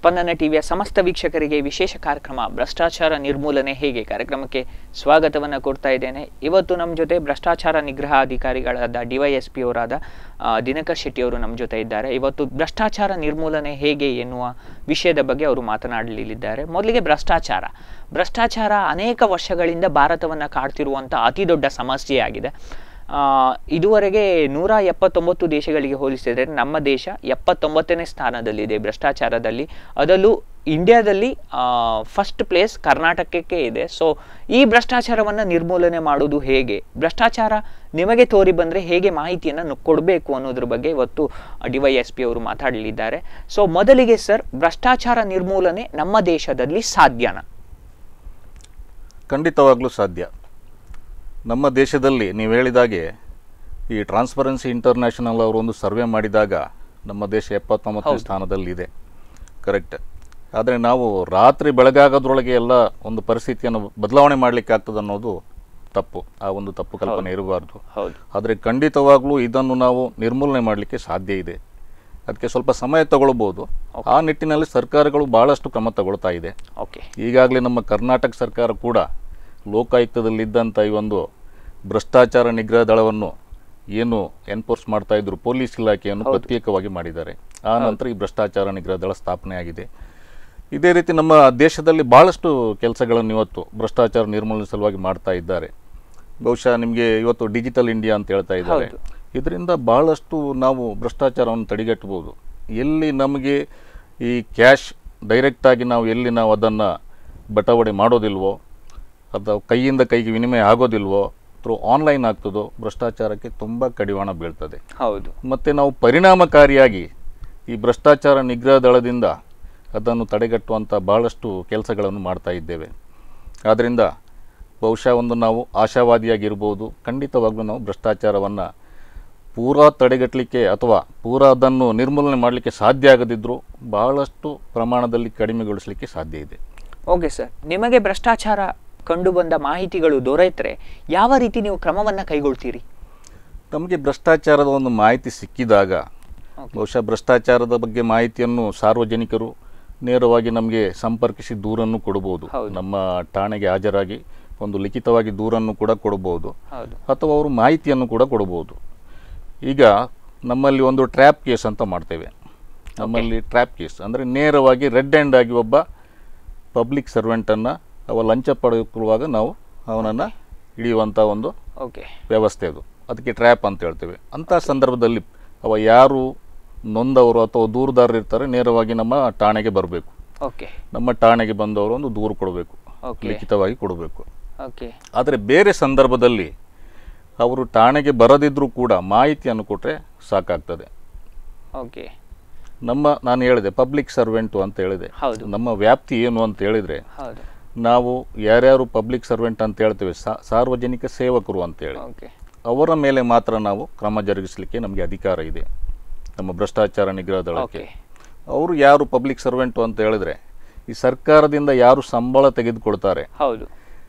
ಸ್ಪಂದನ ಟಿವಿಯ ಸಮಸ್ತ ವೀಕ್ಷಕರಿಗೆ ವಿಶೇಷ ಕಾರ್ಯಕ್ರಮ ಭ್ರಷ್ಟಾಚಾರ ನಿರ್ಮೂಲನೆ ಹೇಗೆ ಕಾರ್ಯಕ್ರಮಕ್ಕೆ ಸ್ವಾಗತವನ್ನು ಕೊಡ್ತಾ ಇದ್ದೇನೆ ಇವತ್ತು ನಮ್ಮ ಜೊತೆ ಭ್ರಷ್ಟಾಚಾರ ನಿಗ್ರಹ ಅಧಿಕಾರಿಗಳಾದ ಡಿ ವೈ ಎಸ್ ಪಿ ಅವರಾದ ಆ, ದಿನಕರ್ ಶೆಟ್ಟಿ ಅವರು ನಮ್ಮ ಜೊತೆ ಇದ್ದಾರೆ ಇವತ್ತು ಭ್ರಷ್ಟಾಚಾರ ನಿರ್ಮೂಲನೆ ಹೇಗೆ ಎನ್ನುವ ವಿಷಯದ ಬಗ್ಗೆ ಅವರು ಮಾತನಾಡಲಿದ್ದಾರೆ ಮೊದಲಿಗೆ ಭ್ರಷ್ಟಾಚಾರ ಭ್ರಷ್ಟಾಚಾರ ಅನೇಕ ವರ್ಷಗಳಿಂದ ಭಾರತವನ್ನು ಕಾಡ್ತಿರುವಂಥ ಅತಿ ದೊಡ್ಡ ಸಮಸ್ಯೆಯಾಗಿದೆ ಆ, ಇದುವರೆಗೆ ನೂರ ಎಪ್ಪತ್ತೊಂಬತ್ತು ದೇಶಗಳಿಗೆ ಹೋಲಿಸಿದರೆ ನಮ್ಮ ದೇಶ ಎಪ್ಪತ್ತೊಂಬತ್ತನೇ ಸ್ಥಾನದಲ್ಲಿದೆ ಭ್ರಷ್ಟಾಚಾರದಲ್ಲಿ ಅದರಲ್ಲೂ ಇಂಡಿಯಾದಲ್ಲಿ ಫಸ್ಟ್ ಪ್ಲೇಸ್ ಕರ್ನಾಟಕಕ್ಕೆ ಇದೆ ಸೊ ಈ ಭ್ರಷ್ಟಾಚಾರವನ್ನು ನಿರ್ಮೂಲನೆ ಮಾಡೋದು ಹೇಗೆ ಭ್ರಷ್ಟಾಚಾರ ನಿಮಗೆ ತೋರಿ ಬಂದರೆ ಹೇಗೆ ಮಾಹಿತಿಯನ್ನು ಕೊಡಬೇಕು ಅನ್ನೋದ್ರ ಬಗ್ಗೆ ಇವತ್ತು ಡಿ ವೈ ಎಸ್ ಪಿ ಅವರು ಮಾತಾಡಲಿದ್ದಾರೆ ಸೊ ಮೊದಲಿಗೆ ಸರ್ ಭ್ರಷ್ಟಾಚಾರ ನಿರ್ಮೂಲನೆ ನಮ್ಮ ದೇಶದಲ್ಲಿ ಸಾಧ್ಯನಾ ಖಂಡಿತವಾಗ್ಲೂ ಸಾಧ್ಯ ನಮ್ಮ ದೇಶದಲ್ಲಿ ನೀವು ಹೇಳಿದಾಗೆ ಈ ಟ್ರಾನ್ಸ್ಪರೆನ್ಸಿ ಇಂಟರ್ನ್ಯಾಷನಲ್ ಅವರು ಒಂದು ಸರ್ವೆ ಮಾಡಿದಾಗ ನಮ್ಮ ದೇಶ ಎಪ್ಪತ್ತೊಂಬತ್ತನೇ ಹೌದು. ಸ್ಥಾನದಲ್ಲಿದೆ ಕರೆಕ್ಟ್ ಆದರೆ ನಾವು ರಾತ್ರಿ ಬೆಳಗಾಗೋದ್ರೊಳಗೆ ಎಲ್ಲ ಒಂದು ಪರಿಸ್ಥಿತಿಯನ್ನು ಬದಲಾವಣೆ ಮಾಡಲಿಕ್ಕೆ ಆಗ್ತದೆ ಅನ್ನೋದು ತಪ್ಪು ಆ ಒಂದು ತಪ್ಪು ಕಲ್ಪನೆ ಇರಬಾರ್ದು ಹೌದು ಆದರೆ ಖಂಡಿತವಾಗ್ಲೂ ಇದನ್ನು ನಾವು ನಿರ್ಮೂಲನೆ ಮಾಡಲಿಕ್ಕೆ ಸಾಧ್ಯ ಇದೆ ಅದಕ್ಕೆ ಸ್ವಲ್ಪ ಸಮಯ ತಗೊಳ್ಬೋದು ಆ ನಿಟ್ಟಿನಲ್ಲಿ ಸರ್ಕಾರಗಳು ಬಹಳಷ್ಟು ಕ್ರಮ ತಗೊಳ್ತಾ ಇದೆ ಓಕೆ ಈಗಾಗಲೇ ನಮ್ಮ ಕರ್ನಾಟಕ ಸರ್ಕಾರ ಕೂಡ ಲೋಕಾಯುಕ್ತದಲ್ಲಿದ್ದಂಥ ಈ ಒಂದು ಭ್ರಷ್ಟಾಚಾರ ನಿಗ್ರಹ ದಳವನ್ನು ಏನು ಎನ್ಫೋರ್ಸ್ ಮಾಡ್ತಾ ಇದ್ರು ಪೊಲೀಸ್ ಇಲಾಖೆಯನ್ನು ಪ್ರತ್ಯೇಕವಾಗಿ ಮಾಡಿದ್ದಾರೆ ಆ ನಂತರ ಈ ಭ್ರಷ್ಟಾಚಾರ ನಿಗ್ರಹ ದಳ ಸ್ಥಾಪನೆ ಆಗಿದೆ ಇದೇ ರೀತಿ ನಮ್ಮ ದೇಶದಲ್ಲಿ ಬಹಳಷ್ಟು ಕೆಲಸಗಳನ್ನು ಇವತ್ತು ಭ್ರಷ್ಟಾಚಾರ ನಿರ್ಮೂಲನೆ ಸಲುವಾಗಿ ಮಾಡ್ತಾ ಇದ್ದಾರೆ ಬಹುಶಃ ನಿಮಗೆ ಇವತ್ತು ಡಿಜಿಟಲ್ ಇಂಡಿಯಾ ಅಂತ ಹೇಳ್ತಾ ಇದ್ದಾರೆ ಹೌದು. ಇದರಿಂದ ಬಹಳಷ್ಟು ನಾವು ಭ್ರಷ್ಟಾಚಾರವನ್ನು ತಡೆಗಟ್ಟಬಹುದು ಎಲ್ಲಿ ನಮಗೆ ಈ ಕ್ಯಾಶ್ ಡೈರೆಕ್ಟಾಗಿ ನಾವು ಎಲ್ಲಿ ನಾವು ಅದನ್ನು ಬಟವಣೆ ಮಾಡೋದಿಲ್ವೋ ಅಥವಾ ಕೈಯಿಂದ ಕೈಗೆ ವಿನಿಮಯ ಆಗೋದಿಲ್ವೋ ಥ್ರೂ ಆನ್ಲೈನ್ ಆಗ್ತದೋ ಭ್ರಷ್ಟಾಚಾರಕ್ಕೆ ತುಂಬ ಕಡಿವಾಣ ಬೀಳ್ತದೆ ಹೌದು ಮತ್ತು ನಾವು ಪರಿಣಾಮಕಾರಿಯಾಗಿ ಈ ಭ್ರಷ್ಟಾಚಾರ ನಿಗ್ರಹ ದಳದಿಂದ ಅದನ್ನು ತಡೆಗಟ್ಟುವಂಥ ಭಾಳಷ್ಟು ಕೆಲಸಗಳನ್ನು ಮಾಡ್ತಾ ಇದ್ದೇವೆ ಆದ್ದರಿಂದ ಬಹುಶಃ ಒಂದು ನಾವು ಆಶಾವಾದಿಯಾಗಿರ್ಬೋದು ಖಂಡಿತವಾಗ್ಲೂ ನಾವು ಭ್ರಷ್ಟಾಚಾರವನ್ನು ಪೂರಾ ತಡೆಗಟ್ಟಲಿಕ್ಕೆ ಅಥವಾ ಪೂರಾ ಅದನ್ನು ನಿರ್ಮೂಲನೆ ಮಾಡಲಿಕ್ಕೆ ಸಾಧ್ಯ ಆಗದಿದ್ದರೂ ಬಹಳಷ್ಟು ಪ್ರಮಾಣದಲ್ಲಿ ಕಡಿಮೆಗೊಳಿಸಲಿಕ್ಕೆ ಸಾಧ್ಯ ಇದೆ ಓಕೆ ಸರ್ ನಿಮಗೆ ಭ್ರಷ್ಟಾಚಾರ ಕಂಡುಬಂದ ಮಾಹಿತಿಗಳು ದೊರೆತರೆ ಯಾವ ರೀತಿ ನೀವು ಕ್ರಮವನ್ನು ಕೈಗೊಳ್ತೀರಿ ನಮಗೆ ಭ್ರಷ್ಟಾಚಾರದ ಒಂದು ಮಾಹಿತಿ ಸಿಕ್ಕಿದಾಗ Okay. ಬಹುಶಃ ಭ್ರಷ್ಟಾಚಾರದ ಬಗ್ಗೆ ಮಾಹಿತಿಯನ್ನು ಸಾರ್ವಜನಿಕರು ನೇರವಾಗಿ ನಮಗೆ ಸಂಪರ್ಕಿಸಿ ದೂರನ್ನು ಕೊಡಬಹುದು ಹೌದು. ನಮ್ಮ ಠಾಣೆಗೆ ಹಾಜರಾಗಿ ಒಂದು ಲಿಖಿತವಾಗಿ ದೂರನ್ನು ಕೂಡ ಕೊಡಬಹುದು ಹೌದು ಅಥವಾ ಅವರು ಮಾಹಿತಿಯನ್ನು ಕೂಡ ಕೊಡಬಹುದು ಈಗ ನಮ್ಮಲ್ಲಿ ಒಂದು ಟ್ರ್ಯಾಪ್ ಕೇಸ್ ಅಂತ ಮಾಡ್ತೇವೆ ನಮ್ಮಲ್ಲಿ ಟ್ರ್ಯಾಪ್ ಕೇಸ್ ಅಂದರೆ ನೇರವಾಗಿ ರೆಡ್ ಹ್ಯಾಂಡ್ ಆಗಿ ಒಬ್ಬ ಪಬ್ಲಿಕ್ ಸರ್ವೆಂಟನ್ನು ಅವ ಲಂಚ ಪಡೆದುಕೊಳ್ಳುವಾಗ ನಾವು ಅವನನ್ನು ಹಿಡಿಯುವಂಥ ಒಂದು ಓಕೆ ವ್ಯವಸ್ಥೆ ಅದು ಅದಕ್ಕೆ ಟ್ರ್ಯಾಪ್ ಅಂತ ಹೇಳ್ತೇವೆ ಅಂಥ ಸಂದರ್ಭದಲ್ಲಿ ಅವ ಯಾರು ನೊಂದವರು ಅಥವಾ ದೂರುದಾರರು ಇರ್ತಾರೆ ನೇರವಾಗಿ ನಮ್ಮ ಠಾಣೆಗೆ ಬರಬೇಕು ಓಕೆ ನಮ್ಮ ಠಾಣೆಗೆ ಬಂದವರು ಒಂದು ದೂರು ಕೊಡಬೇಕು ಓಕೆ ಲಿಖಿತವಾಗಿ ಕೊಡಬೇಕು ಓಕೆ ಆದರೆ ಬೇರೆ ಸಂದರ್ಭದಲ್ಲಿ ಅವರು ಠಾಣೆಗೆ ಬರದಿದ್ದರೂ ಕೂಡ ಮಾಹಿತಿಯನ್ನು ಕೊಟ್ಟರೆ ಸಾಕಾಗ್ತದೆ ಓಕೆ ನಮ್ಮ ನಾನು ಹೇಳಿದೆ ಪಬ್ಲಿಕ್ ಸರ್ವೆಂಟು ಅಂತ ಹೇಳಿದೆ ಹೌದು. ನಮ್ಮ ವ್ಯಾಪ್ತಿ ಏನು ಅಂತ ಹೇಳಿದರೆ ಹೌದು ನಾವು ಯಾರ್ಯಾರು ಪಬ್ಲಿಕ್ ಸರ್ವೆಂಟ್ ಅಂತ ಹೇಳ್ತೇವೆ ಸಾ- ಸಾರ್ವಜನಿಕ ಸೇವಕರು ಅಂತೇಳಿ ಓಕೆ ಅವರ ಮೇಲೆ ಮಾತ್ರ ನಾವು ಕ್ರಮ ಜರುಗಿಸಲಿಕ್ಕೆ ನಮಗೆ ಅಧಿಕಾರ ಇದೆ ನಮ್ಮ ಭ್ರಷ್ಟಾಚಾರ ನಿಗ್ರಹ ದಳಕ್ಕೆ ಓಕೆ ಅವರು ಯಾರು ಪಬ್ಲಿಕ್ ಸರ್ವೆಂಟು ಅಂತ ಹೇಳಿದ್ರೆ ಈ ಸರ್ಕಾರದಿಂದ ಯಾರು ಸಂಬಳ ತೆಗೆದುಕೊಳ್ತಾರೆ ಹೌದು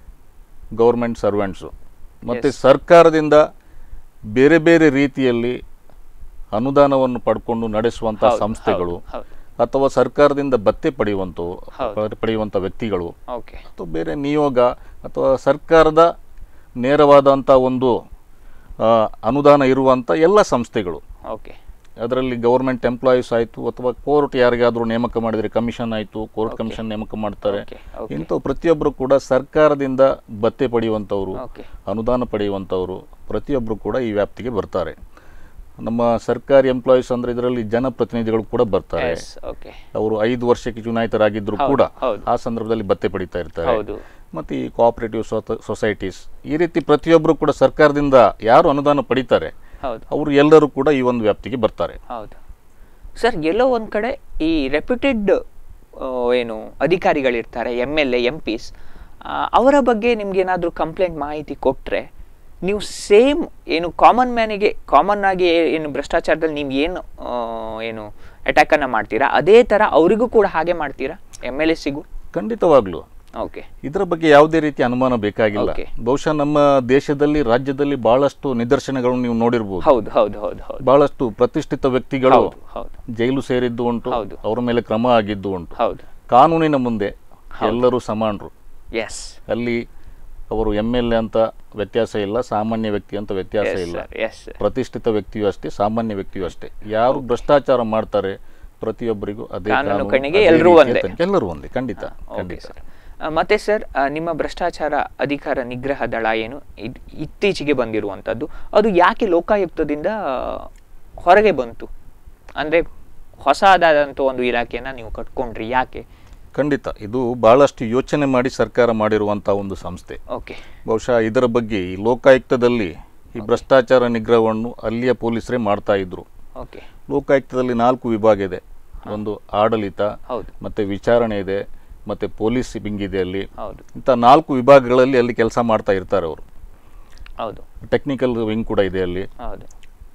ಗೌರ್ಮೆಂಟ್ ಸರ್ವೆಂಟ್ಸು ಮತ್ತು ಸರ್ಕಾರದಿಂದ ಬೇರೆ ಬೇರೆ ರೀತಿಯಲ್ಲಿ ಅನುದಾನವನ್ನು ಪಡ್ಕೊಂಡು ನಡೆಸುವಂಥ ಹೌದು, ಸಂಸ್ಥೆಗಳು ಹೌದು, ಹೌದು ಅಥವಾ ಸರ್ಕಾರದಿಂದ ಭತ್ತೆ ಪಡೆಯುವಂಥವು ಹೌದು. ಪಡೆಯುವಂಥ ವ್ಯಕ್ತಿಗಳು ಓಕೆ ಅಥವಾ ಬೇರೆ ನಿಯೋಗ ಅಥವಾ ಸರ್ಕಾರದ ನೇರವಾದಂಥ ಒಂದು ಆ, ಅನುದಾನ ಇರುವಂಥ ಎಲ್ಲ ಸಂಸ್ಥೆಗಳು ಓಕೆ ಅದರಲ್ಲಿ ಗೌರ್ಮೆಂಟ್ ಎಂಪ್ಲಾಯೀಸ್ ಆಯಿತು ಅಥವಾ ಕೋರ್ಟ್ ಯಾರಿಗಾದರೂ ನೇಮಕ ಮಾಡಿದರೆ ಕಮಿಷನ್ ಆಯಿತು ಕೋರ್ಟ್ ಕಮಿಷನ್ ನೇಮಕ ಮಾಡ್ತಾರೆ ಓಕೆ ಓಕೆ ಇಂಥ ಪ್ರತಿಯೊಬ್ಬರು ಕೂಡ ಸರ್ಕಾರದಿಂದ ಭತ್ತೆ ಪಡೆಯುವಂಥವ್ರು ಓಕೆ ಅನುದಾನ ಪಡೆಯುವಂಥವ್ರು ಪ್ರತಿಯೊಬ್ಬರು ಕೂಡ ಈ ವ್ಯಾಪ್ತಿಗೆ ಬರ್ತಾರೆ ನಮ್ಮ ಸರ್ಕಾರಿ ಎಂಪ್ಲಾಯೀಸ್ ಅಂದರೆ ಇದರಲ್ಲಿ ಜನಪ್ರತಿನಿಧಿಗಳು ಕೂಡ ಬರ್ತಾರೆ ಎಸ್ ಓಕೆ ಅವರು ಐದು ವರ್ಷಕ್ಕೆ ಚುನಾಯಿತರಾಗಿದ್ದರೂ ಹೌದು, ಕೂಡ ಹೌದು. ಆ ಸಂದರ್ಭದಲ್ಲಿ ಭತ್ತೆ ಪಡಿತಾ ಇರ್ತಾರೆ ಹೌದು ಮತ್ತು ಈ ಕೋಆಪರೇಟಿವ್ ಸೊಸೈಟೀಸ್ ಈ ರೀತಿ ಪ್ರತಿಯೊಬ್ಬರು ಕೂಡ ಸರ್ಕಾರದಿಂದ ಯಾರು ಅನುದಾನ ಪಡಿತಾರೆ ಹೌದು ಅವರು ಎಲ್ಲರೂ ಕೂಡ ಈ ಒಂದು ವ್ಯಾಪ್ತಿಗೆ ಬರ್ತಾರೆ ಹೌದು ಸರ್ ಎಲ್ಲೋ ಒಂದು ಕಡೆ ಈ ರೆಪ್ಯೂಟೆಡ್ ಏನು ಅಧಿಕಾರಿಗಳಿರ್ತಾರೆ M L A M Ps ಅವರ ಬಗ್ಗೆ ನಿಮ್ಗೇನಾದರೂ ಕಂಪ್ಲೇಂಟ್ ಮಾಹಿತಿ ಕೊಟ್ಟರೆ ನೀವು ಸೇಮ್ ಏನು ಕಾಮನ್ ಮ್ಯಾನಿಗೆ ಕಾಮನ್ ಆಗಿ ಏನು ಭ್ರಷ್ಟಾಚಾರದಲ್ಲಿ ನೀವು ಏನು ಆ, ಏನು ಅಟ್ಯಾಕನ್ನು ಮಾಡ್ತೀರಾ ಅದೇ ಥರ ಅವರಿಗೂ ಕೂಡ ಹಾಗೆ ಮಾಡ್ತೀರಾ ಎಮ್ ಎಲ್ ಎ ಸಿಗು ಖಂಡಿತವಾಗ್ಲೂ ಓಕೆ ಇದರ ಬಗ್ಗೆ ಯಾವುದೇ ರೀತಿ ಅನುಮಾನ ಬೇಕಾಗಿಲ್ಲ Okay. ಬಹುಶಃ ನಮ್ಮ ದೇಶದಲ್ಲಿ ರಾಜ್ಯದಲ್ಲಿ ಬಹಳಷ್ಟು ನಿದರ್ಶನಗಳನ್ನು ನೀವು ನೋಡಿರ್ಬೋದು ಹೌದು ಹೌದು ಹೌದು ಹೌದು ಬಹಳಷ್ಟು ಪ್ರತಿಷ್ಠಿತ ವ್ಯಕ್ತಿಗಳು ಹೌದು ಹೌದು ಜೈಲು ಸೇರಿದ್ದು ಉಂಟು ಹೌದು. ಅವರ ಮೇಲೆ ಕ್ರಮ ಆಗಿದ್ದು ಉಂಟು ಹೌದು ಕಾನೂನಿನ ಮುಂದೆ ಎಲ್ಲರೂ ಸಮಾನರು ಎಸ್ ಅಲ್ಲಿ ಅವರು ಎಮ್ ಎಲ್ ಎ ಅಂತ ವ್ಯತ್ಯಾಸ ಇಲ್ಲ ಸಾಮಾನ್ಯ ವ್ಯಕ್ತಿ ಅಂತ ವ್ಯತ್ಯಾಸ ಎಸ್ ಇಲ್ಲ ಸರ್ ಎಸ್ ಪ್ರತಿಷ್ಠಿತ ವ್ಯಕ್ತಿಯೂ ಅಷ್ಟೇ ಸಾಮಾನ್ಯ ವ್ಯಕ್ತಿಯೂ ಅಷ್ಟೇ ಯಾರು ಭ್ರಷ್ಟಾಚಾರ ಮಾಡ್ತಾರೆ ಪ್ರತಿಯೊಬ್ಬರಿಗೂ ಅದೇ ಕಾನೂನು ಕಾನೂನು, ಕಣ್ಣಿಗೆ ಅದೇ ಎಲ್ರೂ ರೀತಿಯ ಒಂದೇ. ತನಿಖೆ. ಎಲ್ಲರೂ ಒಂದೇ ಖಂಡಿತ ಓಕೆ ಖಂಡಿತ ಸರ್ ಆ, ಮತ್ತೆ ಸರ್ ಆ, ನಿಮ್ಮ ಭ್ರಷ್ಟಾಚಾರ ಅಧಿಕಾರ ನಿಗ್ರಹ ದಳ ಏನು ಇದ್- ಇತ್ತೀಚೆಗೆ ಬಂದಿರುವಂಥದ್ದು ಅದು ಯಾಕೆ ಲೋಕಾಯುಕ್ತದಿಂದ ಆ, ಹೊರಗೆ ಬಂತು ಅಂದರೆ ಹೊಸದಾದಂಥ ಒಂದು ಇಲಾಖೆಯನ್ನ ನೀವು ಕಟ್ಕೊಂಡ್ರಿ ಯಾಕೆ ಖಂಡಿತ ಇದು ಬಹಳಷ್ಟು ಯೋಚನೆ ಮಾಡಿ ಸರ್ಕಾರ ಮಾಡಿರುವಂಥ ಒಂದು ಸಂಸ್ಥೆ ಓಕೆ ಬಹುಶಃ ಇದರ ಬಗ್ಗೆ ಈ ಲೋಕಾಯುಕ್ತದಲ್ಲಿ ಈ ಭ್ರಷ್ಟಾಚಾರ ನಿಗ್ರಹವನ್ನು ಅಲ್ಲಿಯ ಪೊಲೀಸರೇ ಮಾಡ್ತಾ ಇದ್ರು ಓಕೆ ಲೋಕಾಯುಕ್ತದಲ್ಲಿ ನಾಲ್ಕು ವಿಭಾಗ ಇದೆ ಒಂದು ಆಡಳಿತ ಹೌದು ಮತ್ತೆ ವಿಚಾರಣೆ ಇದೆ ಮತ್ತೆ ಪೊಲೀಸ್ ವಿಂಗ್ ಇದೆ ಅಲ್ಲಿ ಹೌದು ಇಂಥ ನಾಲ್ಕು ವಿಭಾಗಗಳಲ್ಲಿ ಅಲ್ಲಿ ಕೆಲಸ ಮಾಡ್ತಾ ಇರ್ತಾರೆ ಅವರು ಹೌದು ಟೆಕ್ನಿಕಲ್ ವಿಂಗ್ ಕೂಡ ಇದೆ ಅಲ್ಲಿ ಹೌದು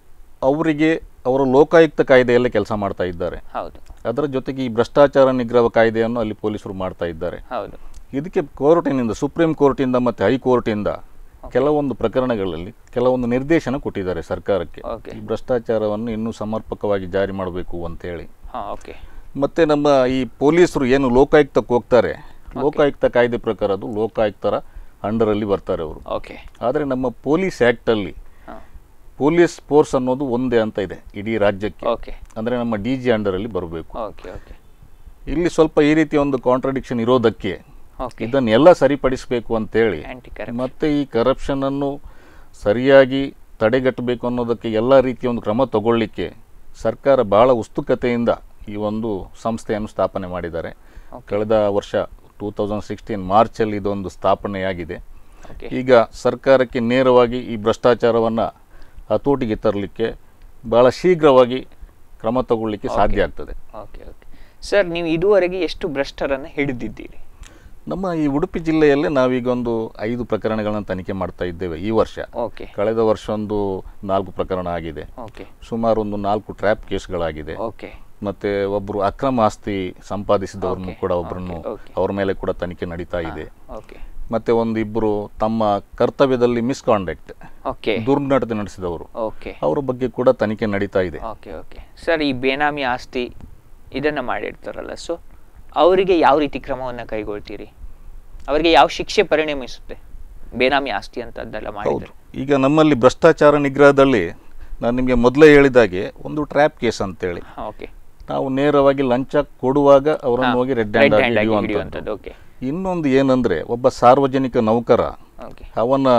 ಅವರಿಗೆ ಅವರು ಲೋಕಾಯುಕ್ತ ಕಾಯ್ದೆಯಲ್ಲೇ ಕೆಲಸ ಮಾಡ್ತಾ ಇದ್ದಾರೆ ಹೌದು ಅದರ ಜೊತೆಗೆ ಈ ಭ್ರಷ್ಟಾಚಾರ ನಿಗ್ರಹ ಕಾಯ್ದೆಯನ್ನು ಅಲ್ಲಿ ಪೊಲೀಸರು ಮಾಡ್ತಾ ಇದ್ದಾರೆ ಹೌದು ಇದಕ್ಕೆ ಕೋರ್ಟಿನಿಂದ ಸುಪ್ರೀಂ ಕೋರ್ಟಿಂದ ಮತ್ತು ಹೈಕೋರ್ಟಿಂದ ಕೆಲವೊಂದು ಪ್ರಕರಣಗಳಲ್ಲಿ ಕೆಲವೊಂದು ನಿರ್ದೇಶನ ಕೊಟ್ಟಿದ್ದಾರೆ ಸರ್ಕಾರಕ್ಕೆ ಓಕೆ ಈ ಭ್ರಷ್ಟಾಚಾರವನ್ನು ಇನ್ನೂ ಸಮರ್ಪಕವಾಗಿ ಜಾರಿ ಮಾಡಬೇಕು ಅಂತೇಳಿ ಹಾಂ ಓಕೆ ಮತ್ತೆ ನಮ್ಮ ಈ ಪೊಲೀಸರು ಏನು ಲೋಕಾಯುಕ್ತಕ್ಕೆ ಹೋಗ್ತಾರೆ ಲೋಕಾಯುಕ್ತ ಕಾಯ್ದೆ ಪ್ರಕಾರ ಅದು ಲೋಕಾಯುಕ್ತರ ಅಂಡರಲ್ಲಿ ಬರ್ತಾರೆ ಅವರು ಓಕೆ ಆದರೆ ನಮ್ಮ ಪೊಲೀಸ್ ಆ್ಯಕ್ಟಲ್ಲಿ ಹಾಂ ಪೊಲೀಸ್ ಫೋರ್ಸ್ ಅನ್ನೋದು ಒಂದೇ ಅಂತ ಇದೆ ಇಡೀ ರಾಜ್ಯಕ್ಕೆ ಓಕೆ ಅಂದರೆ ನಮ್ಮ ಡಿ ಜಿ ಅಂಡರಲ್ಲಿ ಬರಬೇಕು ಓಕೆ ಓಕೆ ಇಲ್ಲಿ ಸ್ವಲ್ಪ ಈ ರೀತಿ ಒಂದು ಕಾಂಟ್ರಡಿಕ್ಷನ್ ಇರೋದಕ್ಕೆ ಓಕೆ ಇದನ್ನೆಲ್ಲ ಸರಿಪಡಿಸಬೇಕು ಅಂತೇಳಿ ಆ್ಯಂಟಿ ಕರಪ್ಷನ್ ಮತ್ತೆ ಈ ಕರಪ್ಷನನ್ನು ಸರಿಯಾಗಿ ತಡೆಗಟ್ಟಬೇಕು ಅನ್ನೋದಕ್ಕೆ ಎಲ್ಲ ರೀತಿಯ ಒಂದು ಕ್ರಮ ತಗೊಳ್ಳಿಕ್ಕೆ ಸರ್ಕಾರ ಬಹಳ ಉತ್ಸುಕತೆಯಿಂದ ಈ ಒಂದು ಸಂಸ್ಥೆಯನ್ನು ಸ್ಥಾಪನೆ ಮಾಡಿದ್ದಾರೆ ಓಕೆ ಕಳೆದ ವರ್ಷ ಟೂ ತೌಸಂಡ್ ಸಿಕ್ಸ್ಟೀನ್ ಮಾರ್ಚಲ್ಲಿ ಇದೊಂದು ಸ್ಥಾಪನೆಯಾಗಿದೆ ಓಕೆ ಈಗ ಸರ್ಕಾರಕ್ಕೆ ನೇರವಾಗಿ ಈ ಭ್ರಷ್ಟಾಚಾರವನ್ನು ಹತೋಟಿಗೆ ತರಲಿಕ್ಕೆ ಬಹಳ ಶೀಘ್ರವಾಗಿ ಕ್ರಮ ತಗೊಳ್ಳಿಕ್ಕೆ ಸಾಧ್ಯ ಆಗ್ತದೆ ಓಕೆ ಓಕೆ ಸರ್ ನೀವು ಇದುವರೆಗೆ ಎಷ್ಟು ಭ್ರಷ್ಟರನ್ನು ಹಿಡಿದಿದ್ದೀರಿ ನಮ್ಮ ಈ ಉಡುಪಿ ಜಿಲ್ಲೆಯಲ್ಲೇ ನಾವೀಗ ಒಂದು ಐದು ಪ್ರಕರಣಗಳನ್ನು ತನಿಖೆ ಮಾಡ್ತಾ ಇದ್ದೇವೆ ಈ ವರ್ಷ ಓಕೆ ಕಳೆದ ವರ್ಷ ಒಂದು ನಾಲ್ಕು ಪ್ರಕರಣ ಆಗಿದೆ ಓಕೆ ಸುಮಾರು ಒಂದು ನಾಲ್ಕು ಟ್ರ್ಯಾಪ್ ಕೇಸ್ಗಳಾಗಿದೆ ಓಕೆ ಮತ್ತೆ ಒಬ್ಬರು ಅಕ್ರಮ ಆಸ್ತಿ ಸಂಪಾದಿಸಿದವ್ರನ್ನು Okay, ಕೂಡ ಒಬ್ಬರನ್ನು okay, okay. ಅವ್ರ ಮೇಲೆ ಕೂಡ ತನಿಖೆ ನಡೀತಾ ಇದೆ ಓಕೆ ಮತ್ತೆ ಒಂದು ಇಬ್ಬರು ತಮ್ಮ ಕರ್ತವ್ಯದಲ್ಲಿ ಮಿಸ್ಕಾಂಡಕ್ಟ್ ಓಕೆ ದುರ್ನಡತೆ ನಡೆಸಿದವರು ಓಕೆ ಅವರ ಬಗ್ಗೆ ಕೂಡ ತನಿಖೆ ನಡೀತಾ ಇದೆ ಓಕೆ ಓಕೆ ಸರ್ ಈ ಬೇನಾಮಿ ಆಸ್ತಿ ಇದನ್ನು ಮಾಡಿರ್ತಾರಲ್ಲ ಸೊ ಅವರಿಗೆ ಯಾವ ರೀತಿ ಕ್ರಮವನ್ನು ಕೈಗೊಳ್ತೀರಿ ಅವರಿಗೆ ಯಾವ ಶಿಕ್ಷೆ ಪರಿಣಮಿಸುತ್ತೆ ಬೇನಾಮಿ ಆಸ್ತಿ ಅಂತದ್ದೆಲ್ಲ ಹೌದು ಮಾಡಿದ್ರು ಈಗ ನಮ್ಮಲ್ಲಿ ಭ್ರಷ್ಟಾಚಾರ ನಿಗ್ರಹದಲ್ಲಿ ನಾನು ನಿಮಗೆ ಮೊದಲೇ ಹೇಳಿದಾಗೆ ಒಂದು ಟ್ರ್ಯಾಪ್ ಕೇಸ್ ಅಂತೇಳಿ ಓಕೆ ನಾವು ನೇರವಾಗಿ ಲಂಚ ಕೊಡುವಾಗ ಅವರನ್ನು ಹೋಗಿ ರೆಡ್ ಹ್ಯಾಂಡ್ ಆಗಿ ಹಿಡಿಯುವಂಥದ್ದು ಹಿಡಿಯುವಂಥದ್ದು ಓಕೆ ಇನ್ನೊಂದು ಏನಂದ್ರೆ ಒಬ್ಬ ಸಾರ್ವಜನಿಕ ನೌಕರ ಓಕೆ ಅವನ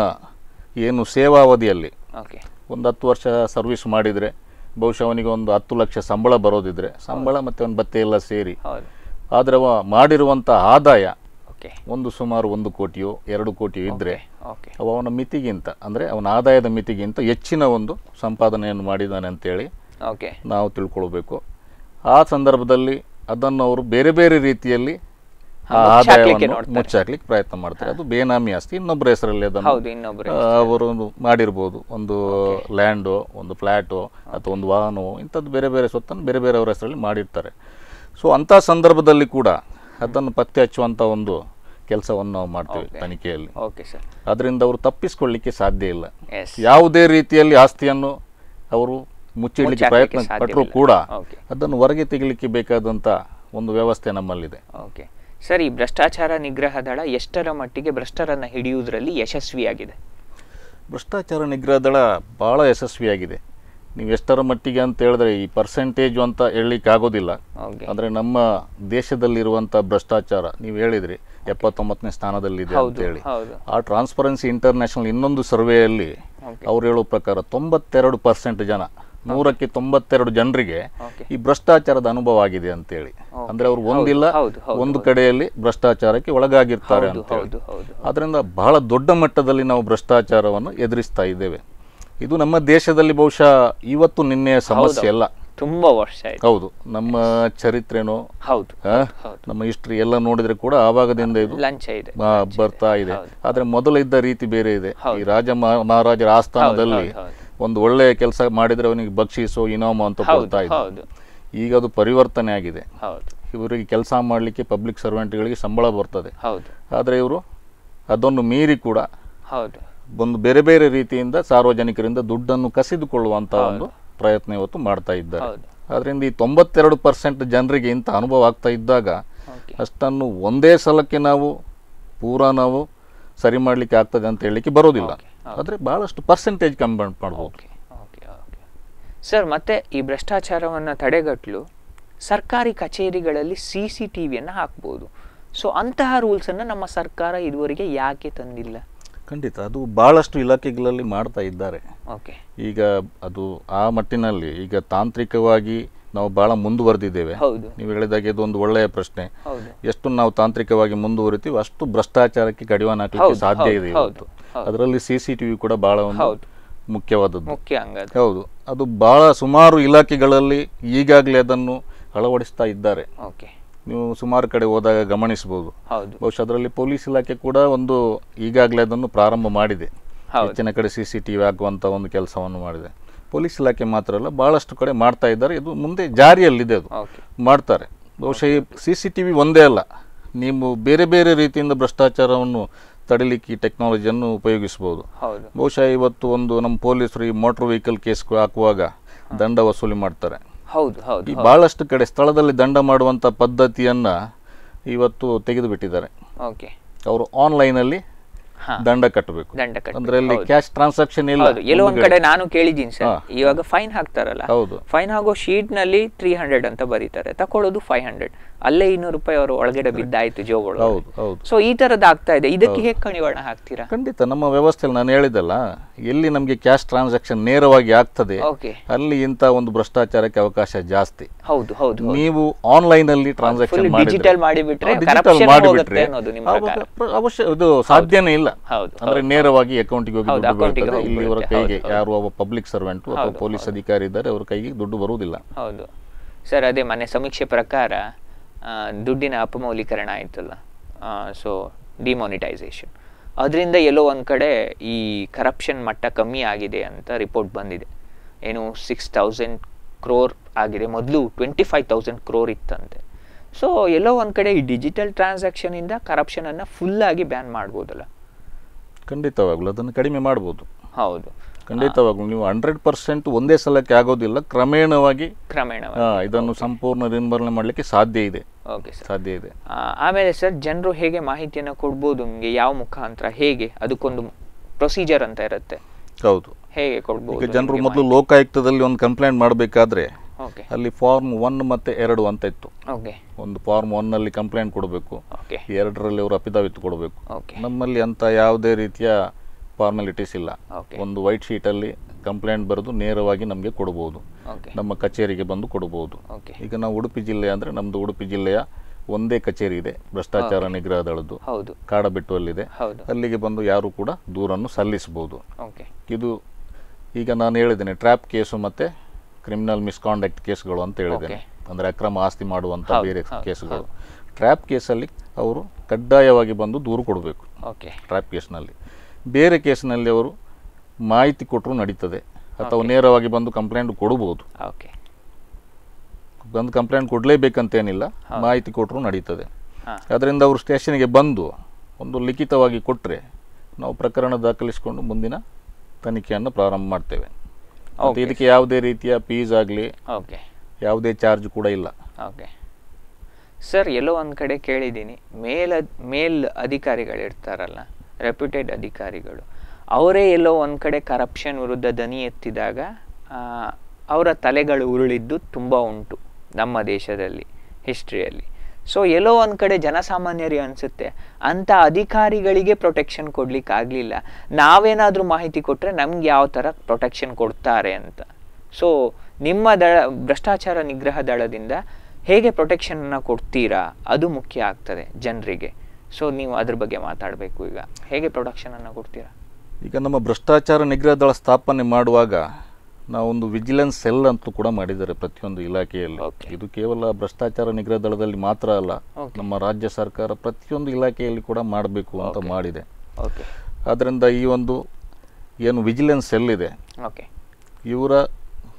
ಏನು ಸೇವಾವಧಿಯಲ್ಲಿ ಓಕೆ ಒಂದು ಹತ್ತು ವರ್ಷ ಸರ್ವಿಸ್ ಮಾಡಿದರೆ ಬಹುಶಃ ಅವನಿಗೆ ಒಂದು ಹತ್ತು ಲಕ್ಷ ಸಂಬಳ ಬರೋದಿದ್ರೆ ಸಂಬಳ ಮತ್ತು ಅವನ ಭತ್ತೆ ಎಲ್ಲ ಸೇರಿ ಹೌದು ಆದರೆ ಅವ ಮಾಡಿರುವಂಥ ಆದಾಯ ಓಕೆ ಒಂದು ಸುಮಾರು ಒಂದು ಕೋಟಿಯೋ ಎರಡು ಕೋಟಿಯೋ ಇದ್ದರೆ ಓಕೆ ಅವ ಅವನ ಮಿತಿಗಿಂತ ಅಂದರೆ ಅವನ ಆದಾಯದ ಮಿತಿಗಿಂತ ಹೆಚ್ಚಿನ ಒಂದು ಸಂಪಾದನೆಯನ್ನು ಮಾಡಿದ್ದಾನೆ ಅಂತೇಳಿ ಓಕೆ ನಾವು ತಿಳ್ಕೊಳ್ಬೇಕು ಆ ಸಂದರ್ಭದಲ್ಲಿ ಅದನ್ನು ಅವರು ಬೇರೆ ಬೇರೆ ರೀತಿಯಲ್ಲಿ ಆ ಮುಚ್ಚಾಕ್ಲಿಕ್ಕೆ ಆದಾಯವನ್ನು ನೋಡ್ತಾರೆ. ಮುಚ್ಚಾಕ್ಲಿಕ್ಕೆ ಪ್ರಯತ್ನ ಮಾಡ್ತಾರೆ ಅದು ಬೇನಾಮಿ ಆಸ್ತಿ ಇನ್ನೊಬ್ಬರ ಹೆಸರಲ್ಲಿ ಅದನ್ನು ಹೌದು ಇನ್ನೊಬ್ರು ಆ, ಅವರು ಒಂದು ಮಾಡಿರ್ಬೋದು ಒಂದು ಲ್ಯಾಂಡು ಒಂದು ಫ್ಲ್ಯಾಟು ಅಥವಾ ಒಂದು ವಾಹನವೋ ಇಂಥದ್ದು ಬೇರೆ ಬೇರೆ ಸೊತ್ತನ್ನು ಬೇರೆ ಬೇರೆಯವರ ಹೆಸರಲ್ಲಿ ಮಾಡಿರ್ತಾರೆ ಸೊ ಅಂಥ ಸಂದರ್ಭದಲ್ಲಿ ಕೂಡ ಅದನ್ನು ಪತ್ತೆ ಹಚ್ಚುವಂಥ ಒಂದು ಕೆಲಸವನ್ನು ನಾವು ಮಾಡ್ತೇವೆ Okay. ತನಿಖೆಯಲ್ಲಿ ಓಕೆ ಸರ್ ಅದರಿಂದ ಅವರು ತಪ್ಪಿಸ್ಕೊಳ್ಳಿಕ್ಕೆ ಸಾಧ್ಯ ಇಲ್ಲ ಎಸ್ ಯಾವುದೇ ರೀತಿಯಲ್ಲಿ ಆಸ್ತಿಯನ್ನು ಅವರು ಮುಚ್ಚಿಡ್ಲಿಕ್ಕೆ ಮುಚ್ಚಾಕ್ಲಿಕ್ಕೆ ಪ್ರಯತ್ನ ಸಾಧ್ಯವಿಲ್ಲ. ಪಟ್ಟರೂ ಕೂಡ ಓಕೆ ಅದನ್ನು ಹೊರಗೆ ತೆಗಿಲಿಕ್ಕೆ ಬೇಕಾದಂಥ ಒಂದು ವ್ಯವಸ್ಥೆ ನಮ್ಮಲ್ಲಿದೆ ಓಕೆ ಸರ್ ಈ ಭ್ರಷ್ಟಾಚಾರ ನಿಗ್ರಹ ದಳ ಎಷ್ಟರ ಮಟ್ಟಿಗೆ ಭ್ರಷ್ಟರನ್ನ ಹಿಡಿಯುವುದರಲ್ಲಿ ಯಶಸ್ವಿಯಾಗಿದೆ ಭ್ರಷ್ಟಾಚಾರ ನಿಗ್ರಹ ದಳ ಭಾಳ ಯಶಸ್ವಿಯಾಗಿದೆ ನೀವು ಎಷ್ಟರ ಮಟ್ಟಿಗೆ ಅಂತ ಹೇಳಿದ್ರೆ ಈ ಪರ್ಸೆಂಟೇಜು ಅಂತ ಹೇಳಲಿಕ್ಕೆ ಆಗೋದಿಲ್ಲ ಓಕೆ ಅಂದರೆ ನಮ್ಮ ದೇಶದಲ್ಲಿರುವಂಥ ಭ್ರಷ್ಟಾಚಾರ ನೀವು ಹೇಳಿದ್ರಿ ಎಪ್ಪತ್ತೊಂಬತ್ತನೇ ಸ್ಥಾನದಲ್ಲಿದೆ ಹೌದು ಅಂತೇಳಿ ಹೌದು ಆ ಟ್ರಾನ್ಸ್ಪರೆನ್ಸಿ ಇಂಟರ್ನ್ಯಾಷನಲ್ ಇನ್ನೊಂದು ಸರ್ವೆಯಲ್ಲಿ ಓಕೆ ಅವ್ರು ಹೇಳೋ ಪ್ರಕಾರ ತೊಂಬತ್ತೆರಡು ಪರ್ಸೆಂಟ್ ಜನ ನೂರಕ್ಕೆ ತೊಂಬತ್ತೆರಡು ಜನರಿಗೆ ಓಕೆ ಈ ಭ್ರಷ್ಟಾಚಾರದ ಅನುಭವ ಆಗಿದೆ ಅಂತೇಳಿ ಅಂದ್ರೆ ಅವ್ರು ಒಂದಿಲ್ಲ ಹೌದು ಹೌದು ಒಂದು ಕಡೆಯಲ್ಲಿ ಭ್ರಷ್ಟಾಚಾರಕ್ಕೆ ಒಳಗಾಗಿರ್ತಾರೆ ಹೌದು ಅಂತೇಳಿ ಹೌದು ಹೌದು ಅದರಿಂದ ಬಹಳ ದೊಡ್ಡ ಮಟ್ಟದಲ್ಲಿ ನಾವು ಭ್ರಷ್ಟಾಚಾರವನ್ನು ಎದುರಿಸ್ತಾ ಇದ್ದೇವೆ ಇದು ನಮ್ಮ ದೇಶದಲ್ಲಿ ಬಹುಶಃ ಇವತ್ತು ನಿನ್ನೆಯ ಸಮಸ್ಯೆ ಅಲ್ಲ ತುಂಬಾ ವರ್ಷ ಆಯ್ತು ಹೌದು ನಮ್ಮ ಚರಿತ್ರೆನೋ ಹೌದು ಆ, ಹೌದು ನಮ್ಮ ಹಿಸ್ಟ್ರಿ ಎಲ್ಲ ನೋಡಿದ್ರೆ ಕೂಡ ಆವಾಗದಿಂದ ಇದು ಲಂಚ ಇದೆ ಆ, ಬರ್ತಾ ಇದೆ ಹೌದು. ಆದ್ರೆ ಮೊದಲು ಇದ್ದ ರೀತಿ ಬೇರೆ ಇದೆ ಹೌದು. ಈ ರಾಜ ಮಹಾ- ಮಹಾರಾಜರ ಆಸ್ಥಾನದಲ್ಲಿ ಹೌದು, ಹೌದು. ಒಂದು ಒಳ್ಳೆ ಕೆಲಸ ಮಾಡಿದ್ರೆ ಅವನಿಗೆ ಬಕ್ಷಿಸೋ ಇನಾಮ ಅಂತ ಹೌದು ಕೊಡ್ತಾ ಇದ್ದ ಹೌದು ಈಗ ಅದು ಪರಿವರ್ತನೆ ಆಗಿದೆ ಹೌದು ಇವರಿಗೆ ಕೆಲಸ ಮಾಡಲಿಕ್ಕೆ ಪಬ್ಲಿಕ್ ಸರ್ವೆಂಟ್ಗಳಿಗೆ ಸಂಬಳ ಬರ್ತದೆ ಹೌದು ಆದರೆ ಇವರು ಅದನ್ನು ಮೀರಿ ಕೂಡ ಹೌದು ಒಂದು ಬೇರೆ ಬೇರೆ ರೀತಿಯಿಂದ ಸಾರ್ವಜನಿಕರಿಂದ ದುಡ್ಡನ್ನು ಕಸಿದುಕೊಳ್ಳುವಂಥ ಒಂದು ಪ್ರಯತ್ನ ಇವತ್ತು ಮಾಡ್ತಾ ಇದ್ದಾರೆ ಹೌದು ಅದರಿಂದ ಈ ತೊಂಬತ್ತೆರಡು ಪರ್ಸೆಂಟ್ ಜನರಿಗೆ ಇಂಥ ಅನುಭವ ಆಗ್ತಾ ಇದ್ದಾಗ ಓಕೆ ಅಷ್ಟನ್ನು ಒಂದೇ ಸಲಕ್ಕೆ ನಾವು ಪೂರಾ ನಾವು ಸರಿ ಮಾಡಲಿಕ್ಕೆ ಆಗ್ತದೆ ಅಂತ ಹೇಳಲಿಕ್ಕೆ ಬರೋದಿಲ್ಲ Okay, ಆದರೆ ಭಾಳಷ್ಟು ಪರ್ಸೆಂಟೇಜ್ ಕಮ್ಮಿ ಮಾಡ್ಬೋದು ಓಕೆ ಓಕೆ ಓಕೆ ಸರ್ ಮತ್ತೆ ಈ ಭ್ರಷ್ಟಾಚಾರವನ್ನು ತಡೆಗಟ್ಟಲು ಸರ್ಕಾರಿ ಕಚೇರಿಗಳಲ್ಲಿ ಸಿ ಸಿ ಟಿ ವಿಯನ್ನು ಹಾಕ್ಬೋದು ಸೊ ಅಂತಹ ರೂಲ್ಸನ್ನು ನಮ್ಮ ಸರ್ಕಾರ ಇದುವರೆಗೆ ಯಾಕೆ ತಂದಿಲ್ಲ ಖಂಡಿತ ಅದು ಭಾಳಷ್ಟು ಇಲಾಖೆಗಳಲ್ಲಿ ಮಾಡ್ತಾ ಇದ್ದಾರೆ ಓಕೆ ಈಗ ಅದು ಆ ಮಟ್ಟಿನಲ್ಲಿ ಈಗ ತಾಂತ್ರಿಕವಾಗಿ ನಾವು ಭಾಳ ಮುಂದುವರೆದಿದ್ದೇವೆ ಹೌದು ನೀವು ಹೇಳಿದಾಗೆ ಇದು ಒಂದು ಒಳ್ಳೆಯ ಪ್ರಶ್ನೆ ಹೌದು ಎಷ್ಟು ನಾವು ತಾಂತ್ರಿಕವಾಗಿ ಮುಂದುವರಿತೀವಿ ಅಷ್ಟು ಭ್ರಷ್ಟಾಚಾರಕ್ಕೆ ಕಡಿವಾಣ ಹಾಕಲಿಕ್ಕೆ ಹೌದು, ಸಾಧ್ಯ ಹೌದು, ಇದೆ ಹೌದು, ಇವತ್ತು ಹೌದು. ಅದರಲ್ಲಿ ಸಿ ಸಿ ಟಿ ವಿ ಕೂಡ ಭಾಳ ಒಂದು ಹೌದು. ಮುಖ್ಯವಾದದ್ದು ಮುಖ್ಯ ಅಂಗದ ಹೌದು ಅದು ಭಾಳ ಸುಮಾರು ಇಲಾಖೆಗಳಲ್ಲಿ ಈಗಾಗಲೇ ಅದನ್ನು ಅಳವಡಿಸ್ತಾ ಇದ್ದಾರೆ ಓಕೆ ನೀವು ಸುಮಾರು ಕಡೆ ಹೋದಾಗ ಗಮನಿಸಬಹುದು ಹೌದು ಬಹುಶಃ ಅದರಲ್ಲಿ ಪೊಲೀಸ್ ಇಲಾಖೆ ಕೂಡ ಒಂದು ಈಗಾಗಲೇ ಅದನ್ನು ಪ್ರಾರಂಭ ಮಾಡಿದೆ ಹೌದು ಹೆಚ್ಚಿನ ಕಡೆ ಸಿ ಸಿ ಟಿ ವಿ ಹಾಕುವಂಥ ಒಂದು ಕೆಲಸವನ್ನು ಮಾಡಿದೆ ಪೊಲೀಸ್ ಇಲಾಖೆ ಮಾತ್ರ ಅಲ್ಲ ಭಾಳಷ್ಟು ಕಡೆ ಮಾಡ್ತಾ ಇದ್ದಾರೆ ಇದು ಮುಂದೆ ಜಾರಿಯಲ್ಲಿದೆ ಅದು ಓಕೆ ಮಾಡ್ತಾರೆ ಬಹುಶಃ ಈ ಸಿ ಸಿ ಟಿ ವಿ ಒಂದೇ ಅಲ್ಲ ನೀವು ಬೇರೆ ಬೇರೆ ರೀತಿಯಿಂದ ಭ್ರಷ್ಟಾಚಾರವನ್ನು ತಡಿಲಿಕ್ಕೆ ಈ ಟೆಕ್ನಾಲಜಿಯನ್ನು ಉಪಯೋಗಿಸ್ಬೋದು ಹೌದು ಬಹುಶಃ ಇವತ್ತು ಒಂದು ನಮ್ಮ ಪೊಲೀಸರು ಈ ಮೋಟ್ರ್ ವೆಹಿಕಲ್ ಕೇಸ್ ಹಾಕುವಾಗ ದಂಡ ವಸೂಲಿ ಮಾಡ್ತಾರೆ ಹೌದು ಹೌದು ಈ ಭಾಳಷ್ಟು ಕಡೆ ಸ್ಥಳದಲ್ಲಿ ದಂಡ ಮಾಡುವಂಥ ಪದ್ಧತಿಯನ್ನು ಇವತ್ತು ತೆಗೆದು ಬಿಟ್ಟಿದ್ದಾರೆ ಓಕೆ ಅವರು ಆನ್ಲೈನಲ್ಲಿ ಹಾ ದಂಡ ಕಟ್ಟಬೇಕು ದಂಡ ಕಟ್ಟಿ ಅಂದ್ರೆ ಅಲ್ಲಿ ಕ್ಯಾಶ್ ಟ್ರಾನ್ಸಾಕ್ಷನ್ ಇಲ್ಲ ಹೌದು ಎಲ್ಲೋ ಒಂದ್ ಕಡೆ ನಾನು ಕೇಳಿದ್ದೀನಿ ಸರ್ ಹಾ. ಇವಾಗ ಫೈನ್ ಹಾಕ್ತಾರಲ್ಲ ಹೌದು ಫೈನ್ ಆಗೋ ಶೀಟ್ ನಲ್ಲಿ ತ್ರೀ ಹಂಡ್ರೆಡ್ ಅಂತ ಬರೀತಾರೆ ತಕೊಳ್ಳೋದು ಫೈವ್ ಹಂಡ್ರೆಡ್ ಅಲ್ಲೇ ಇನ್ನೂರು ರೂಪಾಯಿ ಅವರು ಒಳಗಡೆ ಬಿದ್ದಾಯ್ತು ಜೋಗಳು ಹೌದು ಹೌದು ಸೊ ಈ ತರದ್ ಆಗ್ತಾ ಇದೆ ಇದಕ್ಕೆ ಹೇಗೆ ಕಣಿವಾಣ ಹಾಕ್ತೀರಾ ಖಂಡಿತ ನಮ್ಮ ವ್ಯವಸ್ಥೆಯಲ್ಲಿ ನಾನು ಹೇಳಿದಲ್ಲ ಎಲ್ಲಿ ನಮಗೆ ಕ್ಯಾಶ್ ಟ್ರಾನ್ಸಾಕ್ಷನ್ ನೇರವಾಗಿ ಆಗ್ತದೆ ಓಕೆ ಅಲ್ಲಿ ಇಂಥ ಒಂದು ಭ್ರಷ್ಟಾಚಾರಕ್ಕೆ ಅವಕಾಶ ಜಾಸ್ತಿ ಹೌದು ಹೌದು ಹೌದು. ನೀವು ಆನ್ಲೈನ್ ಅಲ್ಲಿ ಟ್ರಾನ್ಸಾಕ್ಷನ್ Full ಮಾಡಿದ್ರೆ digital ಮಾಡಿಬಿಟ್ರೆ ಡಿಜಿಟಲ್ corruption ಮಾಡಿಬಿಟ್ರೆ ಹೋಗುತ್ತೆ ಅನ್ನೋದು ನಿಮ್ಮ ಆವಾಗ ಪ್ರಕಾರ. ಪ್ರ- ಅವಶ್ಯ ಇದು ಸಾಧ್ಯನೇ ಇಲ್ಲ ಹೌದು ಅಂದ್ರೆ ನೇರವಾಗಿ ಅಕೌಂಟಿಗೆ ಹೋಗಿ ಹೌದು, ದುಡ್ಡು account ಗೆ ಬೀಳ್ತದೆ ಹೋಗಿ ಇಲ್ಲಿ ಇವರ ಬೀಳುತ್ತೆ. ಕೈಗೆ ಹೌದು, ಹೌದು. ಯಾರು ಒಬ್ಬ ಪಬ್ಲಿಕ್ ಸರ್ವೆಂಟ್ ಅಥವಾ ಹೌದು, ಪೊಲೀಸ್ ಅಧಿಕಾರಿ ಇದ್ದಾರೆ ಅವ್ರ ಕೈಗೆ ದುಡ್ಡು ಬರುವುದಿಲ್ಲ ಹೌದು ಸರ್ ಅದೇ ಮೊನ್ನೆ ಸಮೀಕ್ಷೆ ಪ್ರಕಾರ ಆ, ದುಡ್ಡಿನ ಅಪಮೌಲೀಕರಣ ಆಯ್ತಲ್ಲ ಸೊ ಡಿಮಾನಿಟೈಸೇಷನ್ ಅದರಿಂದ ಎಲ್ಲೋ ಒಂದು ಕಡೆ ಈ ಕರಪ್ಷನ್ ಮಟ್ಟ ಕಮ್ಮಿ ಆಗಿದೆ ಅಂತ ರಿಪೋರ್ಟ್ ಬಂದಿದೆ ಏನು ಸಿಕ್ಸ್ ತೌಸಂಡ್ ಕ್ರೋರ್ ಆಗಿದೆ ಮೊದಲು ಟ್ವೆಂಟಿ ಫೈವ್ ತೌಸಂಡ್ ಕ್ರೋರ್ ಇತ್ತಂತೆ ಸೊ ಎಲ್ಲೋ ಒಂದು ಕಡೆ ಈ ಡಿಜಿಟಲ್ ಟ್ರಾನ್ಸಾಕ್ಷನಿಂದ ಕರಪ್ಷನನ್ನು ಫುಲ್ಲಾಗಿ ಬ್ಯಾನ್ ಮಾಡ್ಬೋದಲ್ಲ ಖಂಡಿತವಾಗ್ಲೂ ಅದನ್ನು ಕಡಿಮೆ ಮಾಡ್ಬೋದು ಹೌದು ಖಂಡಿತವಾಗ್ಲೂ ನೀವು ಹಂಡ್ರೆಡ್ ಪರ್ಸೆಂಟ್ ಒಂದೇ ಸಲಕ್ಕೆ ಆಗೋದಿಲ್ಲ ಕ್ರಮೇಣವಾಗಿ ಕ್ರಮೇಣ ಆ, ಇದನ್ನು ಸಂಪೂರ್ಣ ನಿರ್ಮೂಲನೆ ಮಾಡಲಿಕ್ಕೆ ಸಾಧ್ಯ ಇದೆ ಓಕೆ ಸರ್ ಸಾಧ್ಯ ಇದೆ ಆ, ಆಮೇಲೆ ಸರ್ ಜನರು ಹೇಗೆ ಮಾಹಿತಿಯನ್ನು ಕೊಡ್ಬೋದು ನಿಮಗೆ ಯಾವ ಮುಖಾಂತರ ಹೇಗೆ ಅದಕ್ಕೊಂದು ಪ್ರೊಸೀಜರ್ ಅಂತ ಇರುತ್ತೆ ಹೌದು ಹೇಗೆ ಕೊಡ್ಬೋದು ಈಗ ಜನರು ಮೊದಲು ಲೋಕಾಯುಕ್ತದಲ್ಲಿ ಒಂದು ಕಂಪ್ಲೇಂಟ್ ಮಾಡಬೇಕಾದ್ರೆ ಓಕೆ ಅಲ್ಲಿ ಫಾರ್ಮ್ ಒನ್ ಮತ್ತೆ ಎರಡು ಅಂತ ಇತ್ತು ಓಕೆ ಒಂದು ಫಾರ್ಮ್ ಒನ್ನಲ್ಲಿ ಕಂಪ್ಲೇಂಟ್ ಕೊಡಬೇಕು ಓಕೆ ಎರಡರಲ್ಲಿ ಅವರು ಅಫಿದಾವಿತ್ ಕೊಡಬೇಕು ಓಕೆ ನಮ್ಮಲ್ಲಿ ಅಂತ ಯಾವುದೇ ರೀತಿಯ ಫಾರ್ಮಾಲಿಟೀಸ್ ಇಲ್ಲ ಓಕೆ ಒಂದು ವೈಟ್ ಶೀಟಲ್ಲಿ ಕಂಪ್ಲೇಂಟ್ ಬರೆದು ನೇರವಾಗಿ ನಮಗೆ ಕೊಡಬಹುದು ಓಕೆ ನಮ್ಮ ಕಚೇರಿಗೆ ಬಂದು ಕೊಡಬಹುದು ಓಕೆ ಈಗ ನಾವು ಉಡುಪಿ ಜಿಲ್ಲೆ ಅಂದರೆ ನಮ್ಮದು ಉಡುಪಿ ಜಿಲ್ಲೆಯ ಒಂದೇ ಕಚೇರಿ ಇದೆ ಭ್ರಷ್ಟಾಚಾರ ನಿಗ್ರಹ ದಳದ್ದು ಹೌದು ಕಾಡಬೆಟ್ಟುವಲ್ಲಿದೆ ಹೌದು ಅಲ್ಲಿಗೆ ಬಂದು ಯಾರು ಕೂಡ ದೂರನ್ನು ಸಲ್ಲಿಸಬಹುದು ಓಕೆ ಇದು ಈಗ ನಾನು ಹೇಳಿದ್ದೇನೆ ಟ್ರ್ಯಾಪ್ ಕೇಸು ಮತ್ತು ಕ್ರಿಮಿನಲ್ ಮಿಸ್ಕಾಂಡಕ್ಟ್ ಕೇಸ್ಗಳು ಅಂತ ಹೇಳಿದ್ದೇನೆ ಅಂದರೆ ಅಕ್ರಮ ಆಸ್ತಿ ಮಾಡುವಂಥ ಹೌದು, ಬೇರೆ ಹೌದು, ಕೇಸುಗಳು ಟ್ರ್ಯಾಪ್ ಕೇಸಲ್ಲಿ ಅವರು ಕಡ್ಡಾಯವಾಗಿ ಬಂದು ದೂರು ಕೊಡಬೇಕು ಓಕೆ ಟ್ರ್ಯಾಪ್ ಕೇಸ್ನಲ್ಲಿ ಬೇರೆ ಕೇಸ್ನಲ್ಲಿ ಅವರು ಮಾಹಿತಿ ಕೊಟ್ಟರು ನಡೀತದೆ ಅಥವಾ ನೇರವಾಗಿ ಬಂದು ಕಂಪ್ಲೇಂಟ್ ಕೊಡಬಹುದು ಓಕೆ ಬಂದು ಕಂಪ್ಲೇಂಟ್ ಕೊಡಲೇಬೇಕಂತೇನಿಲ್ಲ ಮಾಹಿತಿ ಕೊಟ್ಟರು ನಡೀತದೆ ಹಾಂ ಅದರಿಂದ ಅವರು ಸ್ಟೇಷನ್ಗೆ ಬಂದು ಒಂದು ಲಿಖಿತವಾಗಿ ಕೊಟ್ಟರೆ ನಾವು ಪ್ರಕರಣ ದಾಖಲಿಸಿಕೊಂಡು ಮುಂದಿನ ತನಿಖೆಯನ್ನು ಪ್ರಾರಂಭ ಮಾಡ್ತೇವೆ ಮತ್ತು Okay. ಇದಕ್ಕೆ ಯಾವುದೇ ರೀತಿಯ ಫೀಸ್ ಆಗಲಿ ಓಕೆ ಯಾವುದೇ ಚಾರ್ಜ್ ಕೂಡ ಇಲ್ಲ ಓಕೆ ಸರ್ ಎಲ್ಲೋ ಒಂದು ಕಡೆ ಕೇಳಿದ್ದೀನಿ ಮೇಲ್ ಅದ್- ಮೇಲ್ ಅಧಿಕಾರಿಗಳಿರ್ತಾರಲ್ಲ ರೆಪ್ಯೂಟೆಡ್ ಅಧಿಕಾರಿಗಳು ಅವರೇ ಎಲ್ಲೋ ಒಂದು ಕಡೆ ಕರಪ್ಷನ್ ವಿರುದ್ಧ ದನಿ ಎತ್ತಿದಾಗ ಆ, ಅವರ ತಲೆಗಳು ಉರುಳಿದ್ದು ತುಂಬ ಉಂಟು ನಮ್ಮ ದೇಶದಲ್ಲಿ ಹಿಸ್ಟ್ರಿಯಲ್ಲಿ ಸೊ ಎಲ್ಲೋ ಒಂದು ಕಡೆ ಜನಸಾಮಾನ್ಯರಿಗೆ ಅನಿಸುತ್ತೆ ಅಂಥ ಅಧಿಕಾರಿಗಳಿಗೆ ಪ್ರೊಟೆಕ್ಷನ್ ಕೊಡ್ಲಿಕ್ಕೆ ಆಗಲಿಲ್ಲ ನಾವೇನಾದರೂ ಮಾಹಿತಿ ಕೊಟ್ಟರೆ ನಮ್ಗೆ ಯಾವ ಥರ ಪ್ರೊಟೆಕ್ಷನ್ ಕೊಡ್ತಾರೆ ಅಂತ ಸೊ ನಿಮ್ಮ ದಳ ಭ್ರಷ್ಟಾಚಾರ ನಿಗ್ರಹ ದಳದಿಂದ ಹೇಗೆ ಪ್ರೊಟೆಕ್ಷನನ್ನು ಕೊಡ್ತೀರಾ ಅದು ಮುಖ್ಯ ಆಗ್ತದೆ ಜನರಿಗೆ ಸೊ ನೀವು ಅದ್ರ ಬಗ್ಗೆ ಮಾತಾಡಬೇಕು ಈಗ ಹೇಗೆ ಪ್ರೊಟೆಕ್ಷನನ್ನು ಕೊಡ್ತೀರಾ ಈಗ ನಮ್ಮ ಭ್ರಷ್ಟಾಚಾರ ನಿಗ್ರಹ ದಳ ಸ್ಥಾಪನೆ ಮಾಡುವಾಗ ನಾವೊಂದು ವಿಜಿಲೆನ್ಸ್ ಸೆಲ್ ಅಂತೂ ಕೂಡ ಮಾಡಿದ್ದಾರೆ ಪ್ರತಿಯೊಂದು ಇಲಾಖೆಯಲ್ಲಿ Okay. ಇದು ಕೇವಲ ಭ್ರಷ್ಟಾಚಾರ ನಿಗ್ರಹ ದಳದಲ್ಲಿ ಮಾತ್ರ ಅಲ್ಲ Okay. ನಮ್ಮ ರಾಜ್ಯ ಸರ್ಕಾರ ಪ್ರತಿಯೊಂದು ಇಲಾಖೆಯಲ್ಲಿ ಕೂಡ ಮಾಡಬೇಕು ಅಂತ Okay. ಮಾಡಿದೆ ಓಕೆ ಆದ್ದರಿಂದ ಈ ಒಂದು ಏನು ವಿಜಿಲೆನ್ಸ್ ಸೆಲ್ ಇದೆ ಓಕೆ ಇವರ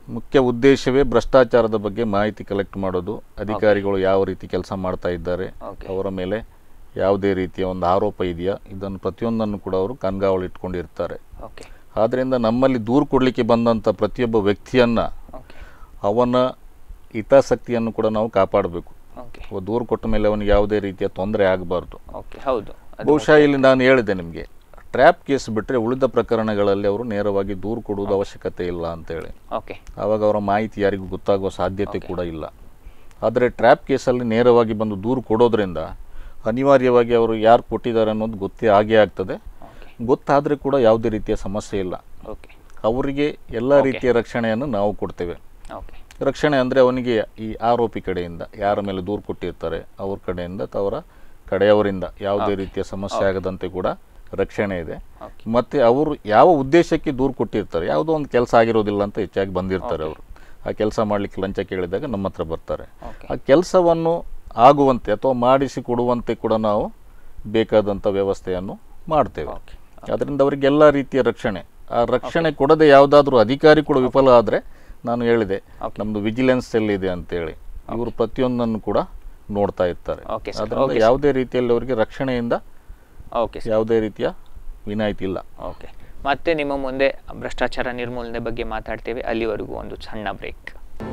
ಮುಖ್ಯ ಉದ್ದೇಶವೇ ಭ್ರಷ್ಟಾಚಾರದ ಬಗ್ಗೆ ಮಾಹಿತಿ ಕಲೆಕ್ಟ್ ಮಾಡೋದು ಅಧಿಕಾರಿಗಳು ಯಾವ ರೀತಿ ಕೆಲಸ ಮಾಡ್ತಾ ಇದ್ದಾರೆ Okay. ಅವರ ಮೇಲೆ ಯಾವುದೇ ರೀತಿಯ ಒಂದು ಆರೋಪ ಇದೆಯಾ ಇದನ್ನು ಪ್ರತಿಯೊಂದನ್ನು ಕೂಡ ಅವರು ಕಣ್ಗಾವಲು ಇಟ್ಕೊಂಡಿರ್ತಾರೆ ಓಕೆ ಆದ್ದರಿಂದ ನಮ್ಮಲ್ಲಿ ದೂರು ಕೊಡಲಿಕ್ಕೆ ಬಂದಂಥ ಪ್ರತಿಯೊಬ್ಬ ವ್ಯಕ್ತಿಯನ್ನು ಓಕೆ ಅವನ ಹಿತಾಸಕ್ತಿಯನ್ನು ಕೂಡ ನಾವು ಕಾಪಾಡಬೇಕು ಓಕೆ ಅವ ದೂರು ಕೊಟ್ಟ ಮೇಲೆ ಅವನಿಗೆ ಯಾವುದೇ ರೀತಿಯ ತೊಂದರೆ ಆಗಬಾರ್ದು ಓಕೆ ಹೌದು ಅದು ಬಹುಶಃ ಇಲ್ಲಿ ನಾನು ಹೇಳಿದೆ ನಿಮಗೆ ಟ್ರ್ಯಾಪ್ ಕೇಸ್ ಬಿಟ್ಟರೆ ಉಳಿದ ಪ್ರಕರಣಗಳಲ್ಲಿ ಅವರು ನೇರವಾಗಿ ದೂರು ಕೊಡುವುದು ಅವಶ್ಯಕತೆ ಇಲ್ಲ ಅಂತೇಳಿ ಓಕೆ ಆವಾಗ ಅವರ ಮಾಹಿತಿ ಯಾರಿಗೂ ಗೊತ್ತಾಗುವ ಸಾಧ್ಯತೆ ಕೂಡ ಇಲ್ಲ ಆದರೆ ಟ್ರ್ಯಾಪ್ ಕೇಸಲ್ಲಿ ನೇರವಾಗಿ ಬಂದು ದೂರು ಕೊಡೋದ್ರಿಂದ ಅನಿವಾರ್ಯವಾಗಿ ಅವರು ಯಾರು ಕೊಟ್ಟಿದ್ದಾರೆ ಅನ್ನೋದು ಗೊತ್ತೇ ಆಗೇ ಆಗ್ತದೆ ಓಕೆ ಗೊತ್ತಾದರೆ ಕೂಡ ಯಾವುದೇ ರೀತಿಯ ಸಮಸ್ಯೆ ಇಲ್ಲ ಓಕೆ ಅವರಿಗೆ ಎಲ್ಲ ರೀತಿಯ ರಕ್ಷಣೆಯನ್ನು ನಾವು ಕೊಡ್ತೇವೆ ಓಕೆ ರಕ್ಷಣೆ ಅಂದರೆ ಅವನಿಗೆ ಈ ಆರೋಪಿ ಕಡೆಯಿಂದ ಯಾರ ಮೇಲೆ ದೂರು ಕೊಟ್ಟಿರ್ತಾರೆ ಅವ್ರ ಕಡೆಯಿಂದ ಅಥವಾ ಅವರ ಕಡೆಯವರಿಂದ ಯಾವುದೇ ರೀತಿಯ ಸಮಸ್ಯೆ ಆಗದಂತೆ ಕೂಡ ರಕ್ಷಣೆ ಇದೆ ಓಕೆ ಮತ್ತು ಅವರು ಯಾವ ಉದ್ದೇಶಕ್ಕೆ ದೂರು ಕೊಟ್ಟಿರ್ತಾರೆ ಯಾವುದೋ ಒಂದು ಕೆಲಸ ಆಗಿರೋದಿಲ್ಲ ಅಂತ ಹೆಚ್ಚಾಗಿ ಬಂದಿರ್ತಾರೆ ಅವರು ಆ ಕೆಲಸ ಮಾಡಲಿಕ್ಕೆ ಲಂಚ ಕೇಳಿದಾಗ ನಮ್ಮ ಹತ್ರ ಬರ್ತಾರೆ ಓಕೆ ಆ ಕೆಲಸವನ್ನು ಆಗುವಂತೆ ಅಥವಾ ಮಾಡಿಸಿ ಕೊಡುವಂತೆ ಕೂಡ ನಾವು ಬೇಕಾದಂಥ ವ್ಯವಸ್ಥೆಯನ್ನು ಮಾಡ್ತೇವೆ ಓಕೆ ಅದರಿಂದ ಅವರಿಗೆ ಎಲ್ಲ ರೀತಿಯ ರಕ್ಷಣೆ ಆ ರಕ್ಷಣೆ ಕೊಡದೆ ಯಾವುದಾದ್ರೂ ಅಧಿಕಾರಿ ಕೂಡ ವಿಫಲ ಆದರೆ ನಾನು ಹೇಳಿದೆ Okay. ನಮ್ಮದು ವಿಜಿಲೆನ್ಸ್ ಸೆಲ್ ಇದೆ ಅಂತೇಳಿ ಇವರು ಪ್ರತಿಯೊಂದನ್ನು ಕೂಡ ನೋಡ್ತಾ ಇರ್ತಾರೆ Okay, sir. ಅದರಿಂದ Okay, sir. ಯಾವುದೇ ರೀತಿಯಲ್ಲಿ ಅವರಿಗೆ ರಕ್ಷಣೆಯಿಂದ ಓಕೆ ಸರ್ ಯಾವುದೇ ರೀತಿಯ ವಿನಾಯಿತಿ ಇಲ್ಲ ಓಕೆ ಮತ್ತೆ ನಿಮ್ಮ ಮುಂದೆ ಭ್ರಷ್ಟಾಚಾರ ನಿರ್ಮೂಲನೆ ಬಗ್ಗೆ ಮಾತಾಡ್ತೇವೆ ಅಲ್ಲಿವರೆಗೂ ಒಂದು ಸಣ್ಣ ಬ್ರೇಕ್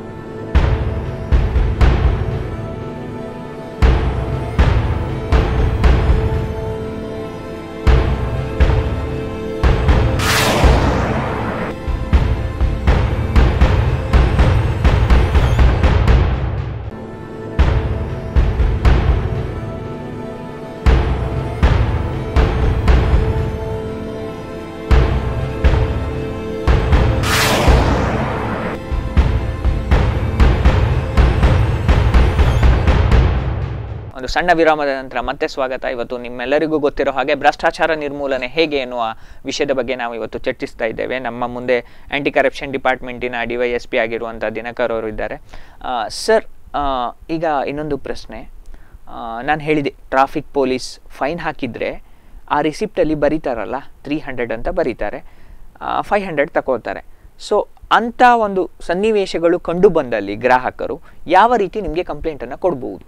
ಒಂದು ಸಣ್ಣ ವಿರಾಮದ ನಂತರ ಮತ್ತೆ ಸ್ವಾಗತ ಇವತ್ತು ನಿಮ್ಮೆಲ್ಲರಿಗೂ ಗೊತ್ತಿರೋ ಹಾಗೆ ಭ್ರಷ್ಟಾಚಾರ ನಿರ್ಮೂಲನೆ ಹೇಗೆ ಎನ್ನುವ ವಿಷಯದ ಬಗ್ಗೆ ನಾವು ಇವತ್ತು ಚರ್ಚಿಸ್ತಾ ಇದ್ದೇವೆ ನಮ್ಮ ಮುಂದೆ ಆಂಟಿ ಕರಪ್ಷನ್ ಡಿಪಾರ್ಟ್ಮೆಂಟಿನ ಡಿ ವೈ ಎಸ್ ಪಿ ಆಗಿರುವಂಥ ದಿನಕರ್ ಅವರು ಇದ್ದಾರೆ ಸರ್ ಈಗ ಇನ್ನೊಂದು ಪ್ರಶ್ನೆ ನಾನು ಹೇಳಿದೆ ಟ್ರಾಫಿಕ್ ಪೊಲೀಸ್ ಫೈನ್ ಹಾಕಿದರೆ ಆ ರಿಸಿಪ್ಟಲ್ಲಿ ಬರೀತಾರಲ್ಲ ತ್ರೀ ಹಂಡ್ರೆಡ್ ಅಂತ ಬರೀತಾರೆ ಫೈವ್ ಹಂಡ್ರೆಡ್ ತಗೋತಾರೆ ಸೊ ಅಂಥ ಒಂದು ಸನ್ನಿವೇಶಗಳು ಕಂಡು ಬಂದಲ್ಲಿ ಗ್ರಾಹಕರು ಯಾವ ರೀತಿ ನಿಮಗೆ ಕಂಪ್ಲೇಂಟನ್ನು ಕೊಡ್ಬೋದು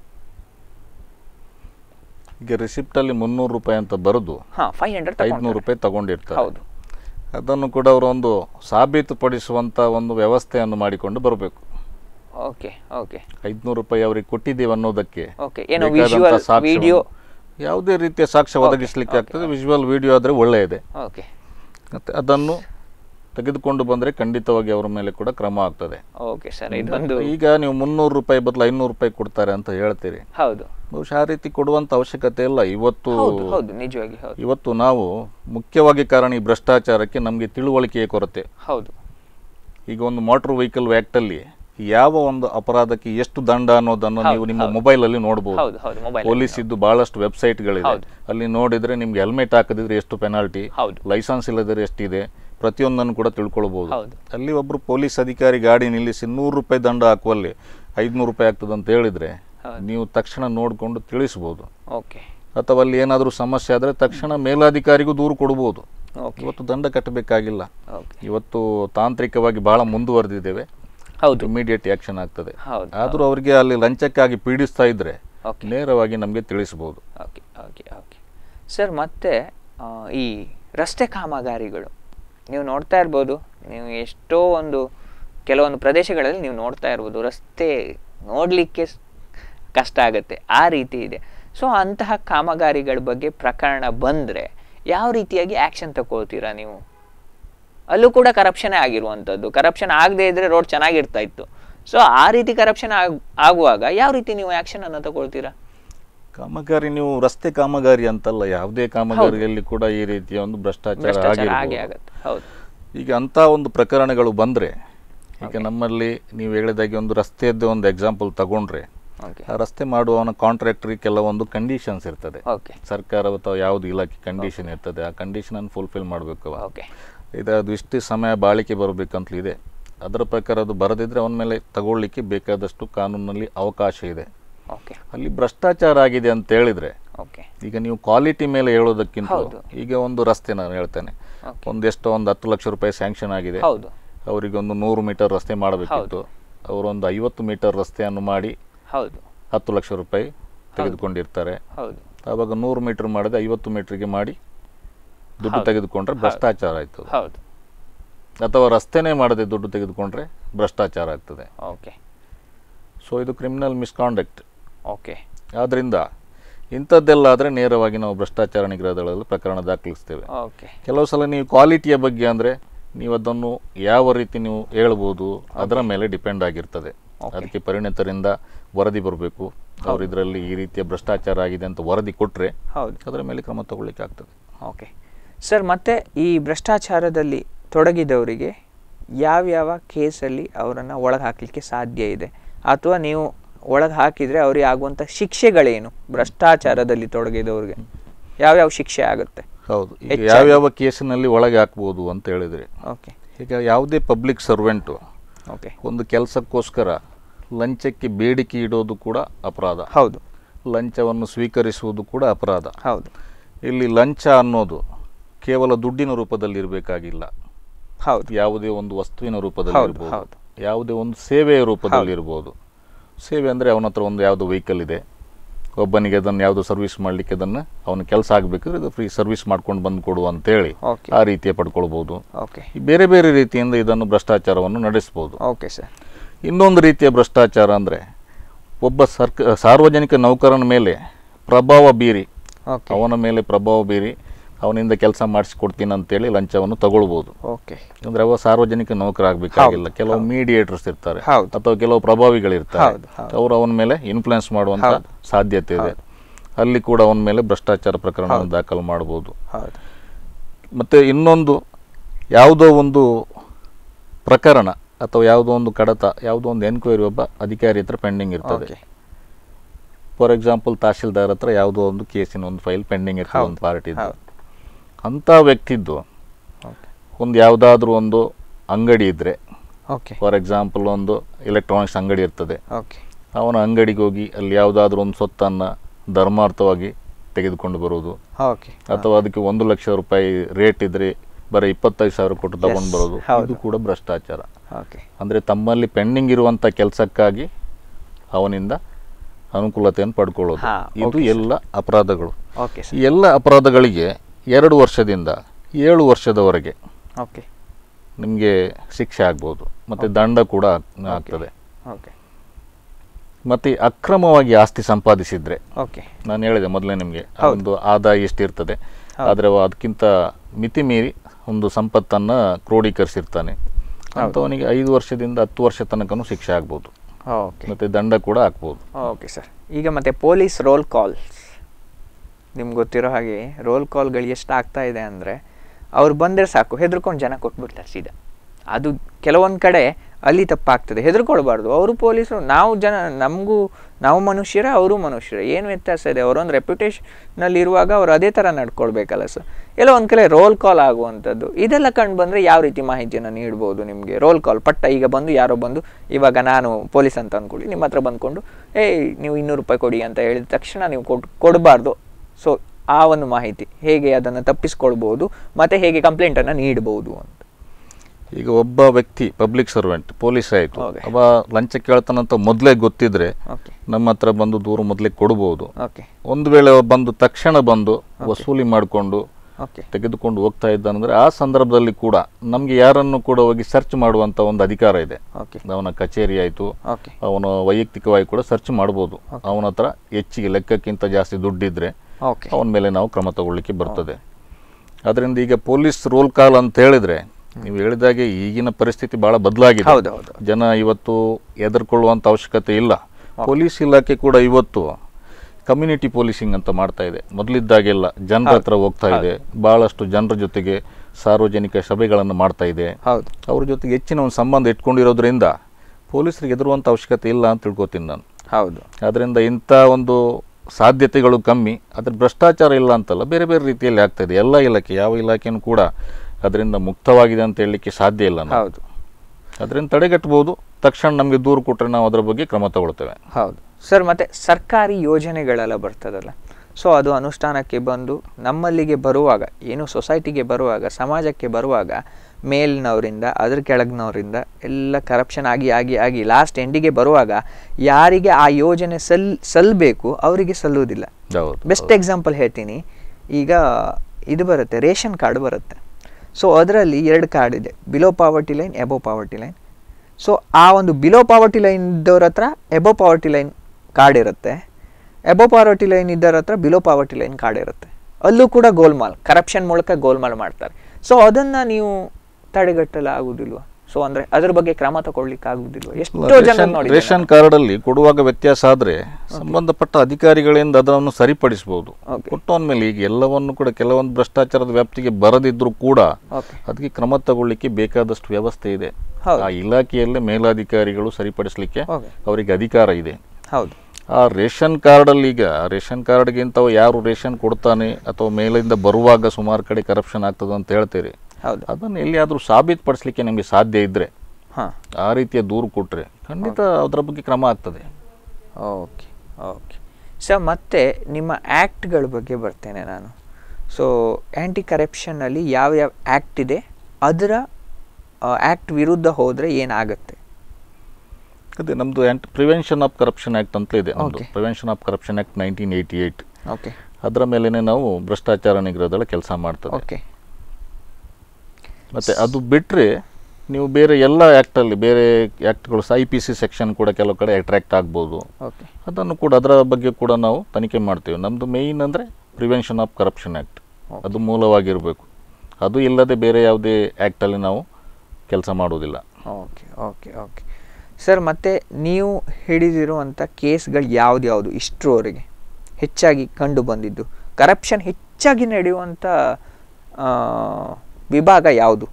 ಈಗ ರಿಸಿಪ್ಟಲ್ಲಿ ಮುನ್ನೂರು ರೂಪಾಯಿ ಅಂತ ಬರೆದು ಹಾಂ ಫೈವ್ ಹಂಡ್ರೆಡ್ ಐದುನೂರು ರೂಪಾಯಿ ತಗೊಂಡಿರ್ತಾರೆ ಹೌದು ಅದನ್ನು ಕೂಡ ಅವರು ಒಂದು ಸಾಬೀತುಪಡಿಸುವಂಥ ಒಂದು ವ್ಯವಸ್ಥೆಯನ್ನು ಮಾಡಿಕೊಂಡು ಬರಬೇಕು ಓಕೆ ಓಕೆ ಐದುನೂರು ರೂಪಾಯಿ ಅವರಿಗೆ ಕೊಟ್ಟಿದ್ದೀವಿ ಅನ್ನೋದಕ್ಕೆ ಓಕೆ ಏನೋ ಬೇಕಾದಂಥ ವಿಜುವಲ್ ಸಾಕ್ಷ್ಯವನ್ನು ವಿಡಿಯೋ ಯಾವುದೇ ರೀತಿಯ ಸಾಕ್ಷ್ಯ ಒದಗಿಸಲಿಕ್ಕೆ ಆಗ್ತದೆ ವಿಜುವಲ್ ವಿಡಿಯೋ ಆದರೆ ಒಳ್ಳೆಯದೆ ಓಕೆ ಮತ್ತು ಅದನ್ನು ತೆಗೆದುಕೊಂಡು ಬಂದರೆ ಖಂಡಿತವಾಗಿ ಅವರ ಮೇಲೆ ಕೂಡ ಕ್ರಮ ಆಗ್ತದೆ ಓಕೆ ಸರ್ ಇದೊಂದು ಈಗ ನೀವು ಮುನ್ನೂರು ರೂಪಾಯಿ ಬದಲು ಐನೂರು ರೂಪಾಯಿ ಕೊಡ್ತಾರೆ ಅಂತ ಹೇಳ್ತೀರಿ ಹೌದು ಬಹುಶಃ ಆ ರೀತಿ ಕೊಡುವಂಥ ಅವಶ್ಯಕತೆ ಇಲ್ಲ ಇವತ್ತು ಹೌದು ಹೌದು ನಿಜವಾಗಿ ಹೌದು ಇವತ್ತು ನಾವು ಮುಖ್ಯವಾಗಿ ಕಾರಣ ಈ ಭ್ರಷ್ಟಾಚಾರಕ್ಕೆ ನಮಗೆ ತಿಳುವಳಿಕೆಯ ಕೊರತೆ ಹೌದು ಈಗ ಒಂದು ಮೋಟರ್ ವೆಹಿಕಲ್ ವ್ಯಾಕ್ಟಲ್ಲಿ ಯಾವ ಒಂದು ಅಪರಾಧಕ್ಕೆ ಎಷ್ಟು ದಂಡ ಅನ್ನೋದನ್ನು ನೀವು ನಿಮ್ಮ ಹೌದು. ಮೊಬೈಲಲ್ಲಿ ನೋಡಬಹುದು ಹೌದು ಹೌದು ಮೊಬೈಲ್ ಪೊಲೀಸ್ ಇದ್ದು ಬಹಳಷ್ಟು ವೆಬ್ಸೈಟ್ಗಳಿದೆ ಹೌದು. ಅಲ್ಲಿ ನೋಡಿದ್ರೆ ನಿಮ್ಗೆ ಹೆಲ್ಮೆಟ್ ಹಾಕದಿದ್ರೆ ಎಷ್ಟು ಪೆನಾಲ್ಟಿ ಹೌದು ಲೈಸೆನ್ಸ್ ಇಲ್ಲದಿದ್ರೆ ಎಷ್ಟಿದೆ ಪ್ರತಿಯೊಂದನ್ನು ಕೂಡ ತಿಳ್ಕೊಳ್ಬಹುದು ಹೌದು ಅಲ್ಲಿ ಒಬ್ರು ಪೊಲೀಸ್ ಅಧಿಕಾರಿ ಗಾಡಿ ನಿಲ್ಲಿಸಿ ನೂರು ರೂಪಾಯಿ ದಂಡ ಹಾಕುವಲ್ಲಿ ಐದುನೂರು ರೂಪಾಯಿ ಆಗ್ತದೆ ಅಂತ ಹೇಳಿದ್ರೆ ಹೌದು. ನೀವು ತಕ್ಷಣ ನೋಡಿಕೊಂಡು ತಿಳಿಸ್ಬೋದು ಓಕೆ ಅಥವಾ ಅಲ್ಲಿ ಏನಾದರೂ ಸಮಸ್ಯೆ ಆದರೆ ತಕ್ಷಣ ಮೇಲಾಧಿಕಾರಿಗೂ ದೂರು ಕೊಡ್ಬೋದು ಓಕೆ ಇವತ್ತು ದಂಡ ಕಟ್ಟಬೇಕಾಗಿಲ್ಲ ಓಕೆ ಇವತ್ತು ತಾಂತ್ರಿಕವಾಗಿ ಬಹಳ ಮುಂದುವರೆದಿದ್ದೇವೆ ಹೌದು ಇಮಿಡಿಯೇಟ್ ಆಕ್ಷನ್ ಆಗ್ತದೆ ಹೌದು ಆದರೂ ಅವರಿಗೆ ಅಲ್ಲಿ ಲಂಚಕ್ಕಾಗಿ ಪೀಡಿಸ್ತಾ ಇದ್ರೆ ಓಕೆ ನೇರವಾಗಿ ನಮಗೆ ತಿಳಿಸಬಹುದು ಓಕೆ ಓಕೆ ಓಕೆ ಸರ್ ಮತ್ತೆ ಆ, ಈ ರಸ್ತೆ ಕಾಮಗಾರಿಗಳು ನೀವು ನೋಡ್ತಾ ಇರ್ಬೋದು ನೀವು ಎಷ್ಟೋ ಒಂದು ಕೆಲವೊಂದು ಪ್ರದೇಶಗಳಲ್ಲಿ ನೀವು ನೋಡ್ತಾ ಇರ್ಬೋದು ರಸ್ತೆ ನೋಡಲಿಕ್ಕೆ ಕಷ್ಟ ಆಗುತ್ತೆ ಆ ರೀತಿ ಇದೆ ಸೊ ಅಂತಹ ಕಾಮಗಾರಿಗಳ ಬಗ್ಗೆ ಪ್ರಕರಣ ಬಂದರೆ ಯಾವ ರೀತಿಯಾಗಿ ಆ್ಯಕ್ಷನ್ ತಗೊಳ್ತೀರಾ ನೀವು ಅಲ್ಲೂ ಕೂಡ ಕರಪ್ಷನ್ ಆಗಿರುವಂಥದ್ದು ಕರಪ್ಷನ್ ಆಗದೇ ಇದ್ರೆ ರೋಡ್ ಚೆನ್ನಾಗಿರ್ತಾ ಇತ್ತು ಸೊ ಆ ರೀತಿ ಕರಪ್ಷನ್ ಆಗ್ ಆಗುವಾಗ ಯಾವ ರೀತಿ ನೀವು ಆ್ಯಕ್ಷನ್ ಅನ್ನು ತಗೊಳ್ತೀರಾ ಕಾಮಗಾರಿ ನೀವು ರಸ್ತೆ ಕಾಮಗಾರಿ ಅಂತಲ್ಲ ಯಾವುದೇ ಕಾಮಗಾರಿಯಲ್ಲಿ ಕೂಡ ಈ ರೀತಿಯ ಒಂದು ಭ್ರಷ್ಟಾಚಾರ ಭ್ರಷ್ಟಾಚಾರ ಹಾಗೆ ಆಗಿರ್ಬೋದು ಆಗುತ್ತೆ ಹೌದು ಈಗ ಅಂಥ ಒಂದು ಪ್ರಕರಣಗಳು ಬಂದರೆ ಈಗ ನಮ್ಮಲ್ಲಿ ನೀವು ಹೇಳಿದಾಗೆ ಒಂದು ರಸ್ತೆಯದ್ದೇ ಒಂದು ಎಕ್ಸಾಂಪಲ್ ತಗೊಂಡ್ರೆ ಓಕೆ ಆ ರಸ್ತೆ ಮಾಡುವವನ ಕಾಂಟ್ರಾಕ್ಟ್ರಿಗೆ ಕೆಲವೊಂದು ಕಂಡೀಷನ್ಸ್ ಇರ್ತದೆ ಓಕೆ ಸರ್ಕಾರ ಅಥವಾ ಯಾವುದು ಇಲಾಖೆ ಕಂಡೀಷನ್ ಇರ್ತದೆ ಆ ಕಂಡೀಷನನ್ನು ಫುಲ್ಫಿಲ್ ಮಾಡಬೇಕು ಅವ ಓಕೆ ಇದು ಅದು ಇಷ್ಟು ಸಮಯ ಬಾಳಿಕೆ ಬರಬೇಕಂತಲೂ ಇದೆ ಅದರ ಪ್ರಕಾರ ಅದು ಬರದಿದ್ರೆ ಅವನ ಮೇಲೆ ತಗೊಳ್ಳಿಕ್ಕೆ ಬೇಕಾದಷ್ಟು ಕಾನೂನಲ್ಲಿ ಅವಕಾಶ ಇದೆ ಓಕೆ ಅಲ್ಲಿ ಭ್ರಷ್ಟಾಚಾರ ಆಗಿದೆ ಅಂತ ಹೇಳಿದ್ರೆ ಓಕೆ ಈಗ ನೀವು ಕ್ವಾಲಿಟಿ ಮೇಲೆ ಹೇಳೋದಕ್ಕಿಂತ ಹೌದು. ಈಗ ಒಂದು ರಸ್ತೆ ನಾನು ಹೇಳ್ತೇನೆ ಓಕೆ ಒಂದೆಷ್ಟೋ ಒಂದು ಹತ್ತು ಲಕ್ಷ ರೂಪಾಯಿ ಸ್ಯಾಂಕ್ಷನ್ ಆಗಿದೆ ಹೌದು ಅವರಿಗೊಂದು ನೂರು ಮೀಟರ್ ರಸ್ತೆ ಮಾಡಬೇಕಿತ್ತು ಅವರೊಂದು ಐವತ್ತು ಮೀಟರ್ ರಸ್ತೆಯನ್ನು ಮಾಡಿ ಹೌದು ಹತ್ತು ಲಕ್ಷ ರೂಪಾಯಿ ತೆಗೆದುಕೊಂಡಿರ್ತಾರೆ ಹೌದು ಆವಾಗ ನೂರು ಮೀಟರ್ ಮಾಡಿದೆ ಐವತ್ತು ಮೀಟರ್ಗೆ ಮಾಡಿ ದುಡ್ಡು ತೆಗೆದುಕೊಂಡ್ರೆ ಭ್ರಷ್ಟಾಚಾರ ಆಯ್ತದೆ ಹೌದು ಅಥವಾ ರಸ್ತೆನೇ ಮಾಡದೆ ದುಡ್ಡು ತೆಗೆದುಕೊಂಡ್ರೆ ಭ್ರಷ್ಟಾಚಾರ ಆಗ್ತದೆ ಓಕೆ ಸೊ ಇದು ಕ್ರಿಮಿನಲ್ ಮಿಸ್ಕಾಂಡಕ್ಟ್ ಓಕೆ ಆದ್ದರಿಂದ ಇಂಥದ್ದೆಲ್ಲ ಆದರೆ ನೇರವಾಗಿ ನಾವು ಭ್ರಷ್ಟಾಚಾರ ನಿಗ್ರಹ ದಳದಲ್ಲಿ ಪ್ರಕರಣ ದಾಖಲಿಸ್ತೇವೆ ಓಕೆ ಕೆಲವು ಸಲ ನೀವು ಕ್ವಾಲಿಟಿಯ ಬಗ್ಗೆ ಅಂದರೆ ನೀವು ಅದನ್ನು ಯಾವ ರೀತಿ ನೀವು ಹೇಳ್ಬೋದು ಅದರ ಮೇಲೆ ಡಿಪೆಂಡ್ ಆಗಿರ್ತದೆ ಅದಕ್ಕೆ ಪರಿಣಿತರಿಂದ ವರದಿ ಬರಬೇಕು ಅವ್ರು ಇದರಲ್ಲಿ ಈ ರೀತಿಯ ಭ್ರಷ್ಟಾಚಾರ ಆಗಿದೆ ಅಂತ ವರದಿ ಕೊಟ್ಟರೆ ಹೌದು ಅದರ ಮೇಲೆ ಕ್ರಮ ತಗೊಳ್ಳಿಕ್ಕೆ ಆಗ್ತದೆ ಓಕೆ ಸರ್ ಮತ್ತೆ ಈ ಭ್ರಷ್ಟಾಚಾರದಲ್ಲಿ ತೊಡಗಿದವರಿಗೆ ಯಾವ್ಯಾವ ಕೇಸಲ್ಲಿ ಅವರನ್ನು ಒಳಗೆ ಹಾಕಲಿಕ್ಕೆ ಸಾಧ್ಯ ಇದೆ ಅಥವಾ ನೀವು ಒಳಗೆ ಹಾಕಿದರೆ ಅವರಿಗೆ ಆಗುವಂಥ ಶಿಕ್ಷೆಗಳೇನು ಭ್ರಷ್ಟಾಚಾರದಲ್ಲಿ ತೊಡಗಿದವ್ರಿಗೆ ಯಾವ್ಯಾವ ಶಿಕ್ಷೆ ಆಗುತ್ತೆ ಹೌದು ಈಗ ಯಾವ್ಯಾವ ಕೇಸಿನಲ್ಲಿ ಒಳಗೆ ಹಾಕ್ಬೋದು ಅಂತ ಹೇಳಿದರೆ ಓಕೆ ಈಗ ಯಾವುದೇ ಪಬ್ಲಿಕ್ ಸರ್ವೆಂಟು ಓಕೆ ಒಂದು ಕೆಲಸಕ್ಕೋಸ್ಕರ ಲಂಚಕ್ಕೆ ಬೇಡಿಕೆ ಇಡೋದು ಕೂಡ ಅಪರಾಧ ಹೌದು ಲಂಚವನ್ನು ಸ್ವೀಕರಿಸುವುದು ಕೂಡ ಅಪರಾಧ ಹೌದು ಇಲ್ಲಿ ಲಂಚ ಅನ್ನೋದು ಕೇವಲ ದುಡ್ಡಿನ ರೂಪದಲ್ಲಿ ಇರಬೇಕಾಗಿಲ್ಲ ಹೌದು ಯಾವುದೇ ಒಂದು ವಸ್ತುವಿನ ರೂಪದಲ್ಲಿ ಹೌದು, ಇರ್ಬೋದು ಹೌದು. ಯಾವುದೇ ಒಂದು ಸೇವೆಯ ರೂಪದಲ್ಲಿ ಇರ್ಬೋದು ಸೇವೆ ಅಂದರೆ ಅವನ ಹತ್ರ ಒಂದು ಯಾವುದೋ ವೆಹಿಕಲ್ ಇದೆ ಒಬ್ಬನಿಗೆ ಅದನ್ನು ಯಾವುದೋ ಸರ್ವಿಸ್ ಮಾಡಲಿಕ್ಕೆ ಅದನ್ನು ಅವನ ಕೆಲಸ ಆಗಬೇಕಾದ್ರೆ ಇದು ಫ್ರೀ ಸರ್ವಿಸ್ ಮಾಡ್ಕೊಂಡು ಬಂದು ಕೊಡು ಅಂತೇಳಿ ಓಕೆ ಆ ರೀತಿಯ ಪಡ್ಕೊಳ್ಬೋದು ಓಕೆ ಈ ಬೇರೆ ಬೇರೆ ರೀತಿಯಿಂದ ಇದನ್ನು ಭ್ರಷ್ಟಾಚಾರವನ್ನು ನಡೆಸ್ಬೋದು ಓಕೆ ಸರ್ ಇನ್ನೊಂದು ರೀತಿಯ ಭ್ರಷ್ಟಾಚಾರ ಅಂದರೆ ಒಬ್ಬ ಸರ್ಕ ಸಾರ್ವಜನಿಕ ನೌಕರನ ಮೇಲೆ ಪ್ರಭಾವ ಬೀರಿ ಓಕೆ ಅವನ ಮೇಲೆ ಪ್ರಭಾವ ಬೀರಿ ಅವನಿಂದ ಕೆಲಸ ಮಾಡಿಸ್ಕೊಡ್ತೀನಿ ಅಂತೇಳಿ ಲಂಚವನ್ನು ತಗೊಳ್ಬೋದು ಓಕೆ ಅಂದ್ರೆ ಅವ ಸಾರ್ವಜನಿಕ ನೌಕರ ಆಗಬೇಕಾಗಿಲ್ಲ ಕೆಲವು ಮೀಡಿಯೇಟರ್ಸ್ ಇರ್ತಾರೆ ಹೌದು. ಅಥವಾ ಕೆಲವು ಪ್ರಭಾವಿಗಳಿರ್ತಾರೆ ಹೌದು, ಹೌದು. ಅವರು ಅವನ ಮೇಲೆ ಇನ್ಫ್ಲುಯೆನ್ಸ್ ಮಾಡುವಂತ ಸಾಧ್ಯತೆ ಇದೆ ಅಲ್ಲಿ ಕೂಡ ಅವನ ಮೇಲೆ ಭ್ರಷ್ಟಾಚಾರ ಪ್ರಕರಣವನ್ನು ದಾಖಲು ಮಾಡಬಹುದು ಹೌದು ಮತ್ತೆ ಇನ್ನೊಂದು ಯಾವುದೋ ಒಂದು ಪ್ರಕರಣ ಅಥವಾ ಯಾವುದೋ ಒಂದು ಕಡತ ಯಾವುದೋ ಒಂದು ಎನ್ಕ್ವೈರಿ ಒಬ್ಬ ಅಧಿಕಾರಿ ಹತ್ರ ಪೆಂಡಿಂಗ್ ಇರ್ತದೆ ಓಕೆ ಫಾರ್ ಎಕ್ಸಾಂಪಲ್ ತಹಶೀಲ್ದಾರ್ ಹತ್ರ ಯಾವುದೋ ಒಂದು ಕೇಸಿನ ಒಂದು ಫೈಲ್ ಪೆಂಡಿಂಗ್ ಇರ್ತದೆ ಒಂದು ಪಾರ್ಟಿ ಹೌದು ಅಂಥ ವ್ಯಕ್ತಿದ್ದು ಓಕೆ ಒಂದು ಯಾವುದಾದ್ರೂ ಒಂದು ಅಂಗಡಿ ಇದ್ದರೆ ಓಕೆ ಫಾರ್ ಎಕ್ಸಾಂಪಲ್ ಒಂದು ಎಲೆಕ್ಟ್ರಾನಿಕ್ಸ್ ಅಂಗಡಿ ಇರ್ತದೆ ಓಕೆ ಅವನ ಅಂಗಡಿಗೆ ಹೋಗಿ ಅಲ್ಲಿ ಯಾವುದಾದ್ರೂ ಒಂದು ಸ್ವತ್ತನ್ನು ಧರ್ಮಾರ್ಥವಾಗಿ ತೆಗೆದುಕೊಂಡು ಬರೋದು ಓಕೆ ಅಥವಾ ಅದಕ್ಕೆ ಒಂದು ಲಕ್ಷ ರೂಪಾಯಿ ರೇಟ್ ಇದ್ರೆ ಬರೀ ಇಪ್ಪತ್ತೈದು ಸಾವಿರ ಕೊಟ್ಟು ತಗೊಂಡು Yes, ಬರೋದು ಹೌದು. ಇದು ಕೂಡ ಭ್ರಷ್ಟಾಚಾರ ಓಕೆ ಅಂದರೆ ತಮ್ಮಲ್ಲಿ ಪೆಂಡಿಂಗ್ ಇರುವಂಥ ಕೆಲಸಕ್ಕಾಗಿ ಅವನಿಂದ ಅನುಕೂಲತೆಯನ್ನು ಪಡ್ಕೊಳ್ಳೋದು ಹಾ, ಇದು okay, ಎಲ್ಲ ಅಪರಾಧಗಳು ಓಕೆ ಈ ಸರ್ ಎಲ್ಲ ಅಪರಾಧಗಳಿಗೆ ಎರಡು ವರ್ಷದಿಂದ ಏಳು ವರ್ಷದವರೆಗೆ ಓಕೆ ನಿಮಗೆ ಶಿಕ್ಷೆ ಆಗ್ಬೋದು ಮತ್ತು ದಂಡ ಕೂಡ ಆಗ್- ಆಗ್ತದೆ ಓಕೆ ಮತ್ತು ಅಕ್ರಮವಾಗಿ ಆಸ್ತಿ ಸಂಪಾದಿಸಿದ್ರೆ ಓಕೆ ನಾನು ಹೇಳಿದೆ ಮೊದಲೇ ನಿಮಗೆ ಒಂದು ಆದಾಯ ಎಷ್ಟಿರ್ತದೆ ಆದರೆ ಅವ ಅದಕ್ಕಿಂತ ಮಿತಿ ಮೀರಿ ಒಂದು ಸಂಪತ್ತನ್ನು ಕ್ರೋಢೀಕರಿಸಿರ್ತಾನೆ ಅಂಥವನಿಗೆ ಐದು ವರ್ಷದಿಂದ ಹತ್ತು ವರ್ಷ ತನಕನೂ ಶಿಕ್ಷೆ ಆಗ್ಬೋದು ಓಕೆ ಮತ್ತು ದಂಡ ಕೂಡ ಹಾಕ್ಬೋದು ಓಕೆ ಸರ್ ಈಗ ಮತ್ತೆ ಪೊಲೀಸ್ ರೋಲ್ ಕಾಲ್ಸ್ ನಿಮ್ಗೆ ಗೊತ್ತಿರೋ ಹಾಗೆ ರೋಲ್ ಕಾಲ್ಗಳು ಎಷ್ಟು ಆಗ್ತಾ ಇದೆ ಅಂದರೆ ಅವ್ರು ಬಂದರೆ ಸಾಕು ಹೆದರ್ಕೊಂಡು ಜನ ಕೊಟ್ಬಿಡ್ತಾರೆ ಸೀದಾ ಅದು ಕೆಲವೊಂದು ಕಡೆ ಅಲ್ಲಿ ತಪ್ಪಾಗ್ತದೆ ಹೆದರ್ಕೊಳ್ಬಾರ್ದು ಅವರು ಪೊಲೀಸರು ನಾವು ಜನ ನಮಗೂ ನಾವು ಮನುಷ್ಯರ ಅವರು ಮನುಷ್ಯರ ಏನು ವ್ಯತ್ಯಾಸ ಇದೆ ಅವರೊಂದು ರೆಪ್ಯುಟೇಷನಲ್ಲಿ ಇರುವಾಗ ಅವ್ರು ಅದೇ ಥರ ನಡ್ಕೊಳ್ಬೇಕಲ್ಲ ಸರ್ ಎಲ್ಲೋ ಒಂದು ಕಡೆ ರೋಲ್ ಕಾಲ್ ಆಗುವಂಥದ್ದು ಇದೆಲ್ಲ ಕಂಡು ಬಂದರೆ ಯಾವ ರೀತಿ ಮಾಹಿತಿಯನ್ನು ನೀಡ್ಬೋದು ನಿಮಗೆ ರೋಲ್ ಕಾಲ್ ಪಟ್ಟ ಈಗ ಬಂದು ಯಾರೋ ಬಂದು ಇವಾಗ ನಾನು ಪೊಲೀಸ್ ಅಂತ ಅಂದ್ಕೊಳ್ಳಿ ನಿಮ್ಮ ಹತ್ರ ಬಂದ್ಕೊಂಡು ಏಯ್ ನೀವು ಇನ್ನೂರು ರೂಪಾಯಿ ಕೊಡಿ ಅಂತ ಹೇಳಿದ ತಕ್ಷಣ ನೀವು ಕೊಡ್ ಕೊಡಬಾರ್ದು ಸೊ ಆ ಒಂದು ಮಾಹಿತಿ ಹೇಗೆ ಅದನ್ನು ತಪ್ಪಿಸ್ಕೊಳ್ಬೋದು ಮತ್ತು ಹೇಗೆ ಕಂಪ್ಲೇಂಟನ್ನು ನೀಡ್ಬೋದು ಅಂತ ಈಗ ಒಬ್ಬ ವ್ಯಕ್ತಿ ಪಬ್ಲಿಕ್ ಸರ್ವೆಂಟ್ ಪೊಲೀಸ್ ಆಯಿತು Okay. ಅವ ಲಂಚ ಕೇಳ್ತಾನಂತ ಮೊದಲೇ ಗೊತ್ತಿದ್ರೆ ಓಕೆ ನಮ್ಮ ಹತ್ರ ಬಂದು ದೂರು ಮೊದಲೇ ಕೊಡ್ಬೋದು ಓಕೆ ಒಂದು ವೇಳೆ ಅವ ಬಂದು ತಕ್ಷಣ ಬಂದು ವಸೂಲಿ ಮಾಡಿಕೊಂಡು ಓಕೆ ತೆಗೆದುಕೊಂಡು ಹೋಗ್ತಾ ಇದ್ದಾನಂದ್ರೆ ಆ ಸಂದರ್ಭದಲ್ಲಿ ಕೂಡ ನಮಗೆ ಯಾರನ್ನು ಕೂಡ ಹೋಗಿ ಸರ್ಚ್ ಮಾಡುವಂಥ ಒಂದು ಅಧಿಕಾರ ಇದೆ ಓಕೆ ಅವನ ಕಚೇರಿ ಆಯಿತು ಓಕೆ ಅವನು ವೈಯಕ್ತಿಕವಾಗಿ ಕೂಡ ಸರ್ಚ್ ಮಾಡ್ಬೋದು ಅವನ ಹತ್ರ ಹೆಚ್ಚಿಗೆ ಲೆಕ್ಕಕ್ಕಿಂತ ಜಾಸ್ತಿ ದುಡ್ಡಿದ್ರೆ ಓಕೆ ಅವನ ಮೇಲೆ ನಾವು ಕ್ರಮ ತಗೊಳ್ಳಿಕ್ಕೆ ಬರ್ತದೆ ಅದರಿಂದ ಈಗ ಪೊಲೀಸ್ ರೋಲ್ ಕಾಲ್ ಅಂತ ಹೇಳಿದ್ರೆ ನೀವು ಹೇಳಿದಾಗೆ ಈಗಿನ ಪರಿಸ್ಥಿತಿ ಬಹಳ ಬದಲಾಗಿದೆ ಹೌದು ಹೌದು ಜನ ಇವತ್ತು ಹೆದರ್ಕೊಳ್ಳುವಂಥ ಅವಶ್ಯಕತೆ ಇಲ್ಲ ಪೊಲೀಸ್ ಇಲಾಖೆ ಕೂಡ ಇವತ್ತು ಕಮ್ಯುನಿಟಿ ಪೊಲೀಸಿಂಗ್ ಅಂತ ಮಾಡ್ತಾ ಇದೆ ಮೊದಲಿದ್ದಾಗೆಲ್ಲ ಜನರ ಹತ್ರ ಹೋಗ್ತಾ ಇದೆ ಬಹಳಷ್ಟು ಜನರ ಜೊತೆಗೆ ಸಾರ್ವಜನಿಕ ಸಭೆಗಳನ್ನು ಮಾಡ್ತಾ ಇದೆ ಹೌದು ಅವ್ರ ಜೊತೆಗೆ ಹೆಚ್ಚಿನ ಒಂದು ಸಂಬಂಧ ಇಟ್ಕೊಂಡಿರೋದ್ರಿಂದ ಪೊಲೀಸರಿಗೆ ಹೆದರುವಂಥ ಅವಶ್ಯಕತೆ ಇಲ್ಲ ಅಂತ ತಿಳ್ಕೊತೀನಿ ನಾನು ಹೌದು ಅದರಿಂದ ಇಂಥ ಒಂದು ಸಾಧ್ಯತೆಗಳು ಕಮ್ಮಿ ಅದ್ರ ಭ್ರಷ್ಟಾಚಾರ ಇಲ್ಲ ಅಂತಲ್ಲ ಬೇರೆ ಬೇರೆ ರೀತಿಯಲ್ಲಿ ಆಗ್ತಾ ಇದೆ ಎಲ್ಲ ಇಲಾಖೆ ಯಾವ ಇಲಾಖೆನೂ ಕೂಡ ಅದರಿಂದ ಮುಕ್ತವಾಗಿದೆ ಅಂತ ಹೇಳಲಿಕ್ಕೆ ಸಾಧ್ಯ ಇಲ್ಲ ನಾವು ಹೌದು ಅದರಿಂದ ತಡೆಗಟ್ಟಬಹುದು ತಕ್ಷಣ ನಮಗೆ ದೂರು ಕೊಟ್ಟರೆ ನಾವು ಅದರ ಬಗ್ಗೆ ಕ್ರಮ ತಗೊಳ್ತೇವೆ ಹೌದು ಸರ್ ಮತ್ತೆ ಸರ್ಕಾರಿ ಯೋಜನೆಗಳೆಲ್ಲ ಬರ್ತದಲ್ಲ ಸೊ ಅದು ಅನುಷ್ಠಾನಕ್ಕೆ ಬಂದು ನಮ್ಮಲ್ಲಿಗೆ ಬರುವಾಗ ಏನು ಸೊಸೈಟಿಗೆ ಬರುವಾಗ ಸಮಾಜಕ್ಕೆ ಬರುವಾಗ ಮೇಲಿನವರಿಂದ ಅದ್ರ ಕೆಳಗಿನವರಿಂದ ಎಲ್ಲ ಕರಪ್ಷನ್ ಆಗಿ ಆಗಿ ಆಗಿ ಲಾಸ್ಟ್ ಎಂಡಿಗೆ ಬರುವಾಗ ಯಾರಿಗೆ ಆ ಯೋಜನೆ ಸಲ್ ಸಲ್ಲಬೇಕು ಅವರಿಗೆ ಸಲ್ಲುವುದಿಲ್ಲ ಹೌದು ಬೆಸ್ಟ್ ಎಕ್ಸಾಂಪಲ್ ಹೇಳ್ತೀನಿ ಈಗ ಇದು ಬರುತ್ತೆ ರೇಷನ್ ಕಾರ್ಡ್ ಬರುತ್ತೆ ಸೊ ಅದರಲ್ಲಿ ಎರಡು ಕಾರ್ಡ್ ಇದೆ below poverty line above poverty line so ಆ ಒಂದು ಬಿಲೋ ಪಾವರ್ಟಿ ಲೈನ್ ಇದ್ದವ್ರ ಹತ್ರ ಎಬೋ ಪಾವರ್ಟಿ ಲೈನ್ ಕಾರ್ಡ್ ಇರುತ್ತೆ ಎಬೋ ಪಾವರ್ಟಿ ಲೈನ್ ಇದ್ದವ್ರ ಹತ್ರ ಬಿಲೋ ಪಾವರ್ಟಿ ಲೈನ್ ಕಾರ್ಡ್ ಇರುತ್ತೆ ಅಲ್ಲೂ ಕೂಡ ಗೋಲ್ಮಾಲ್ ಕರಪ್ಷನ್ ಮೂಲಕ ಗೋಲ್ಮಾಲ್ ಮಾಡ್ತಾರೆ ಸೊ ಅದನ್ನು ನೀವು ತಡೆಗಟ್ಟಲು ಆಗುದಿಲ್ವಾ ಸೊ ಅಂದ್ರೆ ಅದ್ರ ಬಗ್ಗೆ ಕ್ರಮ ತಗೊಳ್ಲಿಕ್ಕೆ ಆಗುದಿಲ್ವಾ ಎಷ್ಟೋ ಜನ ರೇಷನ್- ನೋಡಿ ರೇಷನ್ ಕಾರ್ಡ್ ಅಲ್ಲಿ ಕೊಡುವಾಗ ವ್ಯತ್ಯಾಸ ಆದ್ರೆ ಸಂಬಂಧಪಟ್ಟ ಅಧಿಕಾರಿಗಳಿಂದ ಅದನ್ನು ಸರಿಪಡಿಸಬಹುದು Okay. ಕೊಟ್ಟವನ್ಮೇಲೆ ಈಗ ಎಲ್ಲವನ್ನು ಕೂಡ ಕೆಲವೊಂದು ಭ್ರಷ್ಟಾಚಾರದ ವ್ಯಾಪ್ತಿಗೆ ಬರದಿದ್ರು ಕೂಡ ಓಕೆ ಅದಕ್ಕೆ ಕ್ರಮ ತಗೊಳ್ಳಿಕ್ಕೆ ಬೇಕಾದಷ್ಟು ವ್ಯವಸ್ಥೆ ಇದೆ ಹೌದು. ಆ ಇಲಾಖೆಯಲ್ಲೇ ಮೇಲಾಧಿಕಾರಿಗಳು ಸರಿಪಡಿಸಲಿಕ್ಕೆ ಓಕೆ ಅವರಿಗೆ ಅಧಿಕಾರ ಇದೆ ಹೌದು ಆ ರೇಷನ್ ಕಾರ್ಡಲ್ಲಿ ಈಗ ರೇಷನ್ ಕಾರ್ಡ್ಗಿಂತ ಯಾರು ರೇಷನ್ ಕೊಡ್ತಾನೆ ಅಥವಾ ಮೇಲಿಂದ ಬರುವಾಗ ಸುಮಾರು ಕಡೆ ಕರಪ್ಷನ್ ಆಗ್ತದೆ ಅಂತ ಹೇಳ್ತೀರಿ ಹೌದು ಅದನ್ನು ಎಲ್ಲಿಯಾದರೂ ಸಾಬೀತುಪಡಿಸ್ಲಿಕ್ಕೆ ನಿಮಗೆ ಸಾಧ್ಯ ಇದ್ರೆ ಹಾ ಆ ರೀತಿಯ ದೂರು ಕೊಟ್ಟರೆ ಖಂಡಿತ ಅದರ ಬಗ್ಗೆ ಕ್ರಮ ಆಗ್ತದೆ ಓಕೆ ಓಕೆ ಸರ್ ಮತ್ತೆ ನಿಮ್ಮ ಆ್ಯಕ್ಟ್ಗಳ ಬಗ್ಗೆ ಬರ್ತೇನೆ ನಾನು ಸೊ ಆ್ಯಂಟಿ ಕರಪ್ಷನ್ನಲ್ಲಿ ಯಾವ ಯಾವ ಆ್ಯಕ್ಟ್ ಇದೆ ಅದರ ಆ್ಯಕ್ಟ್ ವಿರುದ್ಧ ಹೋದರೆ ಏನಾಗುತ್ತೆ ಅದೇ ನಮ್ಮದು anti prevention of corruption act ಅಂತ ಇದೆ ನಮ್ಮದು Okay. Prevention of corruption act nineteen eighty eight okay ಅದರ ಮೇಲೇ ನಾವು ಭ್ರಷ್ಟಾಚಾರ ನಿಗ್ರಹದಳ ಕೆಲಸ ಮಾಡ್ತದೆ ಓಕೆ ಮತ್ತು ಅದು ಬಿಟ್ಟರೆ ನೀವು ಬೇರೆ ಎಲ್ಲ ಆ್ಯಕ್ಟಲ್ಲಿ ಬೇರೆ ಆ್ಯಕ್ಟ್ಗಳು ಐ ಪಿ ಸಿ ಸೆಕ್ಷನ್ ಕೂಡ ಕೆಲವು ಕಡೆ ಅಟ್ರಾಕ್ಟ್ ಆಗ್ಬೋದು ಓಕೆ ಅದನ್ನು ಕೂಡ ಅದರ ಬಗ್ಗೆ ಕೂಡ ನಾವು ತನಿಖೆ ಮಾಡ್ತೇವೆ ನಮ್ಮದು ಮೇಯ್ನ್ ಅಂದರೆ ಪ್ರಿವೆನ್ಷನ್ ಆಫ್ ಕರಪ್ಷನ್ ಆ್ಯಕ್ಟ್ ಅದು ಮೂಲವಾಗಿರಬೇಕು ಅದು ಇಲ್ಲದೆ ಬೇರೆ ಯಾವುದೇ ಆ್ಯಕ್ಟಲ್ಲಿ ನಾವು ಕೆಲಸ ಮಾಡೋದಿಲ್ಲ ಓಕೆ ಓಕೆ ಓಕೆ ಸರ್ ಮತ್ತೆ ನೀವು ಹಿಡಿದಿರುವಂಥ ಕೇಸ್ಗಳು ಯಾವ್ದ್ಯಾವುದು ಇಷ್ಟರವರೆಗೆ ಹೆಚ್ಚಾಗಿ ಕಂಡು ಬಂದಿದ್ದು ಕರಪ್ಷನ್ ಹೆಚ್ಚಾಗಿ ನಡೆಯುವಂಥ ಆ, ವಿಭಾಗ ಯಾವುದು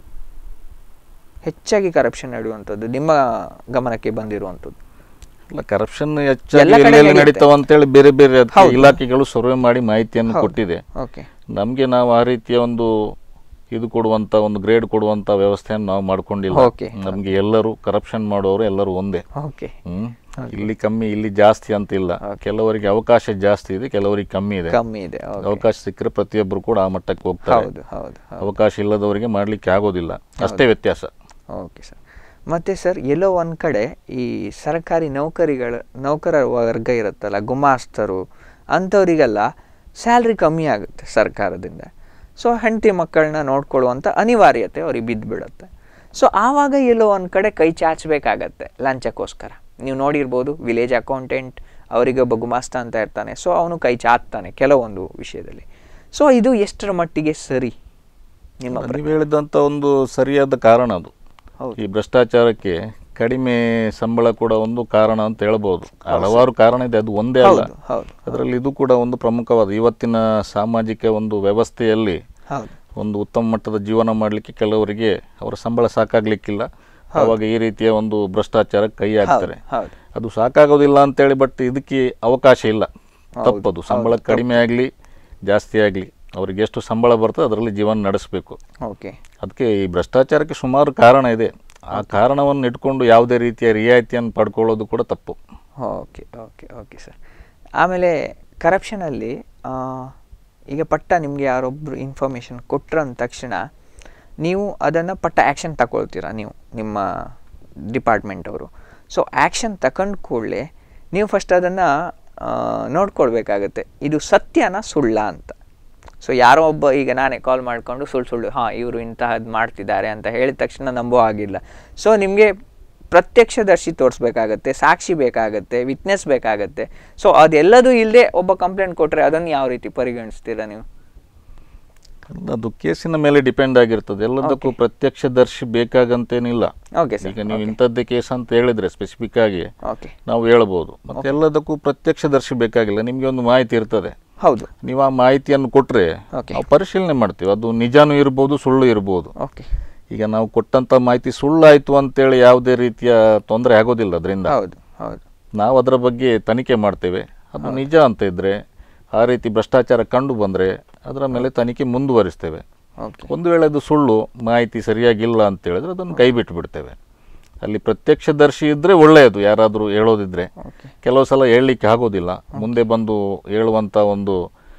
ಹೆಚ್ಚಾಗಿ ಕರಪ್ಷನ್ ನಡೆಯುವಂಥದ್ದು ನಿಮ್ಮ ಗಮನಕ್ಕೆ ಬಂದಿರುವಂಥದ್ದು ಇಲ್ಲ ಕರಪ್ಷನ್ ಹೆಚ್ಚಾಗಿ ಎಲ್ಲ ಕಡೆ ಎಲ್ಲೆಲ್ಲಿ ನಡೆಯುತ್ತೆ. ನಡೀತಾವ ಅಂತೇಳಿ ಬೇರೆ ಬೇರೆ ಅದಕ್ಕೆ ಹೌದು. ಇಲಾಖೆಗಳು ಸರ್ವೆ ಮಾಡಿ ಮಾಹಿತಿಯನ್ನು ಹೌದು. ಕೊಟ್ಟಿದೆ ಓಕೆ ನಮಗೆ ನಾವು ಆ ರೀತಿಯ ಒಂದು ಇದು ಕೊಡುವಂತ ಒಂದು ಗ್ರೇಡ್ ಕೊಡುವಂತ ವ್ಯವಸ್ಥೆಯನ್ನು ನಾವು ಮಾಡ್ಕೊಂಡಿಲ್ಲ Okay. ನಮಗೆ ಎಲ್ಲರೂ ಕರಪ್ಷನ್ ಮಾಡೋರು ಎಲ್ಲರೂ ಒಂದೇ ಓಕೆ ಹ್ಮ್ ಇಲ್ಲಿ ಕಮ್ಮಿ ಇಲ್ಲಿ ಜಾಸ್ತಿ ಅಂತ ಇಲ್ಲ ಕೆಲವರಿಗೆ ಅವಕಾಶ ಜಾಸ್ತಿ ಇದೆ ಕೆಲವರಿಗೆ ಕಮ್ಮಿ ಇದೆ ಕಮ್ಮಿ ಇದೆ ಓಕೆ ಅವಕಾಶ ಸಿಕ್ಕರೆ ಪ್ರತಿಯೊಬ್ಬರು ಕೂಡ ಆ ಮಟ್ಟಕ್ಕೆ ಹೋಗ್ತಾರೆ ಹೌದು ಹೌದು ಹೌದು ಅವಕಾಶ ಇಲ್ಲದವರಿಗೆ ಮಾಡ್ಲಿಕ್ಕೆ ಆಗೋದಿಲ್ಲ ಅಷ್ಟೇ ವ್ಯತ್ಯಾಸ ಓಕೆ ಸರ್ ಮತ್ತು ಸರ್ ಎಲ್ಲೋ ಒಂದು ಕಡೆ ಈ ಸರ್ಕಾರಿ ನೌಕರಿಗಳ ನೌಕರ ವರ್ಗ ಇರುತ್ತಲ್ಲ ಗುಮಾಸ್ತರು ಅಂಥವರಿಗೆಲ್ಲ ಸ್ಯಾಲ್ರಿ ಕಮ್ಮಿ ಆಗುತ್ತೆ ಸರ್ಕಾರದಿಂದ ಸೊ ಹೆಂಡತಿ ಮಕ್ಕಳನ್ನ ನೋಡ್ಕೊಳ್ಳುವಂಥ ಅನಿವಾರ್ಯತೆ ಅವ್ರಿಗೆ ಬಿದ್ದುಬಿಡುತ್ತೆ ಸೊ ಆವಾಗ ಎಲ್ಲೋ ಒಂದು ಕಡೆ ಕೈ ಚಾಚಬೇಕಾಗತ್ತೆ ಲಂಚಕ್ಕೋಸ್ಕರ ನೀವು ನೋಡಿರ್ಬೋದು ವಿಲೇಜ್ ಅಕೌಂಟೆಂಟ್ ಅವರಿಗೆ ಒಬ್ಬ ಗುಮಾಸ್ತ ಅಂತ ಇರ್ತಾನೆ ಸೊ ಅವನು ಕೈ ಚಾಚ್ತಾನೆ ಕೆಲವೊಂದು ವಿಷಯದಲ್ಲಿ ಸೊ ಇದು ಎಷ್ಟರ ಮಟ್ಟಿಗೆ ಸರಿ ನಿಮ್ಮ ಪ್ರ- ನೀವು ಹೇಳಿದಂತ ಒಂದು ಸರಿಯಾದ ಕಾರಣ ಅದು ಹೌದು ಈ ಭ್ರಷ್ಟಾಚಾರಕ್ಕೆ ಕಡಿಮೆ ಸಂಬಳ ಕೂಡ ಒಂದು ಕಾರಣ ಅಂತ ಹೇಳ್ಬೋದು ಹಲವಾರು ಕಾರಣ ಇದೆ ಅದು ಒಂದೇ ಅಲ್ಲ ಹೌದು ಹೌದು ಅದರಲ್ಲಿ ಇದು ಕೂಡ ಒಂದು ಪ್ರಮುಖವಾದ ಇವತ್ತಿನ ಸಾಮಾಜಿಕ ಒಂದು ವ್ಯವಸ್ಥೆಯಲ್ಲಿ ಹೌದು ಒಂದು ಉತ್ತಮ ಮಟ್ಟದ ಜೀವನ ಮಾಡಲಿಕ್ಕೆ ಕೆಲವರಿಗೆ ಅವರ ಸಂಬಳ ಸಾಕಾಗ್ಲಿಕ್ಕಿಲ್ಲ ಅವಾಗ ಈ ರೀತಿಯ ಒಂದು ಭ್ರಷ್ಟಾಚಾರಕ್ಕೆ ಕೈ ಹಾಕ್ತಾರೆ ಹೌದು ಅದು ಸಾಕಾಗೋದಿಲ್ಲ ಅಂತೇಳಿ ಬಟ್ ಇದಕ್ಕೆ ಅವಕಾಶ ಇಲ್ಲ ತಪ್ಪದು ಸಂಬಳ ಕಡಿಮೆ ಆಗಲಿ ಜಾಸ್ತಿ ಆಗಲಿ ಅವ್ರಿಗೆ ಎಷ್ಟು ಸಂಬಳ ಬರ್ತದೆ ಅದರಲ್ಲಿ ಜೀವನ ನಡೆಸಬೇಕು ಓಕೆ ಅದಕ್ಕೆ ಈ ಭ್ರಷ್ಟಾಚಾರಕ್ಕೆ ಸುಮಾರು ಕಾರಣ ಇದೆ ಆ ಕಾರಣವನ್ನು ಇಟ್ಕೊಂಡು ಯಾವುದೇ ರೀತಿಯ ರಿಯಾಯಿತಿಯನ್ನು ಪಡ್ಕೊಳ್ಳೋದು ಕೂಡ ತಪ್ಪು ಓಕೆ ಓಕೆ ಓಕೆ ಸರ್ ಆಮೇಲೆ ಕರಪ್ಷನಲ್ಲಿ ಈಗ ಪಟ್ಟ ನಿಮಗೆ ಯಾರೊಬ್ಬರು ಇನ್ಫಾರ್ಮೇಷನ್ ಕೊಟ್ರ ಅಂದ ತಕ್ಷಣ ನೀವು ಅದನ್ನು ಪಟ್ಟ ಆ್ಯಕ್ಷನ್ ತಗೊಳ್ತೀರಾ ನೀವು ನಿಮ್ಮ ಡಿಪಾರ್ಟ್ಮೆಂಟ್ ಅವರು ಸೊ ಆ್ಯಕ್ಷನ್ ತಗೊಂಡು ಕೂಡಲೇ ನೀವು ಫಸ್ಟ್ ಅದನ್ನು ನೋಡ್ಕೊಳ್ಬೇಕಾಗತ್ತೆ ಇದು ಸತ್ಯನ ಸುಳ್ಳ ಅಂತ ಸೊ ಯಾರೋ ಒಬ್ಬ ಈಗ ನಾನೇ ಕಾಲ್ ಮಾಡಿಕೊಂಡು ಸುಳ್ಳು ಸುಳ್ಳು ಹಾಂ ಇವರು ಇಂತಹದ್ದು ಮಾಡ್ತಿದ್ದಾರೆ ಅಂತ ಹೇಳಿದ ತಕ್ಷಣ ನಂಬೋ ಆಗಿಲ್ಲ ಸೊ ನಿಮಗೆ ಪ್ರತ್ಯಕ್ಷದರ್ಶಿ ತೋರಿಸ್ಬೇಕಾಗತ್ತೆ ಸಾಕ್ಷಿ ಬೇಕಾಗತ್ತೆ ವಿಟ್ನೆಸ್ ಬೇಕಾಗತ್ತೆ ಸೊ ಅದೆಲ್ಲದೂ ಇಲ್ಲದೆ ಒಬ್ಬ ಕಂಪ್ಲೇಂಟ್ ಕೊಟ್ಟರೆ ಅದನ್ನು ಯಾವ ರೀತಿ ಪರಿಗಣಿಸ್ತೀರಾ ನೀವು ಅದು ಕೇಸಿನ ಮೇಲೆ ಡಿಪೆಂಡ್ ಆಗಿರ್ತದೆ ಎಲ್ಲದಕ್ಕೂ ಪ್ರತ್ಯಕ್ಷದರ್ಶಿ ಬೇಕಾಗಂತೇನಿಲ್ಲ ಓಕೆ ಸರ್ ಈಗ ನೀವು ಇಂಥದ್ದೇ ಕೇಸ್ ಅಂತ ಹೇಳಿದ್ರೆ ಸ್ಪೆಸಿಫಿಕ್ ಆಗಿ ಓಕೆ ನಾವು ಹೇಳ್ಬೋದು ಮತ್ತೆ ಎಲ್ಲದಕ್ಕೂ ಪ್ರತ್ಯಕ್ಷದರ್ಶಿ ಬೇಕಾಗಿಲ್ಲ ನಿಮಗೆ ಒಂದು ಮಾಹಿತಿ ಇರ್ತದೆ ಹೌದು ನೀವು ಆ ಮಾಹಿತಿಯನ್ನು ಕೊಟ್ಟರೆ Okay. ನಾವು ಪರಿಶೀಲನೆ ಮಾಡ್ತೀವಿ ಅದು ನಿಜಾನೂ ಇರ್ಬೋದು ಸುಳ್ಳು ಇರ್ಬೋದು ಓಕೆ ಈಗ ನಾವು ಕೊಟ್ಟಂತ ಮಾಹಿತಿ ಸುಳ್ಳಾಯ್ತು ಅಂತೇಳಿ ಯಾವುದೇ ರೀತಿಯ ತೊಂದರೆ ಆಗೋದಿಲ್ಲ ಅದರಿಂದ ಹೌದು ಹೌದು ನಾವು ಅದರ ಬಗ್ಗೆ ತನಿಖೆ ಮಾಡ್ತೇವೆ ಅದು ನಿಜ ಅಂತ ಇದ್ರೆ ಆ ರೀತಿ ಭ್ರಷ್ಟಾಚಾರ ಕಂಡು ಬಂದರೆ ಅದರ ಮೇಲೆ ತನಿಖೆ ಮುಂದುವರಿಸ್ತೇವೆ ಓಕೆ ಒಂದು ವೇಳೆ ಅದು ಸುಳ್ಳು ಮಾಹಿತಿ ಸರಿಯಾಗಿಲ್ಲ ಅಂತ ಹೇಳಿದ್ರೆ ಅದನ್ನು ಕೈ ಬಿಟ್ಟು ಬಿಡ್ತೇವೆ ಅಲ್ಲಿ ಪ್ರತ್ಯಕ್ಷದರ್ಶಿ ಇದ್ರೆ ಒಳ್ಳೆಯದು ಯಾರಾದರೂ ಹೇಳೋದಿದ್ರೆ ಓಕೆ ಕೆಲವು ಸಲ ಹೇಳಲಿಕ್ಕೆ ಆಗೋದಿಲ್ಲ ಮುಂದೆ ಬಂದು ಹೇಳುವಂಥ ಒಂದು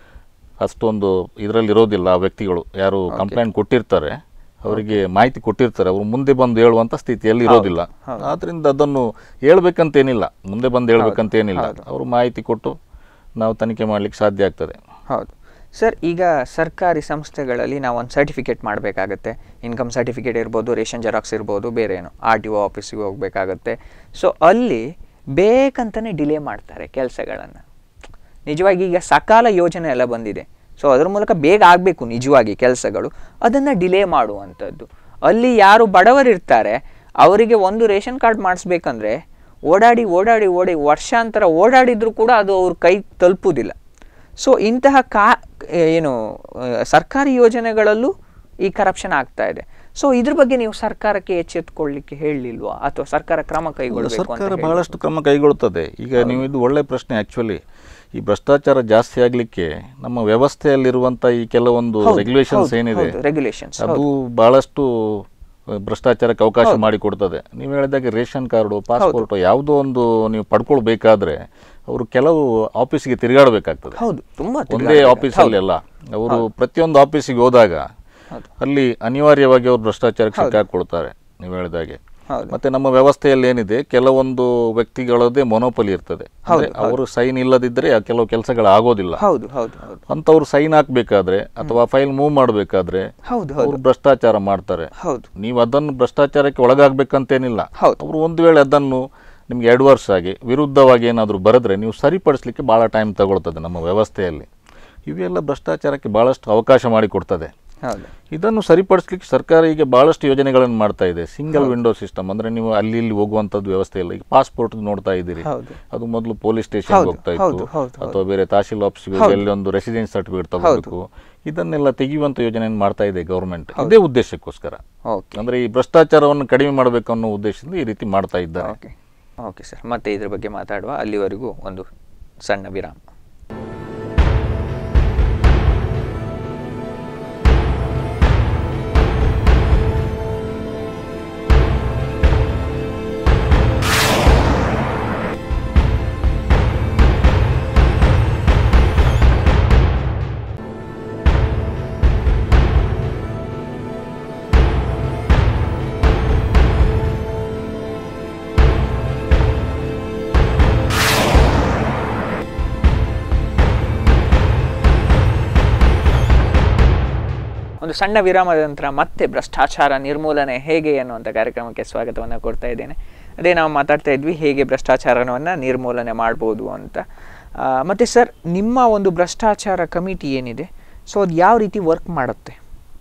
ಅಷ್ಟೊಂದು ಇದರಲ್ಲಿ ಇರೋದಿಲ್ಲ ಆ ವ್ಯಕ್ತಿಗಳು ಯಾರು ಕಂಪ್ಲೇಂಟ್ ಕೊಟ್ಟಿರ್ತಾರೆ ಅವರಿಗೆ ಮಾಹಿತಿ ಕೊಟ್ಟಿರ್ತಾರೆ ಅವರು ಮುಂದೆ ಬಂದು ಹೇಳುವಂಥ ಸ್ಥಿತಿಯಲ್ಲಿ ಇರೋದಿಲ್ಲ ಆದ್ರಿಂದ ಅದನ್ನು ಹೇಳ್ಬೇಕಂತೇನಿಲ್ಲ ಮುಂದೆ ಬಂದು ಹೇಳ್ಬೇಕಂತೇನಿಲ್ಲ ಅವರು ಮಾಹಿತಿ ಕೊಟ್ಟು ನಾವು ತನಿಖೆ ಮಾಡ್ಲಿಕ್ಕೆ ಸಾಧ್ಯ ಆಗ್ತದೆ ಹೌದು ಸರ್ ಈಗ ಸರ್ಕಾರಿ ಸಂಸ್ಥೆಗಳಲ್ಲಿ ನಾವು ಒಂದು ಸರ್ಟಿಫಿಕೇಟ್ ಮಾಡಬೇಕಾಗತ್ತೆ ಇನ್ಕಮ್ ಸರ್ಟಿಫಿಕೇಟ್ ಇರ್ಬೋದು ರೇಷನ್ ಜೆರಾಕ್ಸ್ ಇರ್ಬೋದು ಬೇರೆ ಏನು ಆರ್ ಟಿ ಒ ಆಫೀಸಿಗೆ ಹೋಗಬೇಕಾಗತ್ತೆ ಸೊ ಅಲ್ಲಿ ಬೇಕಂತಲೇ ಡಿಲೇ ಮಾಡ್ತಾರೆ ಕೆಲಸಗಳನ್ನು ನಿಜವಾಗಿ ಈಗ ಸಕಾಲ ಯೋಜನೆ ಎಲ್ಲ ಬಂದಿದೆ ಸೊ ಅದ್ರ ಮೂಲಕ ಬೇಗ ಆಗಬೇಕು ನಿಜವಾಗಿ ಕೆಲಸಗಳು ಅದನ್ನು ಡಿಲೇ ಮಾಡುವಂಥದ್ದು ಅಲ್ಲಿ ಯಾರು ಬಡವರಿರ್ತಾರೆ ಅವರಿಗೆ ಒಂದು ರೇಷನ್ ಕಾರ್ಡ್ ಮಾಡಿಸ್ಬೇಕಂದ್ರೆ ಓಡಾಡಿ ಓಡಾಡಿ ಓಡಿ ವರ್ಷಾಂತರ ಓಡಾಡಿದ್ರು ಕೂಡ ಅದು ಅವ್ರ ಕೈ ತಲುಪುವುದಿಲ್ಲ ಸೊ ಇಂತಹ ಕಾ ಏನು ಆ, ಸರ್ಕಾರಿ ಯೋಜನೆಗಳಲ್ಲೂ ಈ ಕರಪ್ಷನ್ ಆಗ್ತಾ ಇದೆ ಸೊ ಇದ್ರ ಬಗ್ಗೆ ನೀವು ಸರ್ಕಾರಕ್ಕೆ ಎಚ್ಚೆತ್ತುಕೊಳ್ಳಿಕ್ಕೆ ಹೇಳಲಿಲ್ವಾ ಅಥವಾ ಸರ್ಕಾರ ಕ್ರಮ ಕೈಗೊಳ್ಳಬೇಕು ಅಂತ ಸರ್ಕಾರ ಹೇಳಿ? ಬಹಳಷ್ಟು ಕ್ರಮ ಕೈಗೊಳ್ಳುತ್ತದೆ ಈಗ ನೀವು ಇದು ಒಳ್ಳೆ ಪ್ರಶ್ನೆ ಆಕ್ಚುಲಿ ಈ ಭ್ರಷ್ಟಾಚಾರ ಜಾಸ್ತಿ ಆಗ್ಲಿಕ್ಕೆ ನಮ್ಮ ವ್ಯವಸ್ಥೆಯಲ್ಲಿರುವಂತ ಈ ಕೆಲವೊಂದು ಹೌದು, ರೆಗ್ಯುಲೇಷನ್ಸ್ ಹೌದು, ಏನಿದೆ ಹೌದು, regulations, ಅದು ಬಹಳಷ್ಟು ಆ, ಭ್ರಷ್ಟಾಚಾರಕ್ಕೆ ಅವಕಾಶ ಮಾಡಿಕೊಡ್ತದೆ ನೀವು ಹೇಳಿದಾಗೆ ರೇಷನ್ ಕಾರ್ಡು ಪಾಸ್ಪೋರ್ಟ್ ಯಾವುದೋ ಒಂದು ನೀವು ಪಡ್ಕೊಳ್ಬೇಕಾದ್ರೆ ಅವರು ಕೆಲವು ಆಫೀಸಿಗೆ ತಿರುಗಾಡಬೇಕಾಗ್ತದೆ ಹೌದು ತುಂಬಾ ಒಂದೇ ತಿರುಗಾಡ್ಬೇಕು. ಆಫೀಸಲ್ಲಿ ಅಲ್ಲ ಅವರು ಪ್ರತಿಯೊಂದು ಆಫೀಸಿಗೆ ಹೋದಾಗ ಅಲ್ಲಿ ಅನಿವಾರ್ಯವಾಗಿ ಅವರು ಭ್ರಷ್ಟಾಚಾರಕ್ಕೆ ಸಿಕ್ಕಾಕೊಳ್ತಾರೆ ನೀವು ಹೇಳಿದಾಗೆ ಹೌದು. ಮತ್ತೆ ನಮ್ಮ ವ್ಯವಸ್ಥೆಯಲ್ಲಿ ಏನಿದೆ ಕೆಲವೊಂದು ವ್ಯಕ್ತಿಗಳದ್ದೇ ಮೊನೋಪಲಿ ಇರ್ತದೆ ಅಂದ್ರೆ ಅವರು ಸೈನ್ ಇಲ್ಲದಿದ್ದರೆ ಆ ಕೆಲವು ಕೆಲಸಗಳು ಆಗೋದಿಲ್ಲ ಹೌದು ಹೌದು ಹೌದು ಅಂತವ್ರು ಸೈನ್ ಹಾಕ್ಬೇಕಾದ್ರೆ ಅಥವಾ ಫೈಲ್ ಮೂವ್ ಮಾಡಬೇಕಾದ್ರೆ ಹೌದು ಹೌದು ಅವರು ಭ್ರಷ್ಟಾಚಾರ ಮಾಡ್ತಾರೆ ಹೌದು ನೀವು ಅದನ್ನು ಭ್ರಷ್ಟಾಚಾರಕ್ಕೆ ಒಳಗಾಗಬೇಕಂತೇನಿಲ್ಲ ಹೌದು. ಅವರು ಒಂದು ವೇಳೆ ಅದನ್ನು ನಿಮ್ಗೆ ಎರಡು ವರ್ಷ ಆಗಿ ವಿರುದ್ಧವಾಗಿ ಏನಾದರೂ ಬರೆದ್ರೆ ನೀವು ಸರಿಪಡಿಸ್ಲಿಕ್ಕೆ ಭಾಳ ಟೈಮ್ ತಗೊಳ್ತದೆ ನಮ್ಮ ವ್ಯವಸ್ಥೆಯಲ್ಲಿ ಇವೆಲ್ಲ ಭ್ರಷ್ಟಾಚಾರಕ್ಕೆ ಭಾಳಷ್ಟು ಅವಕಾಶ ಮಾಡಿಕೊಡ್ತದೆ ಹೌದು ಇದನ್ನು ಸರಿಪಡಿಸ್ಲಿಕ್ಕೆ ಸರ್ಕಾರ ಈಗ ಭಾಳಷ್ಟು ಯೋಜನೆಗಳನ್ನು ಮಾಡ್ತಾ ಇದೆ ಸಿಂಗಲ್ ವಿಂಡೋ ಸಿಸ್ಟಮ್ ಅಂದ್ರೆ ನೀವು ಅಲ್ಲಿ ಇಲ್ಲಿ ಹೋಗುವಂಥದ್ದು ವ್ಯವಸ್ಥೆ ಇಲ್ಲ ಈಗ ಪಾಸ್ಪೋರ್ಟ್ ನೋಡ್ತಾ ಇದ್ದೀರಿ ಹೌದು. ಅದು ಮೊದಲು ಪೊಲೀಸ್ ಸ್ಟೇಷನ್ ಹೌದು, ಹೋಗ್ತಾ ಹೌದು, ಇತ್ತು ಹೌದು, ಅಥವಾ ಬೇರೆ ತಹಶೀಲ್ ಆಫೀಸ್ಗೆ ಹೋಗಿ ಅಲ್ಲಿ ಒಂದು ರೆಸಿಡೆನ್ಸ್ ಸರ್ಟಿಫಿಕೇಟ್ ತಗೋಬೇಕು ಇದನ್ನೆಲ್ಲ ತೆಗೆಯುವಂಥ ಯೋಜನೆಯನ್ನು ಮಾಡ್ತಾ ಇದೆ ಗೌರ್ಮೆಂಟ್ ಇದೇ ಉದ್ದೇಶಕ್ಕೋಸ್ಕರ ಓಕೆ ಅಂದ್ರೆ ಈ ಭ್ರಷ್ಟಾಚಾರವನ್ನು ಕಡಿಮೆ ಮಾಡಬೇಕು ಅನ್ನೋ ಉದ್ದೇಶದಿಂದ ಈ ರೀತಿ ಮಾಡ್ತಾ ಇದ್ದಾರೆ ಓಕೆ ಓಕೆ ಸರ್ ಮತ್ತೆ ಇದ್ರ ಬಗ್ಗೆ ಮಾತಾಡುವ ಅಲ್ಲಿವರೆಗೂ ಒಂದು ಸಣ್ಣ ವಿರಾಮ ಒಂದು ಸಣ್ಣ ವಿರಾಮದ ನಂತರ ಮತ್ತೆ ಭ್ರಷ್ಟಾಚಾರ ನಿರ್ಮೂಲನೆ ಹೇಗೆ ಅನ್ನುವಂಥ ಕಾರ್ಯಕ್ರಮಕ್ಕೆ ಸ್ವಾಗತವನ್ನು ಕೊಡ್ತಾ ಇದ್ದೇನೆ ಅದೇ ನಾವು ಮಾತಾಡ್ತಾ ಇದ್ವಿ ಹೇಗೆ ಭ್ರಷ್ಟಾಚಾರವನ್ನು ನಿರ್ಮೂಲನೆ ಮಾಡ್ಬೋದು ಅಂತ ಆ, ಮತ್ತೆ ಸರ್ ನಿಮ್ಮ ಒಂದು ಭ್ರಷ್ಟಾಚಾರ ಕಮಿಟಿ ಏನಿದೆ ಸೊ ಅದು ಯಾವ ರೀತಿ ವರ್ಕ್ ಮಾಡುತ್ತೆ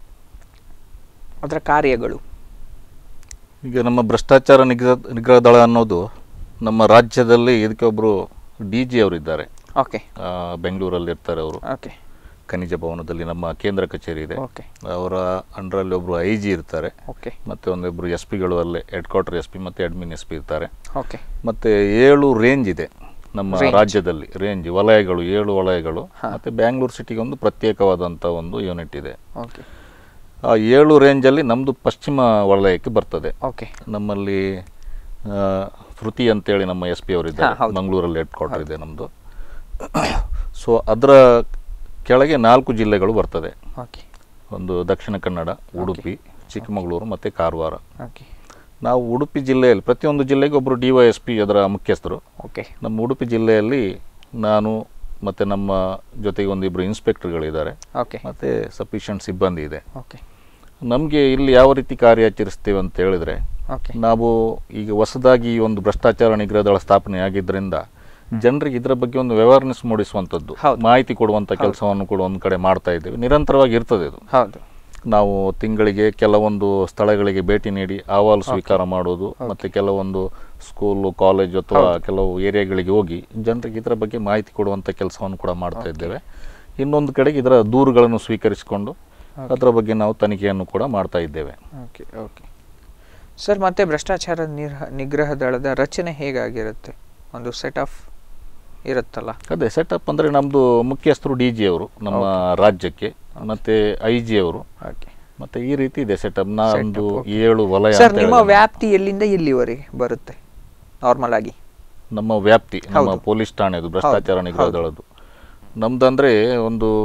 ಅದರ ಕಾರ್ಯಗಳು ಈಗ ನಮ್ಮ ಭ್ರಷ್ಟಾಚಾರ ನಿಗ್ರಹ ನಿಗ್ರಹ ದಳ ಅನ್ನೋದು ನಮ್ಮ ರಾಜ್ಯದಲ್ಲಿ ಇದಕ್ಕೆ ಒಬ್ಬರು ಡಿ ಜಿ ಅವರಿದ್ದಾರೆ ಓಕೆ ಬೆಂಗಳೂರಲ್ಲಿ ಇರ್ತಾರೆ ಅವರು ಓಕೆ ಖನಿಜ ಭವನದಲ್ಲಿ ನಮ್ಮ ಕೇಂದ್ರ ಕಚೇರಿ ಇದೆ ಓಕೆ ಅವರ ಅಂಡರಲ್ಲಿ ಒಬ್ಬರು ಐ ಜಿ ಇರ್ತಾರೆ ಓಕೆ ಮತ್ತೆ ಒಂದಿಬ್ಬರು ಎಸ್ ಪಿಗಳು ಅಲ್ಲೇ ಹೆಡ್ ಕ್ವಾರ್ಟರ್ ಎಸ್ ಪಿ ಮತ್ತು ಅಡ್ಮಿನ್ ಎಸ್ ಪಿ ಇರ್ತಾರೆ ಓಕೆ ಮತ್ತೆ ಏಳು ರೇಂಜ್ ಇದೆ ನಮ್ಮ ರಾಜ್ಯದಲ್ಲಿ ರೇಂಜ್ ವಲಯಗಳು ಏಳು ವಲಯಗಳು ಮತ್ತೆ ಬ್ಯಾಂಗ್ಳೂರು ಸಿಟಿಗೆ ಒಂದು ಪ್ರತ್ಯೇಕವಾದಂಥ ಒಂದು ಯೂನಿಟ್ ಇದೆ ಓಕೆ ಆ ಏಳು ರೇಂಜಲ್ಲಿ ನಮ್ಮದು ಪಶ್ಚಿಮ ವಲಯಕ್ಕೆ ಬರ್ತದೆ ಓಕೆ ನಮ್ಮಲ್ಲಿ ಆ, ಶ್ರುತಿ ಅಂತೇಳಿ ನಮ್ಮ ಎಸ್ ಪಿ ಹಾ, ಅವರಿದ್ದಾರೆ ಹೌದು. ಮಂಗಳೂರಲ್ಲಿ ಹೆಡ್ ಕ್ವಾರ್ಟರ್ ಇದೆ ನಮ್ಮದು ಸೊ ಅದರ ಕೆಳಗೆ ನಾಲ್ಕು ಜಿಲ್ಲೆಗಳು ಬರ್ತದೆ ಓಕೆ ಒಂದು ದಕ್ಷಿಣ ಕನ್ನಡ ಉಡುಪಿ ಚಿಕ್ಕಮಗಳೂರು ಮತ್ತು ಕಾರವಾರ ಓಕೆ ನಾವು ಉಡುಪಿ ಜಿಲ್ಲೆಯಲ್ಲಿ ಪ್ರತಿಯೊಂದು ಜಿಲ್ಲೆಗೆ ಒಬ್ಬರು ಡಿ ವೈ ಎಸ್ ಪಿ ಅದರ ಮುಖ್ಯಸ್ಥರು ಓಕೆ ನಮ್ಮ ಉಡುಪಿ ಜಿಲ್ಲೆಯಲ್ಲಿ ನಾನು ಮತ್ತು ನಮ್ಮ ಜೊತೆಗೆ ಒಂದಿಬ್ಬರು ಇನ್ಸ್ಪೆಕ್ಟರ್ಗಳಿದ್ದಾರೆ ಓಕೆ ಮತ್ತು ಸಫಿಷಿಯಂಟ್ ಸಿಬ್ಬಂದಿ ಇದೆ ಓಕೆ ನಮಗೆ ಇಲ್ಲಿ ಯಾವ ರೀತಿ ಕಾರ್ಯಾಚರಿಸ್ತೇವೆ ಅಂತ ಹೇಳಿದ್ರೆ ಓಕೆ ನಾವು ಈಗ ಹೊಸದಾಗಿ ಈ ಒಂದು ಭ್ರಷ್ಟಾಚಾರ ನಿಗ್ರಹ ದಳ ಸ್ಥಾಪನೆ ಆಗಿದ್ದರಿಂದ ಜನರಿಗೆ ಇದರ ಬಗ್ಗೆ ಒಂದು ಅವೇರ್ನೆಸ್ ಮೂಡಿಸುವಂಥದ್ದು ಹೌದು. ಮಾಹಿತಿ ಕೊಡುವಂಥ ಕೆಲಸವನ್ನು ಕೂಡ ಒಂದು ಕಡೆ ಮಾಡ್ತಾ ಇದ್ದೇವೆ ನಿರಂತರವಾಗಿ ಇರ್ತದೆ ಇದು ಹೌದು ನಾವು ತಿಂಗಳಿಗೆ ಕೆಲವೊಂದು ಸ್ಥಳಗಳಿಗೆ ಭೇಟಿ ನೀಡಿ ಅಹವಾಲು ಸ್ವೀಕಾರ ಮಾಡೋದು ಮತ್ತು ಕೆಲವೊಂದು ಸ್ಕೂಲು ಕಾಲೇಜ್ ಅಥವಾ ಕೆಲವು ಏರಿಯಾಗಳಿಗೆ ಹೋಗಿ ಜನರಿಗೆ ಇದರ ಬಗ್ಗೆ ಮಾಹಿತಿ ಕೊಡುವಂಥ ಕೆಲಸವನ್ನು ಕೂಡ ಮಾಡ್ತಾ ಇದ್ದೇವೆ ಇನ್ನೊಂದು ಕಡೆಗೆ ಇದರ ದೂರುಗಳನ್ನು ಸ್ವೀಕರಿಸಿಕೊಂಡು ಅದರ ಬಗ್ಗೆ ನಾವು ತನಿಖೆಯನ್ನು ಕೂಡ ಮಾಡ್ತಾ ಇದ್ದೇವೆ ಓಕೆ ಓಕೆ ಸರ್ ಮತ್ತೆ ಭ್ರಷ್ಟಾಚಾರ ನಿರ್ಹ ನಿಗ್ರಹ ದಳದ ರಚನೆ ಹೇಗಾಗಿರುತ್ತೆ ಒಂದು ಸೆಟ್ ಆಫ್ ಇರುತ್ತಲ್ಲ ಅದೇ ಸೆಟಪ್ ಅಂದರೆ ನಮ್ಮದು ಮುಖ್ಯಸ್ಥರು ಡಿ ಜಿ ಅವರು ನಮ್ಮ ರಾಜ್ಯಕ್ಕೆ ಮತ್ತು ಐ ಜಿ ಅವರು ಓಕೆ ಮತ್ತು ಈ ರೀತಿ ಇದೆ ಸೆಟಪ್ ನಮ್ಮದು ಏಳು ವಲಯ ಸರ್ ಅಂತ ನಿಮ್ಮ ಹೇಳಿದೆ. ವ್ಯಾಪ್ತಿ ಎಲ್ಲಿಂದ ಎಲ್ಲಿವರೆಗೆ ಬರುತ್ತೆ ನಾರ್ಮಲ್ ಆಗಿ ನಮ್ಮ ವ್ಯಾಪ್ತಿ ನಮ್ಮ ಪೊಲೀಸ್ ಠಾಣೆದು ಭ್ರಷ್ಟಾಚಾರ ನಿಗ್ರಹ ದಳದ್ದು ನಮ್ದಂದ್ರೆ ಒಂದು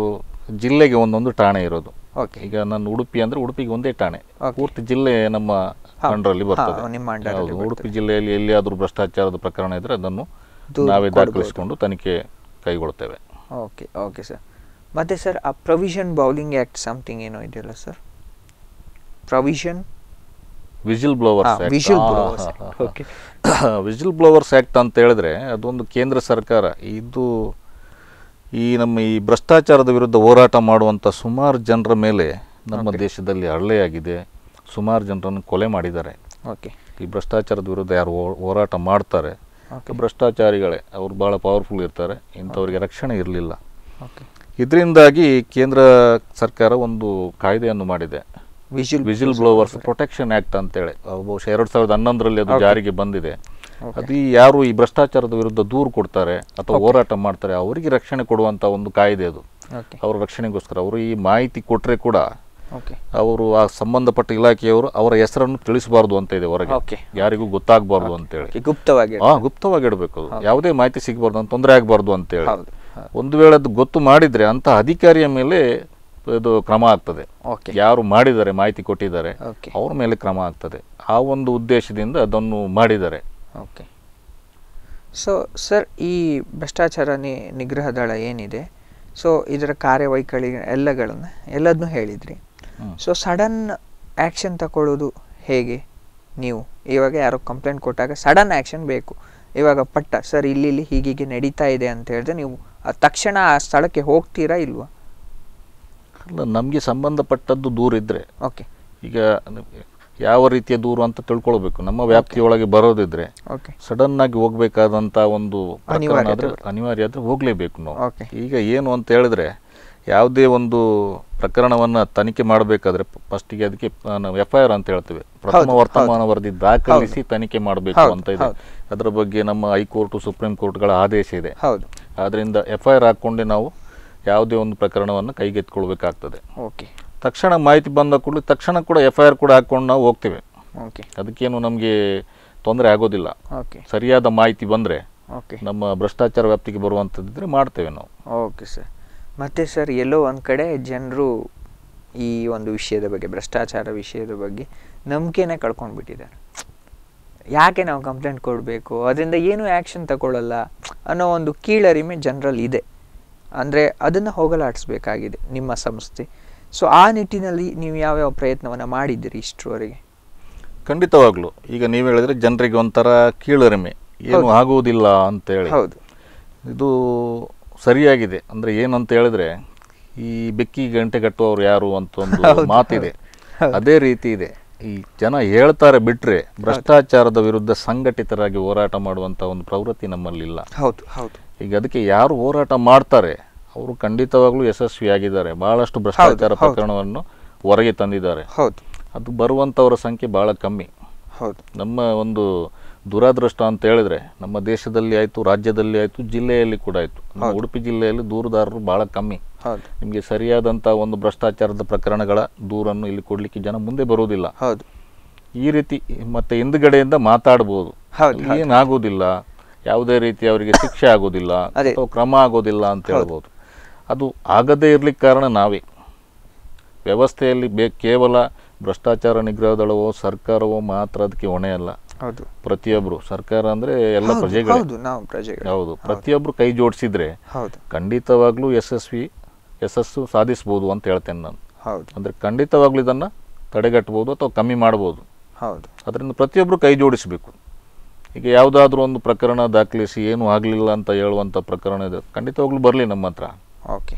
ಜಿಲ್ಲೆಗೆ ಒಂದೊಂದು ಠಾಣೆ ಇರೋದು ಓಕೆ ಈಗ ನನ್ನ ಉಡುಪಿ ಅಂದ್ರೆ ಉಡುಪಿಗೆ ಒಂದೇ ಠಾಣೆ Okay. ಪೂರ್ತಿ ಜಿಲ್ಲೆ ನಮ್ಮ ಅಂಡರಲ್ಲಿ ಬರ್ತದೆ ಹಾ, ನಿಮ್ಮ under ಅಲ್ಲಿ ಹೌದು. ಉಡುಪಿ ಜಿಲ್ಲೆಯಲ್ಲಿ ಎಲ್ಲಿಯಾದ್ರೂ ಭ್ರಷ್ಟಾಚಾರದ ಪ್ರಕರಣ ಇದ್ರೆ ಅದನ್ನು ದೂರು ನಾವೇ ಕೊಡ್ಬೋದು. ದಾಖಲಿಸಿಕೊಂಡು ತನಿಖೆ ಕೈಗೊಳ್ತೇವೆ ಓಕೆ ಓಕೆ ಸರ್ ಮತ್ತೆ ಸರ್ ಆ ಪ್ರೊವಿಷನ್ ಬೌಲಿಂಗ್ ಆ್ಯಕ್ಟ್ ಸಮಥಿಂಗ್ ಏನೋ ಇದೆಯಲ್ಲ sir provision whistle blowers visual okay whistle blowers act ಅಂತ ಹೇಳಿದ್ರೆ ಅದೊಂದು ಕೇಂದ್ರ ಸರ್ಕಾರ ಇದು ಈ ನಮ್ಮ ಈ ಭ್ರಷ್ಟಾಚಾರದ ವಿರುದ್ಧ ಹೋರಾಟ ಮಾಡುವಂಥ ಸುಮಾರು ಜನರ ಮೇಲೆ ನಮ್ಮ ದೇಶದಲ್ಲಿ ಹಳ್ಳೆಯಾಗಿದೆ ಸುಮಾರು ಜನರನ್ನು ಕೊಲೆ ಮಾಡಿದ್ದಾರೆ ಓಕೆ ಈ ಭ್ರಷ್ಟಾಚಾರದ ವಿರುದ್ಧ ಯಾರು ಹೋ- ಹೋರಾಟ ಮಾಡ್ತಾರೆ ಓಕೆ ಭ್ರಷ್ಟಾಚಾರಿಗಳೇ ಅವ್ರು ಭಾಳ ಪವರ್ಫುಲ್ ಇರ್ತಾರೆ ಇಂಥವ್ರಿಗೆ ರಕ್ಷಣೆ ಇರಲಿಲ್ಲ ಓಕೆ ಇದರಿಂದಾಗಿ ಕೇಂದ್ರ ಸರ್ಕಾರ ಒಂದು ಕಾಯ್ದೆಯನ್ನು ಮಾಡಿದೆ visual whistle blowers protection act ಅಂತೇಳಿ ಅವು ಬಹುಶಃ ಎರಡು ಸಾವಿರದ ಹನ್ನೊಂದರಲ್ಲಿ ಅದು ಜಾರಿಗೆ ಬಂದಿದೆ ಅದು ಈ ಯಾರು ಈ ಭ್ರಷ್ಟಾಚಾರದ ವಿರುದ್ಧ ದೂರು ಕೊಡ್ತಾರೆ ಅಥವಾ ಹೋರಾಟ ಮಾಡ್ತಾರೆ ಅವರಿಗೆ ರಕ್ಷಣೆ ಕೊಡುವಂತ ಒಂದು ಕಾಯ್ದೆ ಅದು ಓಕೆ ಅವರ ರಕ್ಷಣೆಗೋಸ್ಕರ ಅವರು ಈ ಮಾಹಿತಿ ಕೊಟ್ಟರೆ ಕೂಡ ಓಕೆ ಅವರು ಆ ಸಂಬಂಧಪಟ್ಟ ಇಲಾಖೆಯವರು ಅವರ ಹೆಸರನ್ನು ತಿಳಿಸಬಾರ್ದು ಅಂತ ಇದೆ ಹೊರಗೆ ಓಕೆ ಯಾರಿಗೂ ಗೊತ್ತಾಗಬಾರ್ದು ಅಂತೇಳಿ ಓಕೆ ಗುಪ್ತವಾಗಿ ಹಾ ಗುಪ್ತವಾಗಿ ಇಡಬೇಕು ಅದು ಯಾವುದೇ ಮಾಹಿತಿ ಸಿಗಬಾರ್ದು ಅಂತ ತೊಂದರೆ ಆಗಬಾರ್ದು ಅಂತೇಳಿ ಹೌದು ಒಂದು ವೇಳೆ ಅದು ಗೊತ್ತು ಮಾಡಿದ್ರೆ ಅಂತ ಅಧಿಕಾರಿಯ ಮೇಲೆ ಇದು ಕ್ರಮ ಆಗ್ತದೆ ಓಕೆ ಯಾರು ಮಾಡಿದ್ದಾರೆ ಮಾಹಿತಿ ಕೊಟ್ಟಿದ್ದಾರೆ ಓಕೆ ಅವ್ರ ಮೇಲೆ ಕ್ರಮ ಆಗ್ತದೆ ಆ ಒಂದು ಉದ್ದೇಶದಿಂದ ಅದನ್ನು ಮಾಡಿದ್ದಾರೆ ಓಕೆ ಸೊ ಸರ್ ಈ ಭ್ರಷ್ಟಾಚಾರ ನಿ ನಿಗ್ರಹ ದಳ ಏನಿದೆ ಸೊ ಇದರ ಕಾರ್ಯವೈಖರಿ ಎಲ್ಲಗಳನ್ನು ಎಲ್ಲದನ್ನೂ ಹೇಳಿದ್ರಿ ಹ್ಮ್. ಸೊ ಸಡನ್ ಆ್ಯಕ್ಷನ್ ತಗೊಳ್ಳೋದು ಹೇಗೆ ನೀವು ಇವಾಗ ಯಾರೋ ಕಂಪ್ಲೇಂಟ್ ಕೊಟ್ಟಾಗ ಸಡನ್ ಆ್ಯಕ್ಷನ್ ಬೇಕು ಇವಾಗ ಪಟ್ಟ ಸರ್ ಇಲ್ಲಿ ಇಲ್ಲಿ ಹೀಗೀಗೆ ನಡೀತಾ ಇದೆ ಅಂತ ಹೇಳಿದ್ರೆ ನೀವು ಆ ತಕ್ಷಣ ಆ ಸ್ಥಳಕ್ಕೆ ಹೋಗ್ತೀರಾ ಇಲ್ವಾ ಅಲ್ಲ ನಮಗೆ ಸಂಬಂಧಪಟ್ಟದ್ದು ದೂರ ಇದ್ರೆ ಓಕೆ ಈಗ ಯಾವ ರೀತಿಯ ದೂರು ಅಂತ ತಿಳ್ಕೊಳ್ಬೇಕು ನಮ್ಮ ವ್ಯಾಪ್ತಿಯೊಳಗೆ ಬರೋದಿದ್ರೆ ಓಕೆ ಸಡನ್ ಆಗಿ ಹೋಗ್ಬೇಕಾದಂತ ಒಂದು ಪ್ರಕರಣ ಅನಿವಾರ್ಯತೆ ಆದ್ರೆ ಅನಿವಾರ್ಯ ಆದ್ರೆ ಹೋಗ್ಲೇಬೇಕು ನಾವು ಓಕೆ ಈಗ ಏನು ಅಂತ ಹೇಳಿದ್ರೆ ಯಾವುದೇ ಒಂದು ಪ್ರಕರಣವನ್ನ ತನಿಖೆ ಮಾಡಬೇಕಾದ್ರೆ ಫಸ್ಟಿಗೆ ಅದಕ್ಕೆ ನಾವು ಎಫ್ ಐ ಆರ್ ಅಂತ ಹೇಳ್ತೇವೆ ಪ್ರಥಮ ಹೌದು, ವರ್ತಮಾನ ವರದಿ ದಾಖಲಿಸಿ ತನಿಖೆ ಮಾಡಬೇಕು ಹೌದು, ಅಂತ ಇದೆ ಹೌದು. ಅದರ ಬಗ್ಗೆ ನಮ್ಮ ಹೈಕೋರ್ಟ್ ಸುಪ್ರೀಂ ಕೋರ್ಟ್ಗಳ ಆದೇಶ ಇದೆ ಹೌದು ಆದ್ರಿಂದ ಎಫ್ ಐ ಆರ್ ಹಾಕೊಂಡೆ ನಾವು ಯಾವುದೇ ಒಂದು ಪ್ರಕರಣವನ್ನು ಕೈಗೆತ್ಕೊಳ್ಬೇಕಾಗ್ತದೆ ಓಕೆ ತಕ್ಷಣ ಮಾಹಿತಿ ಬಂದ ಕೂಡಲೇ ತಕ್ಷಣ ಕೂಡ ಎಫ್ ಐ ಆರ್ ಕೂಡ ಹಾಕೊಂಡು ನಾವು ಹೋಗ್ತೇವೆ ಓಕೆ ಅದಕ್ಕೇನು ನಮಗೆ ತೊಂದರೆ ಆಗೋದಿಲ್ಲ ಓಕೆ ಸರಿಯಾದ ಮಾಹಿತಿ ಬಂದರೆ ಓಕೆ ನಮ್ಮ ಭ್ರಷ್ಟಾಚಾರ ವ್ಯಾಪ್ತಿಗೆ ಬರುವಂಥದ್ದಿದ್ರೆ ಮಾಡ್ತೇವೆ ನಾವು ಓಕೆ ಸರ್ ಮತ್ತು ಸರ್ ಎಲ್ಲೋ ಒಂದು ಕಡೆ ಜನರು ಈ ಒಂದು ವಿಷಯದ ಬಗ್ಗೆ ಭ್ರಷ್ಟಾಚಾರ ವಿಷಯದ ಬಗ್ಗೆ ನಂಬಿಕೆನೇ ಕಳ್ಕೊಂಡು ಬಿಟ್ಟಿದ್ದಾರೆ ಯಾಕೆ ನಾವು ಕಂಪ್ಲೇಂಟ್ ಕೊಡಬೇಕು ಅದರಿಂದ ಏನೂ ಆ್ಯಕ್ಷನ್ ತಗೊಳ್ಳಲ್ಲ ಅನ್ನೋ ಒಂದು ಕೀಳರಿಮೆ ಜನರಲ್ಲಿ ಇದೆ ಅಂದರೆ ಅದನ್ನು ಹೋಗಲಾಡಿಸ್ಬೇಕಾಗಿದೆ ನಿಮ್ಮ ಸಂಸ್ಥೆ ಸೊ ಆ ನಿಟ್ಟಿನಲ್ಲಿ ನೀವು ಯಾವ್ಯಾವ ಪ್ರಯತ್ನವನ್ನು ಮಾಡಿದ್ದೀರಿ ಇಷ್ಟರವರೆಗೆ ಖಂಡಿತವಾಗ್ಲು ಈಗ ನೀವು ಹೇಳಿದ್ರೆ ಜನರಿಗೆ ಒಂಥರ ಕೀಳರಿಮೆ ಏನು ಆಗುವುದಿಲ್ಲ ಅಂತೇಳಿ ಹೌದು ಇದು ಸರಿಯಾಗಿದೆ ಅಂದ್ರೆ ಏನು ಅಂತ ಹೇಳಿದ್ರೆ ಈ ಬೆಕ್ಕಿ ಗಂಟೆ ಕಟ್ಟುವವರು ಯಾರು ಅಂತ ಒಂದು ಹೌದು, ಮಾತಿದೆ ಹೌದು. ಅದೇ ರೀತಿ ಇದೆ ಈ ಜನ ಹೇಳ್ತಾರೆ ಬಿಟ್ರೆ ಭ್ರಷ್ಟಾಚಾರದ ವಿರುದ್ಧ ಸಂಘಟಿತರಾಗಿ ಹೋರಾಟ ಮಾಡುವಂತ ಒಂದು ಪ್ರವೃತ್ತಿ ನಮ್ಮಲ್ಲಿಲ್ಲ ಹೌದು ಹೌದು ಈಗ ಅದಕ್ಕೆ ಯಾರು ಹೋರಾಟ ಮಾಡ್ತಾರೆ ಅವರು ಖಂಡಿತವಾಗ್ಲೂ ಯಶಸ್ವಿಯಾಗಿದ್ದಾರೆ ಬಹಳಷ್ಟು ಭ್ರಷ್ಟಾಚಾರ ಹೌದು. ಪ್ರಕರಣವನ್ನು ಹೊರಗೆ ತಂದಿದ್ದಾರೆ ಹೌದು ಅದು ಬರುವಂಥವರ ಸಂಖ್ಯೆ ಬಹಳ ಕಮ್ಮಿ ಹೌದು ನಮ್ಮ ಒಂದು ದುರಾದೃಷ್ಟ ಅಂತ ಹೇಳಿದ್ರೆ ನಮ್ಮ ದೇಶದಲ್ಲಿ ಆಯಿತು ರಾಜ್ಯದಲ್ಲಿ ಆಯಿತು ಜಿಲ್ಲೆಯಲ್ಲಿ ಕೂಡ ಆಯಿತು ನಮ್ಮ ಉಡುಪಿ ಜಿಲ್ಲೆಯಲ್ಲಿ ದೂರುದಾರರು ಬಹಳ ಕಮ್ಮಿ ಹೌದು ನಿಮಗೆ ಸರಿಯಾದಂಥ ಒಂದು ಭ್ರಷ್ಟಾಚಾರದ ಪ್ರಕರಣಗಳ ದೂರನ್ನು ಇಲ್ಲಿ ಕೊಡಲಿಕ್ಕೆ ಜನ ಮುಂದೆ ಬರುವುದಿಲ್ಲ ಹೌದು ಈ ರೀತಿ ಮತ್ತೆ ಹಿಂದ್ಗಡೆಯಿಂದ ಮಾತಾಡ್ಬೋದು ಹೌದು, ಹೌದು. ಏನಾಗೋದಿಲ್ಲ ಯಾವುದೇ ರೀತಿ ಅವರಿಗೆ ಶಿಕ್ಷೆ ಆಗೋದಿಲ್ಲ ಅದೇ. ಅಥವಾ ಕ್ರಮ ಆಗೋದಿಲ್ಲ ಅಂತ ಹೇಳ್ಬೋದು ಅದು ಆಗದೇ ಇರ್ಲಿಕ್ಕೆ ಕಾರಣ ನಾವೇ ವ್ಯವಸ್ಥೆಯಲ್ಲಿ ಬೇ ಕೇವಲ ಭ್ರಷ್ಟಾಚಾರ ನಿಗ್ರಹ ದಳವೋ ಸರ್ಕಾರವೋ ಮಾತ್ರ ಅದಕ್ಕೆ ಹೊಣೆ ಅಲ್ಲ ಹೌದು ಪ್ರತಿಯೊಬ್ರು ಸರ್ಕಾರ ಅಂದ್ರೆ ಎಲ್ಲ ಹೌದು, ಪ್ರಜೆಗಳೇ ಹೌದು ನಾವು ಪ್ರಜೆಗಳು ಹೌದು ಪ್ರತಿಯೊಬ್ರು ಕೈ ಜೋಡಿಸಿದ್ರೆ ಹೌದು ಖಂಡಿತವಾಗ್ಲೂ ಯಶಸ್ವಿ ಯಶಸ್ಸು ಸಾಧಿಸ್ಬೋದು ಅಂತ ಹೇಳ್ತೇನೆ ನಾನು ಹೌದು ಅಂದ್ರೆ ಖಂಡಿತವಾಗ್ಲೂ ಇದನ್ನ ತಡೆಗಟ್ಟಬಹುದು ಅಥವಾ ಕಮ್ಮಿ ಮಾಡ್ಬೋದು ಹೌದು ಅದರಿಂದ ಪ್ರತಿಯೊಬ್ಬರು ಕೈ ಜೋಡಿಸಬೇಕು ಈಗ ಯಾವುದಾದ್ರೂ ಒಂದು ಪ್ರಕರಣ ದಾಖಲಿಸಿ ಏನೂ ಆಗಲಿಲ್ಲ ಅಂತ ಹೇಳುವಂಥ ಪ್ರಕರಣ ಇದೆ ಖಂಡಿತವಾಗ್ಲೂ ಬರಲಿ ನಮ್ಮ ಹತ್ರ ಓಕೆ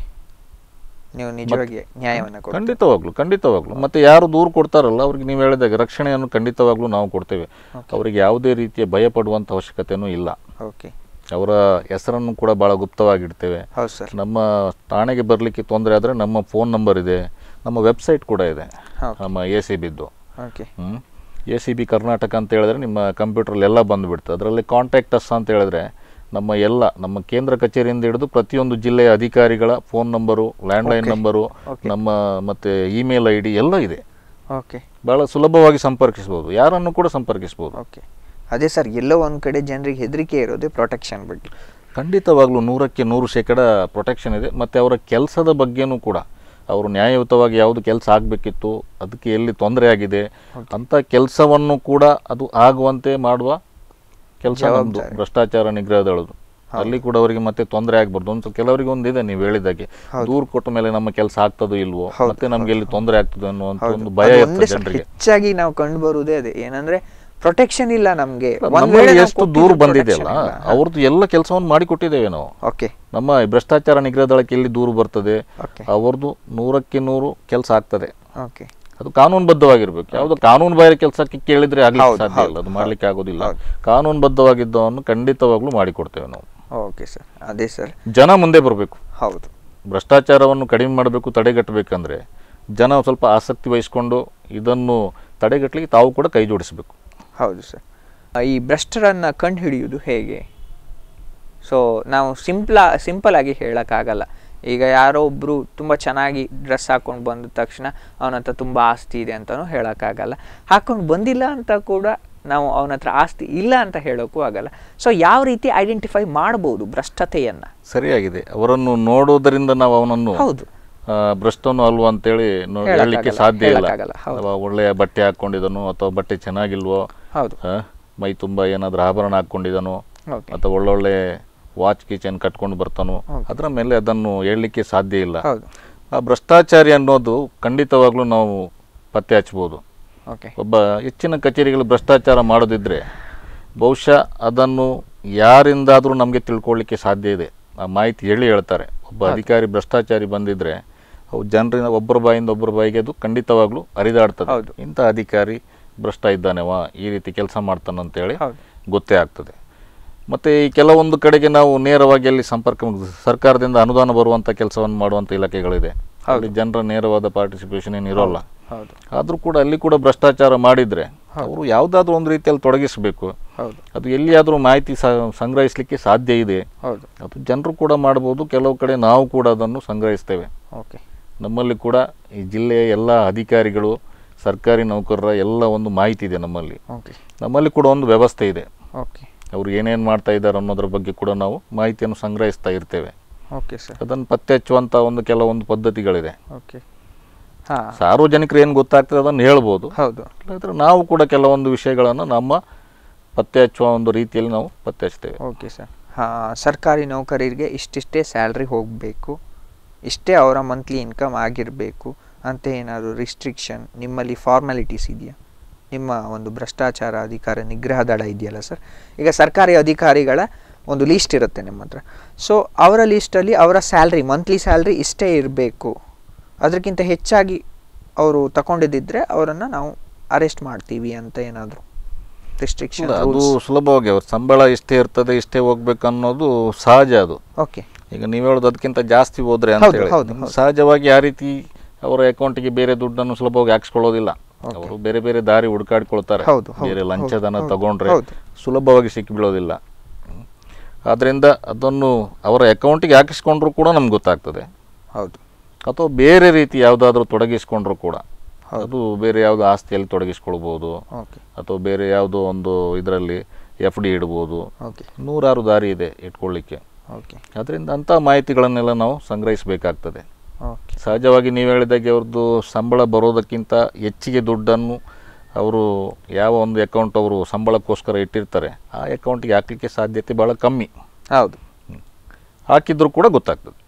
ನೀವು ನಿಜವಾಗಿ ನ್ಯಾಯವನ್ನು ಕೊಡಿ ಖಂಡಿತವಾಗ್ಲು ಖಂಡಿತವಾಗ್ಲು ಮತ್ತೆ ಯಾರು ದೂರು ಕೊಡ್ತಾರಲ್ಲ ಅವ್ರಿಗೆ ನೀವು ಹೇಳಿದಾಗ ರಕ್ಷಣೆಯನ್ನು ಖಂಡಿತವಾಗ್ಲೂ ನಾವು ಕೊಡ್ತೇವೆ ಅವರಿಗೆ ಯಾವುದೇ ರೀತಿಯ ಭಯ ಪಡುವಂಥ ಅವಶ್ಯಕತೆಯೂ ಇಲ್ಲ ಓಕೆ ಅವರ ಹೆಸರನ್ನು ಕೂಡ ಭಾಳ ಗುಪ್ತವಾಗಿಡ್ತೇವೆ ಹೌದು ಸರ್ ನಮ್ಮ ಠಾಣೆಗೆ ಬರಲಿಕ್ಕೆ ತೊಂದರೆ ಆದರೆ ನಮ್ಮ ಫೋನ್ ನಂಬರ್ ಇದೆ ನಮ್ಮ ವೆಬ್ಸೈಟ್ ಕೂಡ ಇದೆ ಓಕೆ ನಮ್ಮ ಎ ಸಿ ಬಿದ್ದು ಓಕೆ ಹ್ಞೂ ಎ ಸಿ ಬಿ ಕರ್ನಾಟಕ ಅಂತ ಹೇಳಿದ್ರೆ ನಿಮ್ಮ ಕಂಪ್ಯೂಟ್ರಲ್ಲಿ ಎಲ್ಲ ಬಂದುಬಿಡ್ತದೆ ಅದರಲ್ಲಿ ಕಾಂಟ್ಯಾಕ್ಟ್ ಅಸ್ ಅಂತ ಹೇಳಿದ್ರೆ ನಮ್ಮ ಎಲ್ಲ ನಮ್ಮ ಕೇಂದ್ರ ಕಚೇರಿಯಿಂದ ಹಿಡಿದು ಪ್ರತಿಯೊಂದು ಜಿಲ್ಲೆಯ ಅಧಿಕಾರಿಗಳ phone number landline Okay. Number Okay. ನಮ್ಮ ಮತ್ತೆ ಇಮೇಲ್ ಐ ಡಿ ಎಲ್ಲ ಇದೆ ಓಕೆ ಭಾಳ ಸುಲಭವಾಗಿ ಸಂಪರ್ಕಿಸ್ಬೋದು ಯಾರನ್ನು ಕೂಡ ಸಂಪರ್ಕಿಸ್ಬೋದು ಓಕೆ ಅದೇ ಸರ್ ಎಲ್ಲೋ ಒಂದು ಕಡೆ ಜನರಿಗೆ ಹೆದರಿಕೆ ಇರೋದೇ ಪ್ರೊಟೆಕ್ಷನ್ ಬಗ್ಗೆ ಖಂಡಿತವಾಗ್ಲೂ ನೂರಕ್ಕೆ ನೂರು ಶೇಕಡ ಪ್ರೊಟೆಕ್ಷನ್ ಇದೆ ಮತ್ತು ಅವರ ಕೆಲಸದ ಬಗ್ಗೆನೂ ಕೂಡ ಅವರು ನ್ಯಾಯಯುತವಾಗಿ ಯಾವುದು ಕೆಲಸ ಆಗಬೇಕಿತ್ತು ಅದಕ್ಕೆ ಎಲ್ಲಿ ತೊಂದರೆ ಆಗಿದೆ ಅಂಥ ಕೆಲಸವನ್ನು ಕೂಡ ಅದು ಆಗುವಂತೆ ಮಾಡುವ ಕೆಲಸ ನಮ್ಮದು ಭ್ರಷ್ಟಾಚಾರ ನಿಗ್ರಹ ದಳದು ಅಲ್ಲಿ ಕೂಡ ಅವರಿಗೆ ಮತ್ತೆ ತೊಂದರೆ ಆಗ್ಬಾರ್ದು ಒಂದು ಕೆಲವರಿಗೆ ಒಂದಿದೆ ನೀವು ಹೇಳಿದಾಗೆ ದೂರು ಕೊಟ್ಟ ಮೇಲೆ ನಮ್ಮ ಕೆಲಸ ಆಗ್ತದೋ ಇಲ್ವೋ ಮತ್ತೆ ನಮ್ಗೆ ಎಲ್ಲಿ ತೊಂದರೆ ಆಗ್ತದೆ ಅನ್ನುವಂಥ ಒಂದು ಭಯ ಅದು ಇರ್ತದೆ ಒಂದೇ ಜನರಿಗೆ ಹೆಚ್ಚಾಗಿ ನಾವು ಕಂಡು ಬರುವುದೇ ಅದೇ ಏನಂದ್ರೆ ಪ್ರೊಟೆಕ್ಷನ್ ಇಲ್ಲ ನಮ್ಗೆ ಒಂದ್ ನಮ್ಮಲ್ಲಿ ವೇಳೆ ನಾವು ಎಷ್ಟು ದೂರ ಕೊಟ್ಟಿದ್ದು ಬಂದಿದೆಯಲ್ಲ protection ಇಲ್ಲ. ಅವ್ರದ್ದು ಎಲ್ಲ ಕೆಲಸವನ್ನು ಮಾಡಿಕೊಟ್ಟಿದ್ದೇವೆ ನಾವು ಓಕೆ ನಮ್ಮ ಈ ಭ್ರಷ್ಟಾಚಾರ ನಿಗ್ರಹ ದಳಕ್ಕೆ ಎಲ್ಲಿ ದೂರು ಬರ್ತದೆ ಓಕೆ ಅವ್ರದ್ದು ನೂರಕ್ಕೆ ನೂರು ಕೆಲಸ ಆಗ್ತದೆ ಓಕೆ ಅದು ಕಾನೂನುಬದ್ಧವಾಗಿರ್ಬೇಕು ಯಾವುದು ಕಾನೂನು ಬಾಹಿರ ಕೆಲಸಕ್ಕೆ ಕೇಳಿದ್ರೆ ಆಗ್ಲಿಕ್ಕೆ ಹೌದು, ಸಾಧ್ಯ ಇಲ್ಲ ಅದು ಮಾಡ್ಲಿಕ್ಕೆ ಆಗೋದಿಲ್ಲ ಹೌದು. ಕಾನೂನುಬದ್ಧವಾಗಿದ್ದವನ್ನು ಖಂಡಿತವಾಗ್ಲೂ ಮಾಡಿಕೊಡ್ತೇವೆ ನಾವು ಓಕೆ ಸರ್ ಅದೇ ಸರ್ ಜನ ಮುಂದೆ ಬರಬೇಕು ಹೌದು ಭ್ರಷ್ಟಾಚಾರವನ್ನು ಕಡಿಮೆ ಮಾಡಬೇಕು ತಡೆಗಟ್ಟಬೇಕಂದ್ರೆ ಜನ ಸ್ವಲ್ಪ ಆಸಕ್ತಿ ವಹಿಸ್ಕೊಂಡು ಇದನ್ನು ತಡೆಗಟ್ಟಲಿಕ್ಕೆ ತಾವು ಕೂಡ ಕೈ ಜೋಡಿಸಬೇಕು ಹೌದು ಸರ್ ಈ ಭ್ರಷ್ಟರನ್ನ ಕಂಡು ಹಿಡಿಯುವುದು ಹೇಗೆ ಸೊ ನಾವು ಸಿಂಪ್ಲ ಸಿಂಪಲ್ ಆಗಿ ಹೇಳೋಕ್ಕಾಗಲ್ಲ ಈಗ ಯಾರೋ ಒಬ್ಬರು ತುಂಬ ಚೆನ್ನಾಗಿ ಡ್ರೆಸ್ ಹಾಕೊಂಡು ಬಂದ ತಕ್ಷಣ ಅವನ ಹತ್ರ ತುಂಬ ಆಸ್ತಿ ಇದೆ ಅಂತಲೂ ಹೇಳೋಕ್ಕಾಗಲ್ಲ ಹಾಕೊಂಡು ಬಂದಿಲ್ಲ ಅಂತ ಕೂಡ ನಾವು ಅವನ ಹತ್ರ ಆಸ್ತಿ ಇಲ್ಲ ಅಂತ ಹೇಳೋಕ್ಕೂ ಆಗಲ್ಲ ಸೊ ಯಾವ ರೀತಿ ಐಡೆಂಟಿಫೈ ಮಾಡ್ಬೋದು ಭ್ರಷ್ಟತೆಯನ್ನು ಸರಿಯಾಗಿದೆ ಅವರನ್ನು ನೋಡೋದರಿಂದ ನಾವು ಅವನನ್ನು ಹೌದು ಆ, ಭ್ರಷ್ಟನು ಅಲ್ವಾ ಅಂತೇಳಿ ನೋ- ಹೇಳಕ್ಕಾಗಲ್ಲ, ಹೇಳಲಿಕ್ಕೆ ಸಾಧ್ಯ ಇಲ್ಲ ಹೇಳಕ್ಕಾಗಲ್ಲ, ಹೌದು. ಅಥವಾ ಒಳ್ಳೆಯ ಬಟ್ಟೆ ಹಾಕೊಂಡಿದನು ಅಥವಾ ಬಟ್ಟೆ ಚೆನ್ನಾಗಿಲ್ವೋ ಹೌದು ಆ, ಮೈ ತುಂಬ ಏನಾದರೂ ಆಭರಣ ಹಾಕ್ಕೊಂಡಿದನು ಓಕೆ ಅಥವಾ ಒಳ್ಳೊಳ್ಳೆ ವಾಚ್ ಕಿಚನ್ ಕಟ್ಕೊಂಡು ಬರ್ತಾನೋ ಅದರ ಮೇಲೆ ಅದನ್ನು ಹೇಳಲಿಕ್ಕೆ ಸಾಧ್ಯ ಇಲ್ಲ ಹೌದು ಆ ಭ್ರಷ್ಟಾಚಾರಿ ಅನ್ನೋದು ಖಂಡಿತವಾಗ್ಲೂ ನಾವು ಪತ್ತೆ ಹಚ್ಬೋದು ಓಕೆ ಒಬ್ಬ ಹೆಚ್ಚಿನ ಕಚೇರಿಗಳು ಭ್ರಷ್ಟಾಚಾರ ಮಾಡೋದಿದ್ರೆ ಬಹುಶಃ ಅದನ್ನು ಯಾರಿಂದಾದರೂ ನಮಗೆ ತಿಳ್ಕೊಳ್ಳಿಕ್ಕೆ ಸಾಧ್ಯ ಇದೆ ಆ ಮಾಹಿತಿ ಹೇಳಿ ಹೇಳ್ತಾರೆ ಒಬ್ಬ ಅಧಿಕಾರಿ ಭ್ರಷ್ಟಾಚಾರಿ ಬಂದಿದ್ರೆ ಅವು ಜನರಿಂದ ಒಬ್ಬರ ಬಾಯಿಂದ ಒಬ್ಬರ ಬಾಯಿಗೆ ಅದು ಖಂಡಿತವಾಗ್ಲೂ ಹರಿದಾಡ್ತದೆ ಹೌದು. ಇಂಥ ಅಧಿಕಾರಿ ಭ್ರಷ್ಟ ಇದ್ದಾನೆವ ಈ ರೀತಿ ಕೆಲಸ ಮಾಡ್ತಾನಂತೇಳಿ ಹೌದು ಗೊತ್ತೇ ಆಗ್ತದೆ ಮತ್ತು ಈ ಕೆಲವೊಂದು ಕಡೆಗೆ ನಾವು ನೇರವಾಗಿ ಅಲ್ಲಿ ಸಂಪರ್ಕ ಸರ್ಕಾರದಿಂದ ಅನುದಾನ ಬರುವಂಥ ಕೆಲಸವನ್ನು ಮಾಡುವಂಥ ಇಲಾಖೆಗಳಿದೆ ಅಲ್ಲಿ ಜನರ ನೇರವಾದ ಪಾರ್ಟಿಸಿಪೇಷನ್ ಏನು ಇರೋಲ್ಲ ಹೌದು ಆದರೂ ಕೂಡ ಅಲ್ಲಿ ಕೂಡ ಭ್ರಷ್ಟಾಚಾರ ಮಾಡಿದರೆ ಅವರು ಯಾವುದಾದ್ರೂ ಒಂದು ರೀತಿಯಲ್ಲಿ ತೊಡಗಿಸಬೇಕು ಹೌದು ಅದು ಎಲ್ಲಿಯಾದರೂ ಮಾಹಿತಿ ಸ- ಸಂಗ್ರಹಿಸಲಿಕ್ಕೆ ಸಾಧ್ಯ ಇದೆ ಹೌದು ಅದು ಜನರು ಕೂಡ ಮಾಡ್ಬೋದು ಕೆಲವು ಕಡೆ ನಾವು ಕೂಡ ಅದನ್ನು ಸಂಗ್ರಹಿಸ್ತೇವೆ ಓಕೆ ನಮ್ಮಲ್ಲಿ ಕೂಡ ಈ ಜಿಲ್ಲೆಯ ಎಲ್ಲ ಅಧಿಕಾರಿಗಳು ಸರ್ಕಾರಿ ನೌಕರರ ಎಲ್ಲ ಒಂದು ಮಾಹಿತಿ ಇದೆ ನಮ್ಮಲ್ಲಿ ಓಕೆ ನಮ್ಮಲ್ಲಿ ಕೂಡ ಒಂದು ವ್ಯವಸ್ಥೆ ಇದೆ ಓಕೆ ಅವ್ರು ಏನೇನು ಮಾಡ್ತಾ ಇದ್ದಾರೆ ಅನ್ನೋದ್ರ ಬಗ್ಗೆ ಕೂಡ ನಾವು ಮಾಹಿತಿಯನ್ನು ಸಂಗ್ರಹಿಸ್ತಾ ಇರ್ತೇವೆ ಓಕೆ ಸರ್ ಅದನ್ನು ಪತ್ತೆ ಹಚ್ಚುವಂಥ ಒಂದು ಕೆಲವೊಂದು ಪದ್ಧತಿಗಳಿದೆ ಓಕೆ ಹಾಂ ಸಾರ್ವಜನಿಕರು ಏನು ಗೊತ್ತಾಗ್ತದೆ ಅದನ್ನು ಹೇಳ್ಬೋದು ಹೌದು ಇಲ್ಲಾಂದ್ರೆ ನಾವು ಕೂಡ ಕೆಲವೊಂದು ವಿಷಯಗಳನ್ನು ನಮ್ಮ ಪತ್ತೆ ಹಚ್ಚುವ ಒಂದು ರೀತಿಯಲ್ಲಿ ನಾವು ಪತ್ತೆ ಹಚ್ತೇವೆ ಓಕೆ ಸರ್ ಹಾಂ ಸರ್ಕಾರಿ ನೌಕರರಿಗೆ ಇಷ್ಟಿಷ್ಟೇ ಸ್ಯಾಲ್ರಿ ಹೋಗಬೇಕು ಇಷ್ಟೇ ಅವರ ಮಂತ್ಲಿ ಇನ್ಕಮ್ ಆಗಿರಬೇಕು ಅಂತ ಏನಾದರೂ ರಿಸ್ಟ್ರಿಕ್ಷನ್ ನಿಮ್ಮಲ್ಲಿ ಫಾರ್ಮಾಲಿಟೀಸ್ ಇದೆಯಾ ನಿಮ್ಮ ಒಂದು ಭ್ರಷ್ಟಾಚಾರ ಅಧಿಕಾರ ನಿಗ್ರಹ ದಳ ಇದೆಯಲ್ಲ ಸರ್ ಈಗ ಸರ್ಕಾರಿ ಅಧಿಕಾರಿಗಳ ಒಂದು ಲೀಸ್ಟ್ ಇರುತ್ತೆ ನಿಮ್ಮ ಹತ್ರ ಸೊ ಅವರ ಲೀಸ್ಟಲ್ಲಿ ಅವರ ಸ್ಯಾಲ್ರಿ ಮಂತ್ಲಿ ಸ್ಯಾಲ್ರಿ ಇಷ್ಟೇ ಇರಬೇಕು ಅದಕ್ಕಿಂತ ಹೆಚ್ಚಾಗಿ ಅವರು ತಗೊಂಡಿದ್ದಿದ್ರೆ ಅವರನ್ನು ನಾವು ಅರೆಸ್ಟ್ ಮಾಡ್ತೀವಿ ಅಂತ ಏನಾದರೂ ರಿಸ್ಟ್ರಿಕ್ಷನ್ ಇಲ್ಲ, ಅದು ಸುಲಭವಾಗಿ ಅವ್ರ ಸಂಬಳ ಇಷ್ಟೇ ಇರ್ತದೆ ಇಷ್ಟೇ ಹೋಗ್ಬೇಕು ಅನ್ನೋದು ಸಹಜ ಅದು ಓಕೆ ಈಗ ನೀವು ಹೇಳೋದು ಅದಕ್ಕಿಂತ ಜಾಸ್ತಿ ಹೋದ್ರೆ ಅಂತ ಹೌದು, ಹೇಳಿ ಹೌದು, ನಿಮ್ಗೆ ಸಹಜವಾಗಿ ಆ ರೀತಿ ಅವರ ಅಕೌಂಟಿಗೆ ಬೇರೆ ದುಡ್ಡನ್ನು ಸುಲಭವಾಗಿ ಹಾಕ್ಸ್ಕೊಳ್ಳೋದಿಲ್ಲ ಅವರು ಬೇರೆ ಬೇರೆ ದಾರಿ ಹುಡುಕಾಡ್ಕೊಳ್ತಾರೆ ಹೌದು, ಹೌದು, ಬೇರೆ ಲಂಚದನ ಹೌದು, ತಗೊಂಡ್ರೆ ಹೌದು. ಸುಲಭವಾಗಿ ಸಿಕ್ಕಿಬೀಳೋದಿಲ್ಲ ಹ್ಮ್. ಆದ್ರಿಂದ ಅದನ್ನು ಅವರ ಅಕೌಂಟಿಗೆ ಹಾಕಿಸ್ಕೊಂಡ್ರು ಕೂಡ ನಮ್ಗೆ ಗೊತ್ತಾಗ್ತದೆ ಹೌದು ಅಥವಾ ಬೇರೆ ರೀತಿ ಯಾವುದಾದ್ರೂ ತೊಡಗಿಸ್ಕೊಂಡ್ರು ಕೂಡ ಅದು ಬೇರೆ ಯಾವುದೋ ಆಸ್ತಿಯಲ್ಲಿ ತೊಡಗಿಸ್ಕೊಳ್ಬೋದು ಓಕೆ ಅಥವಾ ಬೇರೆ ಯಾವುದೋ ಒಂದು ಇದರಲ್ಲಿ ಎಫ್ ಡಿ ಇಡ್ಬೋದು ಓಕೆ ನೂರಾರು ದಾರಿ ಇದೆ ಇಟ್ಕೊಳ್ಳಿಕ್ಕೆ ಓಕೆ ಅದರಿಂದ ಅಂಥ ಮಾಹಿತಿಗಳನ್ನೆಲ್ಲ ನಾವು ಸಂಗ್ರಹಿಸಬೇಕಾಗ್ತದೆ ಓಕೆ ಸಹಜವಾಗಿ ನೀವು ಹೇಳಿದಾಗೆ ಅವ್ರದ್ದು ಸಂಬಳ ಬರೋದಕ್ಕಿಂತ ಹೆಚ್ಚಿಗೆ ದುಡ್ಡನ್ನು ಅವರು ಯಾವ ಒಂದು ಅಕೌಂಟ್ ಅವರು ಸಂಬಳಕ್ಕೋಸ್ಕರ ಇಟ್ಟಿರ್ತಾರೆ ಆ ಅಕೌಂಟಿಗೆ ಹಾಕಲಿಕ್ಕೆ ಸಾಧ್ಯತೆ ಭಾಳ ಕಮ್ಮಿ ಹೌದು ಹಾಕಿದ್ರು ಕೂಡ ಗೊತ್ತಾಗ್ತದೆ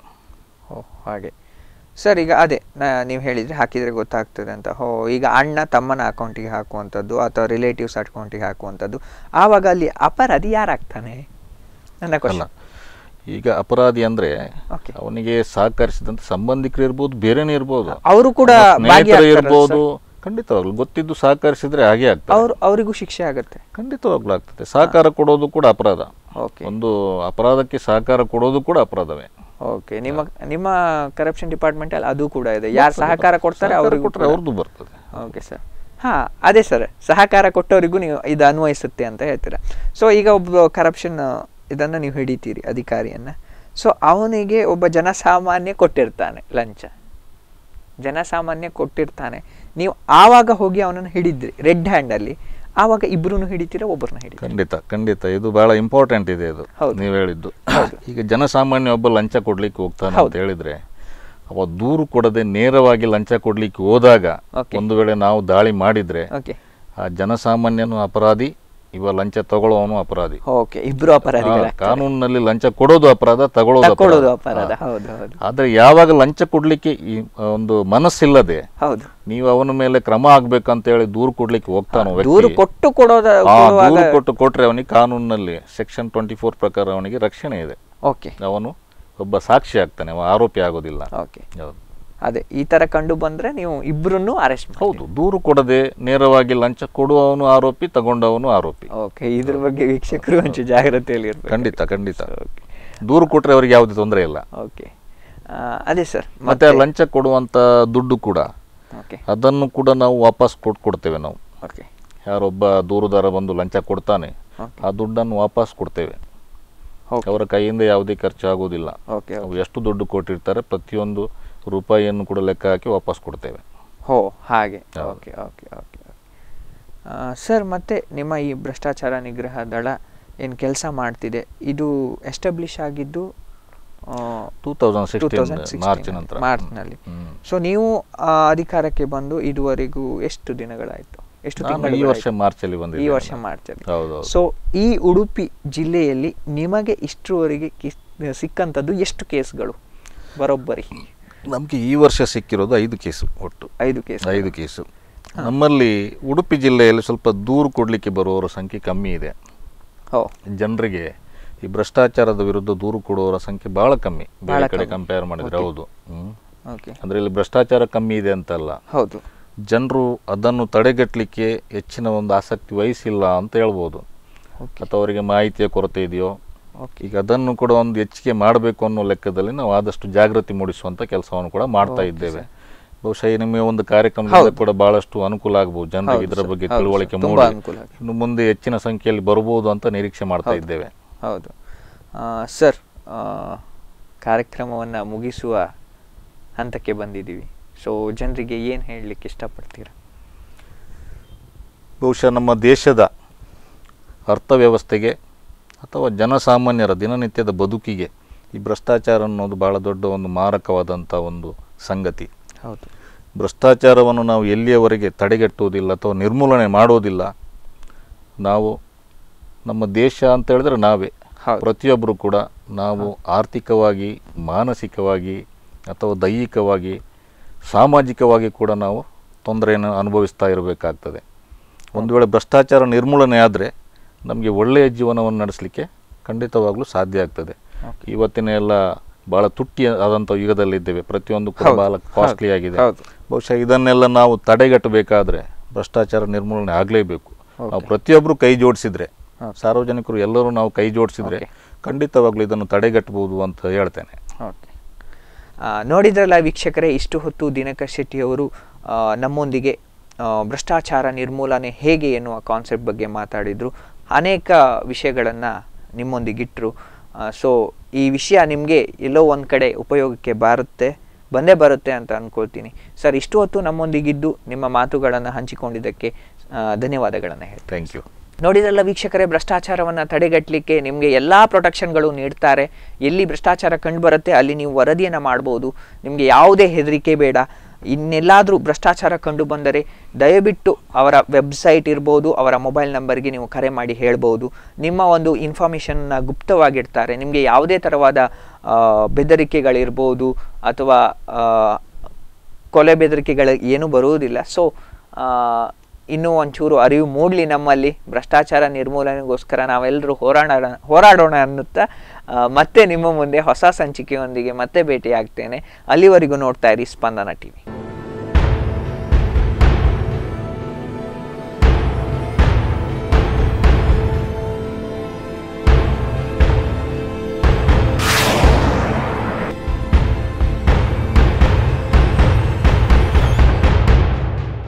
ಓ ಹಾಗೆ ಸರ್ ಈಗ ಅದೇ ನಾ- ನೀವು ಹೇಳಿದರೆ ಹಾಕಿದರೆ ಗೊತ್ತಾಗ್ತದೆ ಅಂತ ಹೋ ಈಗ ಅಣ್ಣ ತಮ್ಮನ ಅಕೌಂಟಿಗೆ ಹಾಕುವಂಥದ್ದು ಅಥವಾ ರಿಲೇಟಿವ್ಸ್ ಅಕೌಂಟಿಗೆ ಹಾಕುವಂಥದ್ದು ಆವಾಗ ಅಲ್ಲಿ ಅಪರಾಧಿ ಯಾರಾಗ್ತಾನೆ ನನ್ನ ಅಲ್ಲ ಕ್ವಶನ್ ಈಗ ಅಪರಾಧಿ ಅಂದರೆ ಓಕೆ ಅವನಿಗೆ ಸಹಕರಿಸಿದಂಥ ಸಂಬಂಧಿಕರು ಇರ್ಬೋದು ಬೇರೆನೇ ಇರ್ಬೋದು ಅವರು ಕೂಡ ಸ್ನೇಹಿತರು ಭಾಗಿಯಾಗ್ತಾರಲ್ಲ ಇರ್ಬೋದು ಖಂಡಿತವಾಗ್ಲು ಗೊತ್ತಿದ್ದು ಸಹಕರಿಸಿದ್ರೆ ಹಾಗೆ ಆಗ್ತದೆ ಅವ್ರು ಅವರಿಗೂ ಶಿಕ್ಷೆ ಆಗುತ್ತೆ ಖಂಡಿತವಾಗ್ಲೂ ಆಗ್ತದೆ ಸಹಕಾರ ಕೊಡೋದು ಕೂಡ ಅಪರಾಧ ಓಕೆ ಒಂದು ಅಪರಾಧಕ್ಕೆ ಸಹಕಾರ ಕೊಡೋದು ಕೂಡ ಅಪರಾಧವೇ ಓಕೆ ನಿಮ್ಮ ನಿಮ್ಮ ಕರಪ್ಷನ್ ಡಿಪಾರ್ಟ್ಮೆಂಟ್ ಅಲ್ಲಿ ಅದು ಕೂಡ ಇದೆ ಯಾರು ಸಹಕಾರ ಕೊಡ್ತಾರೆ ಸಹಕಾರ ಅವ್ರಿಗೂ ಕೊಟ್ರೆ ಅವ್ರದ್ದು ಬರ್ತದೆ ಓಕೆ ಸರ್ ಹಾಂ ಅದೇ ಸರ್ ಸಹಕಾರ ಕೊಟ್ಟವರಿಗೂ ನೀವು ಇದು ಅನ್ವಯಿಸುತ್ತೆ ಅಂತ ಹೇಳ್ತೀರಾ ಸೊ ಈಗ ಒಬ್ಬ ಕರಪ್ಷನ್ ಇದನ್ನು ನೀವು ಹಿಡಿತೀರಿ ಅಧಿಕಾರಿಯನ್ನು ಸೊ ಅವನಿಗೆ ಒಬ್ಬ ಜನಸಾಮಾನ್ಯ ಕೊಟ್ಟಿರ್ತಾನೆ ಲಂಚ ಜನಸಾಮಾನ್ಯ ಕೊಟ್ಟಿರ್ತಾನೆ ನೀವು ಆವಾಗ ಹೋಗಿ ಅವನನ್ನು ಹಿಡಿದ್ರಿ ರೆಡ್ ಹ್ಯಾಂಡಲ್ಲಿ ಆವಾಗ ಇಬ್ರು ಹಿಡಿತೀರಾ ಒಬ್ಬರನ್ನ ಹಿಡಿತೀರಾ ಖಂಡಿತ ಖಂಡಿತ ಇದು ಬಹಳ ಇಂಪಾರ್ಟೆಂಟ್ ಇದೆ ಇದು ಹೌದು. ನೀವು ಹೇಳಿದ್ದು ಈಗ ಜನಸಾಮಾನ್ಯ ಒಬ್ಬ ಲಂಚ ಕೊಡ್ಲಿಕ್ಕೆ ಹೋಗ್ತಾನೆ ಅಂತ ಹೌದು. ಹೇಳಿದ್ರೆ ಅವ ದೂರು ಕೊಡದೆ ನೇರವಾಗಿ ಲಂಚ ಕೊಡ್ಲಿಕ್ಕೆ ಹೋದಾಗ Okay. ಒಂದು ವೇಳೆ ನಾವು ದಾಳಿ ಮಾಡಿದ್ರೆ ಓಕೆ ಆ ಜನಸಾಮಾನ್ಯನು ಅಪರಾಧಿ ಇವ ಲಂಚ ತಗೊಳ್ಳೋವನು ಅಪರಾಧಿ ಓಕೆ ಇಬ್ರು ಅಪರಾಧಿಗಳ ಆ, ಕಾನೂನಿನಲ್ಲಿ ಲಂಚ ಕೊಡೋದು ಅಪರಾಧ ತಗೊಳ್ಳೋದು ತಕೊಳ್ಳೋದು ಅಪರಾಧ. ಅಪರಾಧ ಹಾ. ಹೌದು ಹೌದು ಆದ್ರೆ ಯಾವಾಗ ಲಂಚ ಕೊಡ್ಲಿಕ್ಕೆ ಈ ಆ, ಒಂದು ಮನಸ್ಸಿಲ್ಲದೆ ಹೌದು ನೀವು ಅವನ ಮೇಲೆ ಕ್ರಮ ಆಗ್ಬೇಕಂತ ಹೇಳಿ ದೂರು ಕೊಡ್ಲಿಕ್ಕೆ ಹೋಗ್ತಾನೋ ದೂರು ವ್ಯಕ್ತಿ ಕೊಟ್ಟು ಕೊಡೋದ ಆ ಕೊಡುವಾಗ ದೂರು ಕೊಟ್ಟು ಕೊಟ್ರೆ ಅವನಿಗೆ ಕಾನೂನಿನಲ್ಲಿ ಸೆಕ್ಷನ್ ಟ್ವೆಂಟಿ ಫೋರ್ ಪ್ರಕಾರ ಅವನಿಗೆ ರಕ್ಷಣೆ ಇದೆ ಓಕೆ ಅವನು ಒಬ್ಬ ಸಾಕ್ಷಿ ಆಗ್ತಾನೆ ಅವ ಆರೋಪಿ ಆಗೋದಿಲ್ಲ ಓಕೆ ಹೌದು. ಅದೇ ಈ ತರ ಕಂಡು ಬಂದ್ರೆ ನೀವು ಇಬ್ರನ್ನು ಅರೆಸ್ಟ್ ಹೌದು ದೂರು ಕೊಡದೆ ನೇರವಾಗಿ ಲಂಚ ಕೊಡುವವನು ಆರೋಪಿ ತಗೊಂಡವನು ಆರೋಪಿ ಓಕೆ ಇದ್ರ ಬಗ್ಗೆ ವೀಕ್ಷಕರು ಒಂಚೂರು ಜಾಗ್ರತೆಯಲ್ಲಿ ಇರ್ಬೇಕು ಖಂಡಿತ ಖಂಡಿತ ಓಕೆ ದೂರು ಕೊಟ್ರೆ ಅವರಿಗೆ ಯಾವುದೇ ತೊಂದರೆ ಇಲ್ಲ ಓಕೆ ಆ, ಅದೇ ಸರ್ ಮತ್ತೆ ಆ ಲಂಚ ಕೊಡುವಂತ ದುಡ್ಡು ಕೂಡ ಓಕೆ ಅದನ್ನು ಕೂಡ ನಾವು ವಾಪಸ್ ಕೊಟ್ಟು ಕೊಡ್ತೇವೆ ನಾವು ಓಕೆ ಯಾರೊಬ್ಬ ದೂರುದಾರ ಬಂದು ಲಂಚ ಕೊಡ್ತಾನೆ ಓಕೆ ಆ ದುಡ್ಡನ್ನು ವಾಪಸ್ ಕೊಡ್ತೇವೆ ಓಕೆ ಅವರ ಕೈಯಿಂದ ಯಾವುದೇ ಖರ್ಚು ಆಗೋದಿಲ್ಲ ಓಕೆ ಅವು ಎಷ್ಟು ದುಡ್ಡು ಕೊಟ್ಟಿರ್ತಾರೆ ಪ್ರತಿಯೊಂದು ರೂಪಾಯಿಯನ್ನು ಕೂಡ ಲೆಕ್ಕ ಹಾಕಿ ವಾಪಸ್ ಕೊಡ್ತೇವೆ ಹೋ ಹಾಗೆ ಹೌದು. ಓಕೆ ಓಕೆ ಓಕೆ ಸರ್ ಮತ್ತೆ ನಿಮ್ಮ ಈ ಭ್ರಷ್ಟಾಚಾರ ನಿಗ್ರಹ ದಳ ಏನು ಕೆಲಸ ಮಾಡ್ತಿದೆ ಇದು ಎಸ್ಟಾಬ್ಲಿಷ್ ಆಗಿದ್ದು two thousand two sixteen thousand March ನಂತರ ಮಾರ್ಚ್ನಲ್ಲಿ ಹ್ಮ್. ಸೊ ನೀವು ಆ, ಅಧಿಕಾರಕ್ಕೆ ಬಂದು ಇದುವರೆಗೂ ಎಷ್ಟು ದಿನಗಳಾಯ್ತು ಎಷ್ಟು ನಾನು ಈ ತಿಂಗಳು ವರ್ಷ ಮಾರ್ಚ್ ಅಲ್ಲಿ ಈ ಬಂದಿದ್ದೆ ವರ್ಷ ಮಾರ್ಚಲ್ಲಿ ಹೌದು ಹೌದು. ಸೊ ಈ ಉಡುಪಿ ಜಿಲ್ಲೆಯಲ್ಲಿ ನಿಮಗೆ ಇಷ್ಟರವರೆಗೆ ಕಿಸ್- ಸಿಕ್ಕಂಥದ್ದು ಎಷ್ಟು ಕೇಸ್ಗಳು ಬರೋಬ್ಬರಿ ನಮ್ಗೆ ಈ ವರ್ಷ ಸಿಕ್ಕಿರೋದು ಐದು ಕೇಸು ಒಟ್ಟು ಐದು ಕೇಸ್ ಐದು ಕೇಸು ನಮ್ಮಲ್ಲಿ ಉಡುಪಿ ಜಿಲ್ಲೆಯಲ್ಲಿ ಸ್ವಲ್ಪ ದೂರು ಕೊಡಲಿಕ್ಕೆ ಬರುವವರ ಸಂಖ್ಯೆ ಕಮ್ಮಿ ಇದೆ ಹೋ ಜನರಿಗೆ ಈ ಭ್ರಷ್ಟಾಚಾರದ ವಿರುದ್ಧ ದೂರು ಕೊಡುವವರ ಸಂಖ್ಯೆ ಬಹಳ ಕಮ್ಮಿ ಬೇರೆ ಬಹಳ ಕಡೆ ಕಮ್ಮಿ. ಕಂಪೇರ್ ಮಾಡಿದ್ರೆ Okay. ಹೌದು ಹ್ಮ್. ಓಕೆ ಅಂದ್ರೆ ಇಲ್ಲಿ ಭ್ರಷ್ಟಾಚಾರ ಕಮ್ಮಿ ಇದೆ ಅಂತಲ್ಲ ಹೌದು ಜನರು ಅದನ್ನು ತಡೆಗಟ್ಟಲಿಕ್ಕೆ ಹೆಚ್ಚಿನ ಒಂದು ಆಸಕ್ತಿ ವಹಿಸಿಲ್ಲ ಅಂತ ಹೇಳ್ಬೋದು ಓಕೆ ಅಥವಾ ಅವರಿಗೆ ಮಾಹಿತಿಯ ಕೊರತೆ ಇದೆಯೋ ಓಕೆ ಈಗ ಅದನ್ನು ಕೂಡ ಒಂದು ಹೆಚ್ಚಿಗೆ ಮಾಡಬೇಕು ಅನ್ನೋ ಲೆಕ್ಕದಲ್ಲಿ ನಾವು ಆದಷ್ಟು ಜಾಗೃತಿ ಮೂಡಿಸುವಂತ ಕೆಲಸವನ್ನು ಕೂಡ ಮಾಡ್ತಾ Okay, ಇದ್ದೇವೆ ಬಹುಶಃ ಈ ನಿಮಗೆ ಒಂದು ಕಾರ್ಯಕ್ರಮದಿಂದ ಹೌದು. ಕೂಡ ಬಹಳಷ್ಟು ಅನುಕೂಲ ಆಗಬಹುದು ಜನರಿಗೆ ಹೌದು ಇದರ ಸರ್, ಬಗ್ಗೆ ಹೌದು ತಿಳುವಳಿಕೆ ಸರ್, ತುಂಬಾ ಮೂಡಿ ಅನುಕೂಲ ಆಗಿದೆ. ಇನ್ನು ಮುಂದೆ ಹೆಚ್ಚಿನ ಸಂಖ್ಯೆಯಲ್ಲಿ ಬರಬಹುದು ಅಂತ ನಿರೀಕ್ಷೆ ಮಾಡ್ತಾ ಹೌದು. ಇದ್ದೇವೆ ಹೌದು ಆ, ಸರ್ ಕಾರ್ಯಕ್ರಮವನ್ನು ಮುಗಿಸುವ ಹಂತಕ್ಕೆ ಬಂದಿದ್ದೀವಿ ಸೊ ಜನರಿಗೆ ಏನು ಹೇಳಲಿಕ್ಕೆ ಇಷ್ಟಪಡ್ತೀರಾ ಬಹುಶಃ ನಮ್ಮ ದೇಶದ ಅರ್ಥವ್ಯವಸ್ಥೆಗೆ ಅಥವಾ ಜನಸಾಮಾನ್ಯರ ದಿನನಿತ್ಯದ ಬದುಕಿಗೆ ಈ ಭ್ರಷ್ಟಾಚಾರ ಅನ್ನೋದು ಬಹಳ ದೊಡ್ಡ ಒಂದು ಮಾರಕವಾದಂಥ ಒಂದು ಸಂಗತಿ ಹೌದು ಭ್ರಷ್ಟಾಚಾರವನ್ನು ನಾವು ಎಲ್ಲಿಯವರೆಗೆ ತಡೆಗಟ್ಟುವುದಿಲ್ಲ ಅಥವಾ ನಿರ್ಮೂಲನೆ ಮಾಡೋದಿಲ್ಲ ನಾವು ನಮ್ಮ ದೇಶ ಅಂತ ಹೇಳಿದ್ರೆ ನಾವೇ ಹೌದು ಪ್ರತಿಯೊಬ್ಬರು ಕೂಡ ನಾವು ಆರ್ಥಿಕವಾಗಿ ಮಾನಸಿಕವಾಗಿ ಅಥವಾ ದೈಹಿಕವಾಗಿ ಸಾಮಾಜಿಕವಾಗಿ ಕೂಡ ನಾವು ತೊಂದರೆಯನ್ನು ಅನುಭವಿಸ್ತಾ ಇರಬೇಕಾಗ್ತದೆ ಒಂದು ವೇಳೆ ಭ್ರಷ್ಟಾಚಾರ ನಿರ್ಮೂಲನೆ ಆದರೆ ನಮಗೆ ಒಳ್ಳೆಯ ಜೀವನವನ್ನು ನಡೆಸಲಿಕ್ಕೆ ಖಂಡಿತವಾಗ್ಲೂ ಸಾಧ್ಯ ಆಗ್ತದೆ Okay. ಇವತ್ತಿನ ಎಲ್ಲ ಭಾಳ ತುಟ್ಟಿ ಆದಂಥ ಯುಗದಲ್ಲಿದ್ದೇವೆ ಪ್ರತಿಯೊಂದು ಕೂಡ ಹೌದು, ಭಾಳ ಹೌದು, ಕಾಸ್ಟ್ಲಿ ಆಗಿದೆ ಹೌದು. ಬಹುಶಃ ಇದನ್ನೆಲ್ಲ ನಾವು ತಡೆಗಟ್ಟಬೇಕಾದ್ರೆ ಭ್ರಷ್ಟಾಚಾರ ನಿರ್ಮೂಲನೆ ಆಗಲೇಬೇಕು ನಾವು Okay. ಪ್ರತಿಯೊಬ್ಬರು ಕೈ ಜೋಡಿಸಿದ್ರೆ Okay. ಸಾರ್ವಜನಿಕರು ಎಲ್ಲರೂ ನಾವು ಕೈ ಜೋಡಿಸಿದ್ರೆ Okay. ಖಂಡಿತವಾಗ್ಲೂ ಇದನ್ನು ತಡೆಗಟ್ಟಬಹುದು ಅಂತ ಹೇಳ್ತೇನೆ ಓಕೆ ಆ, ನೋಡಿದ್ರಲ್ಲ ವೀಕ್ಷಕರೇ ಇಷ್ಟು ಹೊತ್ತು ದಿನಕರ್ ಶೆಟ್ಟಿಯವರು ಆ, ನಮ್ಮೊಂದಿಗೆ ಆ, ಭ್ರಷ್ಟಾಚಾರ ನಿರ್ಮೂಲನೆ ಹೇಗೆ ಎನ್ನುವ ಕಾನ್ಸೆಪ್ಟ್ ಬಗ್ಗೆ ಮಾತಾಡಿದರು ಅನೇಕ ವಿಷಯಗಳನ್ನು ನಿಮ್ಮೊಂದಿಗಿಟ್ಟರು ಸೊ ಈ ವಿಷಯ ನಿಮಗೆ ಎಲ್ಲೋ ಒಂದು ಕಡೆ ಉಪಯೋಗಕ್ಕೆ ಬರುತ್ತೆ ಬಂದೇ ಬರುತ್ತೆ ಅಂತ ಅಂದ್ಕೊಳ್ತೀನಿ ಸರ್ ಇಷ್ಟು ಹೊತ್ತು ನಮ್ಮೊಂದಿಗಿದ್ದು ನಿಮ್ಮ ಮಾತುಗಳನ್ನು ಹಂಚಿಕೊಂಡಿದ್ದಕ್ಕೆ ಆ, ಧನ್ಯವಾದಗಳನ್ನು ಹೇಳ್ತೀನಿ ಥ್ಯಾಂಕ್ ಯು ನೋಡಿದ್ರಲ್ಲ ವೀಕ್ಷಕರೇ ಭ್ರಷ್ಟಾಚಾರವನ್ನು ತಡೆಗಟ್ಟಲಿಕ್ಕೆ ನಿಮಗೆ ಎಲ್ಲ ಪ್ರೊಟೆಕ್ಷನ್ಗಳು ನೀಡ್ತಾರೆ ಎಲ್ಲಿ ಭ್ರಷ್ಟಾಚಾರ ಕಂಡುಬರುತ್ತೆ ಅಲ್ಲಿ ನೀವು ವರದಿಯನ್ನು ಮಾಡ್ಬೋದು ನಿಮಗೆ ಯಾವುದೇ ಹೆದರಿಕೆ ಬೇಡ ಇನ್ನೆಲ್ಲಾದರೂ ಭ್ರಷ್ಟಾಚಾರ ಕಂಡು ಬಂದರೆ ದಯವಿಟ್ಟು ಅವರ ವೆಬ್ಸೈಟ್ ಇರ್ಬೋದು ಅವರ ಮೊಬೈಲ್ ನಂಬರ್ಗೆ ನೀವು ಕರೆ ಮಾಡಿ ಹೇಳ್ಬೋದು ನಿಮ್ಮ ಒಂದು ಇನ್ಫಾರ್ಮೇಷನ್ನ ಗುಪ್ತವಾಗಿಡ್ತಾರೆ ನಿಮಗೆ ಯಾವುದೇ ಥರವಾದ ಆ, ಬೆದರಿಕೆಗಳಿರ್ಬೋದು ಅಥವಾ ಆ, ಕೊಲೆ ಬೆದರಿಕೆಗಳು ಏನೂ ಬರುವುದಿಲ್ಲ ಸೊ ಇನ್ನೂ ಒಂಚೂರು ಅರಿವು ಮೂಡಲಿ ನಮ್ಮಲ್ಲಿ ಭ್ರಷ್ಟಾಚಾರ ನಿರ್ಮೂಲನೆಗೋಸ್ಕರ ನಾವೆಲ್ಲರೂ ಹೋರಾಡೋಣ ಹೋರಾಡೋಣ ಅನ್ನುತ್ತಾ ಆ, ಮತ್ತೆ ನಿಮ್ಮ ಮುಂದೆ ಹೊಸ ಸಂಚಿಕೆಯೊಂದಿಗೆ ಮತ್ತೆ ಭೇಟಿಯಾಗ್ತೇನೆ ಅಲ್ಲಿವರೆಗೂ ನೋಡ್ತಾ ಇರಿ ಸ್ಪಂದನ ಟಿವಿ